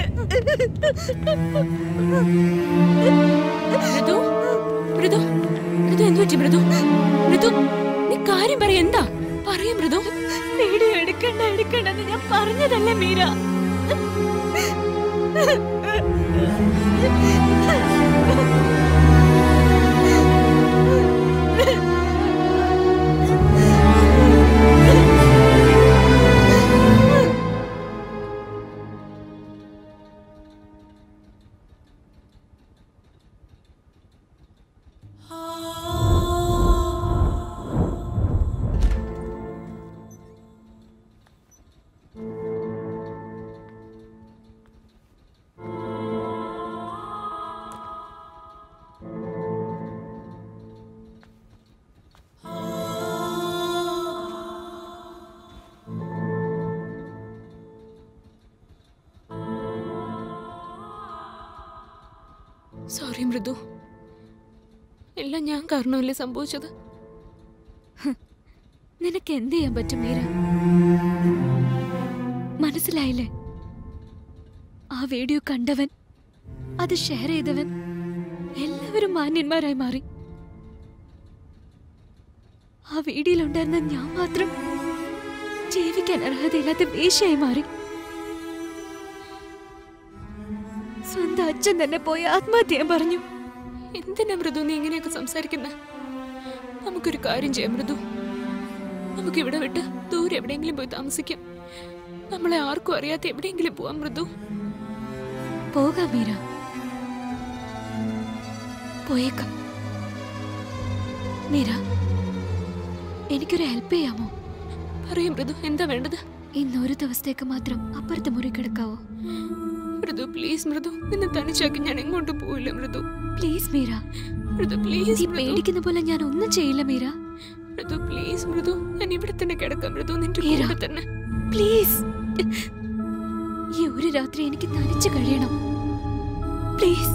മൃദു മൃദു മൃദു എന്ത് പറ്റി മൃദു മൃദു നീ കാര്യം പറ എന്താ പറയ മൃദു വീഡിയോ എടുക്കണ്ട എടുക്കണ്ടെന്ന് ഞാൻ പറഞ്ഞതല്ലേ മീര സോറി മൃദു എല്ലാം ഞാൻ കാരണമല്ലേ സംഭവിച്ചത് നിനക്ക് എന്ത് ചെയ്യാൻ പറ്റും മീര മനസ്സിലായില്ലേ ആ വീഡിയോ കണ്ടവൻ അത് ഷെയർ ചെയ്തവൻ എല്ലാവരും മാന്യന്മാരായി മാറി ആ വീഡിയോയിലുണ്ടായിരുന്ന ഞാൻ മാത്രം ജീവിക്കാൻ അർഹതയില്ലാത്ത വേശ്യയായി മാറി സ്വന്തം അച്ഛൻ തന്നെ പോയി ആത്മഹത്യ ചെയ്യാൻ പറഞ്ഞു എന്തിനാ മൃദു നീ ഇങ്ങനെയൊക്കെ സംസാരിക്കുന്നത് നമുക്കൊരു കാര്യം ചെയ്യാം മൃദു നമുക്ക് ഇവിടെ വിട്ട് ദൂരെ എവിടെയെങ്കിലും പോയി താമസിക്കാം നമ്മളെ ആർക്കും അറിയാത്ത എവിടെയെങ്കിലും പോവാം മൃദു പോകാം മീര പോയേക്കാം മീര എനിക്കൊരു ഹെൽപ്പ് ചെയ്യാമോ പറയും മൃദു എന്താ വേണ്ടത് ഇന്ന് ഒരു ദിവസത്തേക്ക് മാത്രം അപ്പുറത്തെ മുറി കിടക്കാവോ മൃദു പ്ലീസ് മൃദു നിന്നെ തനിച്ചാക്കി ഞാൻ എങ്ങോട്ടും പോവില്ല മൃദു പ്ലീസ് മീര മൃദു പ്ലീസ് നീ പേടിക്കുന്ന പോലെ ഞാൻ ഒന്നും ചെയ്യില്ല മീര മൃദു പ്ലീസ് മൃദു ഞാൻ ഇവിടെ തന്നെ കിടക്കാം മൃദു നിന്റെ മീര. കൂടെ തന്നെ പ്ലീസ് ഈ ഒരു രാത്രി എനിക്ക് തനിച്ച് കഴിയണം പ്ലീസ്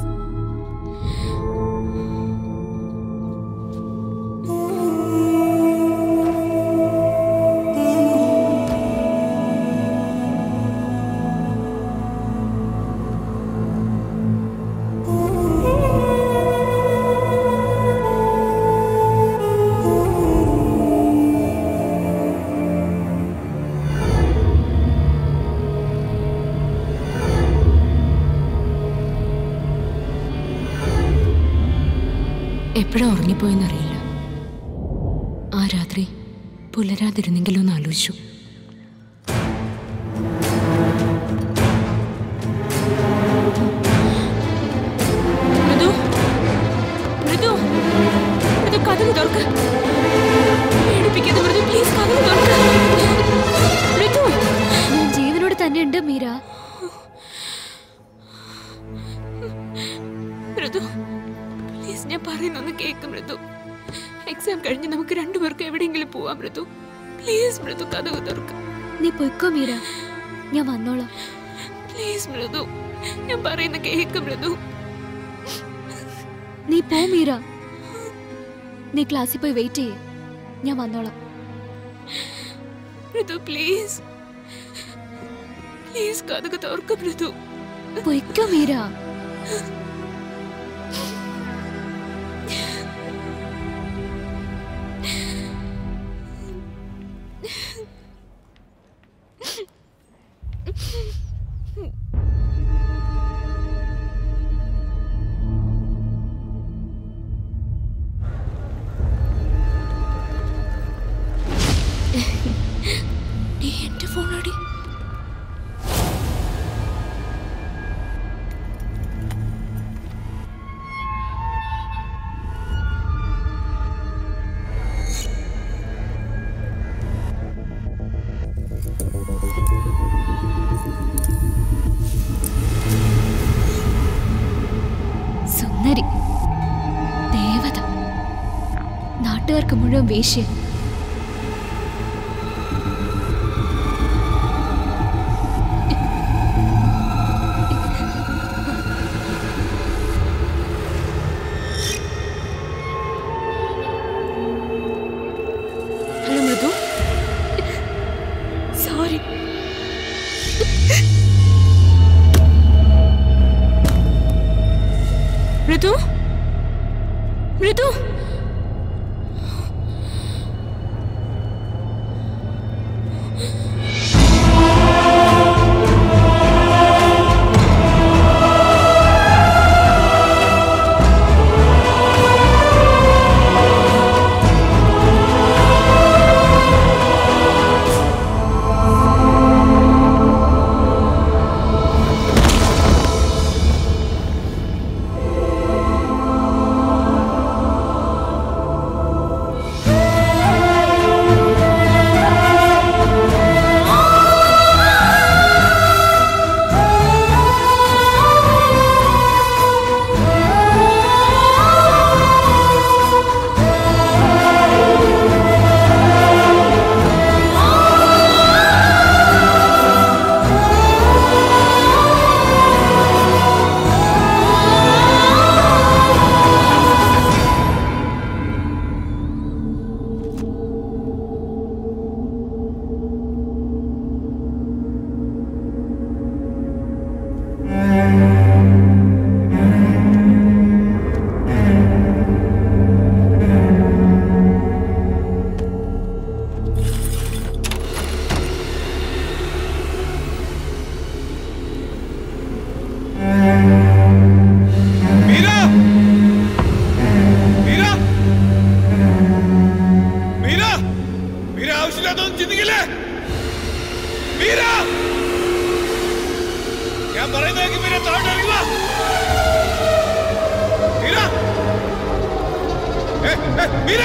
എപ്പോഴാ ഉറങ്ങിപ്പോയെന്നറിയില്ല ആ രാത്രി പുലരാതിരുന്നെങ്കിലോ എന്ന് ആലോചിച്ചു മൃദു മൃദു മൃദു കഥക് തുറക്ക് പേടിപ്പിക്കരുത് മൃദു പ്ലീസ് കഥക് തുറക്ക് മൃദു ഞാൻ ജീവനോട് തന്നെ ഉണ്ട് മീര മൃദു പ്ലീസ് ഞാൻ പറയുന്നൊന്ന് കേക്ക് മൃദു എക്സാം കഴിഞ്ഞ് നമുക്ക് രണ്ടുപേർക്ക് എവിടെയെങ്കിലും പോവാം മൃദു പ്ലീസ് മൃദു കഥക് തുറക്ക് നീ പൊയ്ക്കോ മീര ഞാൻ വന്നോളാം പ്ലീസ് മൃദു ഞാൻ പറയുന്ന കേക്ക് മൃദു നീ പോ മീര നീ ക്ലാസ്സിൽ പോയി വെയിറ്റ് ചെയ്യേ ഞാൻ വന്നോളാം മൃദു പ്ലീസ് പ്ലീസ് കഥക് തുറക്ക് മൃദു പൊയ്ക്കോ മീര നീ എന്റെ ഫോണാടി സുന്ദരി ദേവത നാട്ടുകാർക്ക് മുഴുവൻ വേശ്യ ഹലോ മൃദു സോറി മൃദു മൃദു മീര മീര മീര മീര ആവശ്യമില്ലാത്തൊന്നും ചിന്തിക്കില്ലേ മീര ഞാൻ പറയുന്നത് മീര താഴെ ഇറങ്ങി വാ മീര ഏ, ഏ, മീര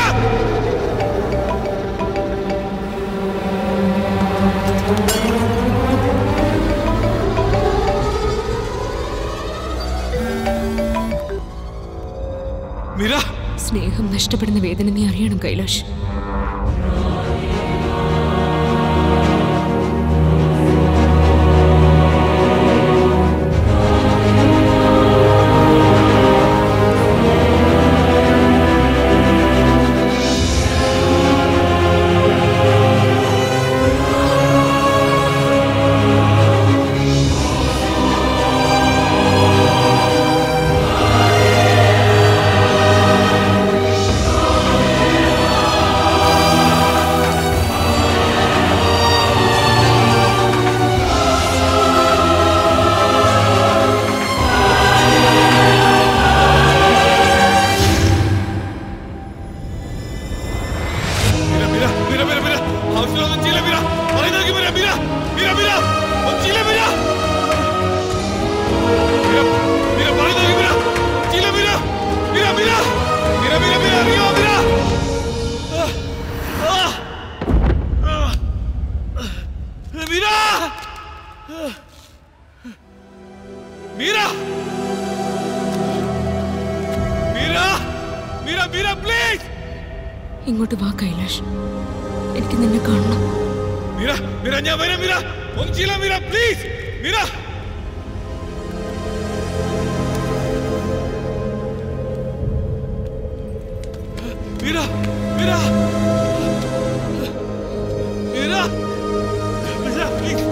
മീര സ്നേഹം നഷ്ടപ്പെടുന്ന വേദന നീ അറിയണം കൈലാഷ് മീര മീര മീര മീര മീര പ്ലീസ് ഇങ്ങോട്ട് വാ കൈലാഷ് എനിക്ക് നിന്നെ കാണണം മീര മീര ഞാൻ വരാം മീര ഒന്നും ചെയ്യില്ല മീര പ്ലീസ് മീര മീര മീര മീര മീര പ്ലീസ്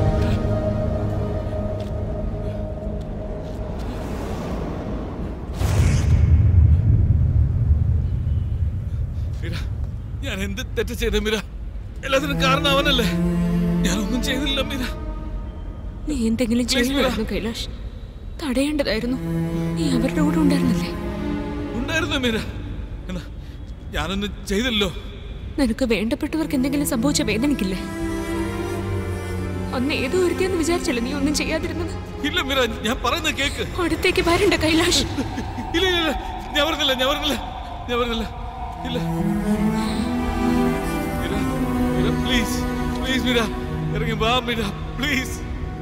മീര ഞാൻ എന്ത് തെറ്റ് ചെയ്ത മീര എല്ലാത്തിനും കാരണം അവനല്ലേ ഞാനൊന്നും ചെയ്തില്ല മീര നീ എന്തെങ്കിലും Please, ചെയ്യണമായിരുന്നു കൈലാഷ് തടയേണ്ടതായിരുന്നു നീ അവരുടെ കൂടെ ഉണ്ടായിരുന്നില്ലേ ഉണ്ടായിരുന്നു മീര എന്നാ ഞാനൊന്നും ചെയ്തില്ലല്ലോ നിനക്ക് വേണ്ടപ്പെട്ടവർക്ക് എന്തെങ്കിലും സംഭവിച്ച വേദനിക്കില്ലേ അന്ന് ഏതോ ഒരുത്തിയെന്ന് വിചാരിച്ചല്ലേ നീ ഒന്നും ചെയ്യാതിരുന്നത് ഇല്ല മീര ഞാൻ പറയുന്നത് കേക്ക് അടുത്തേക്ക് വരണ്ട കൈലാഷ് ഇല്ല ഇല്ല ഇല്ല ഞാൻ പറഞ്ഞില്ല ഞാൻ പറഞ്ഞില്ല ഞാൻ പറഞ്ഞില്ല ഇല്ല മീര മീര പ്ലീസ് പ്ലീസ് മീര ഇറങ്ങി വാ മീര പ്ലീസ്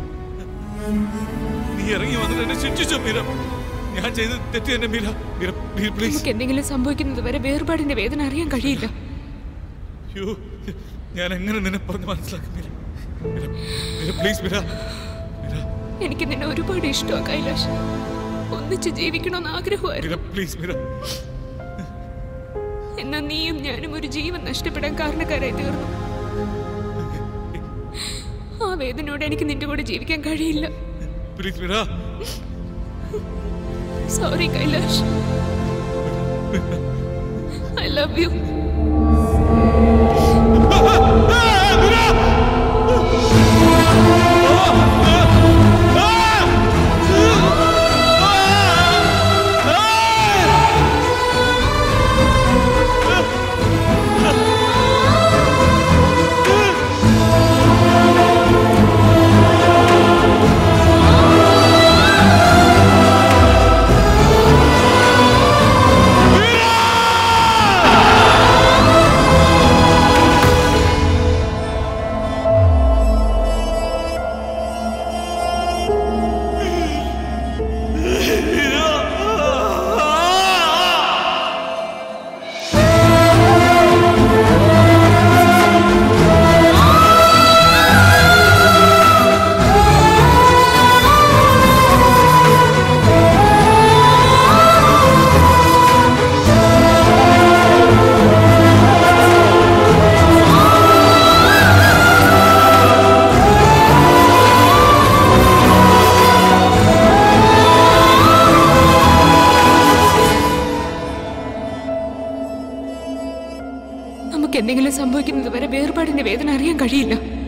നീ ഇറങ്ങി വന്നിട്ട് എന്നെ ശിക്ഷിച്ചോ മീര ഞാൻ ചെയ്ത് തെറ്റ് തന്നെ മീര മീര പ്ലീസ് നമുക്ക് എന്തെങ്കിലും സംഭവിക്കുന്നത് വരെ വേർപാടിന്റെ വേദന അറിയാൻ കഴിയില്ല അയ്യോ ഞാൻ എങ്ങനെ നിന്നെ പറഞ്ഞ് മനസ്സിലാക്കും മീര മീര മീര പ്ലീസ് മീര എനിക്ക് നിന്നെ ഒരുപാട് ഇഷ്ടമാണ് കൈലാഷ് ഒന്നിച്ച് ജീവിക്കണമെന്ന് ആഗ്രഹമായിരുന്നു മീര പ്ലീസ് മീര എന്നാൽ നീയും ഞാനും ഒരു ജീവൻ നഷ്ടപ്പെടാൻ കാരണക്കാരായി തീർന്നു ആ വേദനയോടെ എനിക്ക് നിന്റെ കൂടെ ജീവിക്കാൻ കഴിയില്ല please Meera sorry Kailash I love you നമുക്ക് എന്തെങ്കിലും സംഭവിക്കുന്നത് വരെ വേർപാടിന്റെ വേദന അറിയാൻ കഴിയില്ല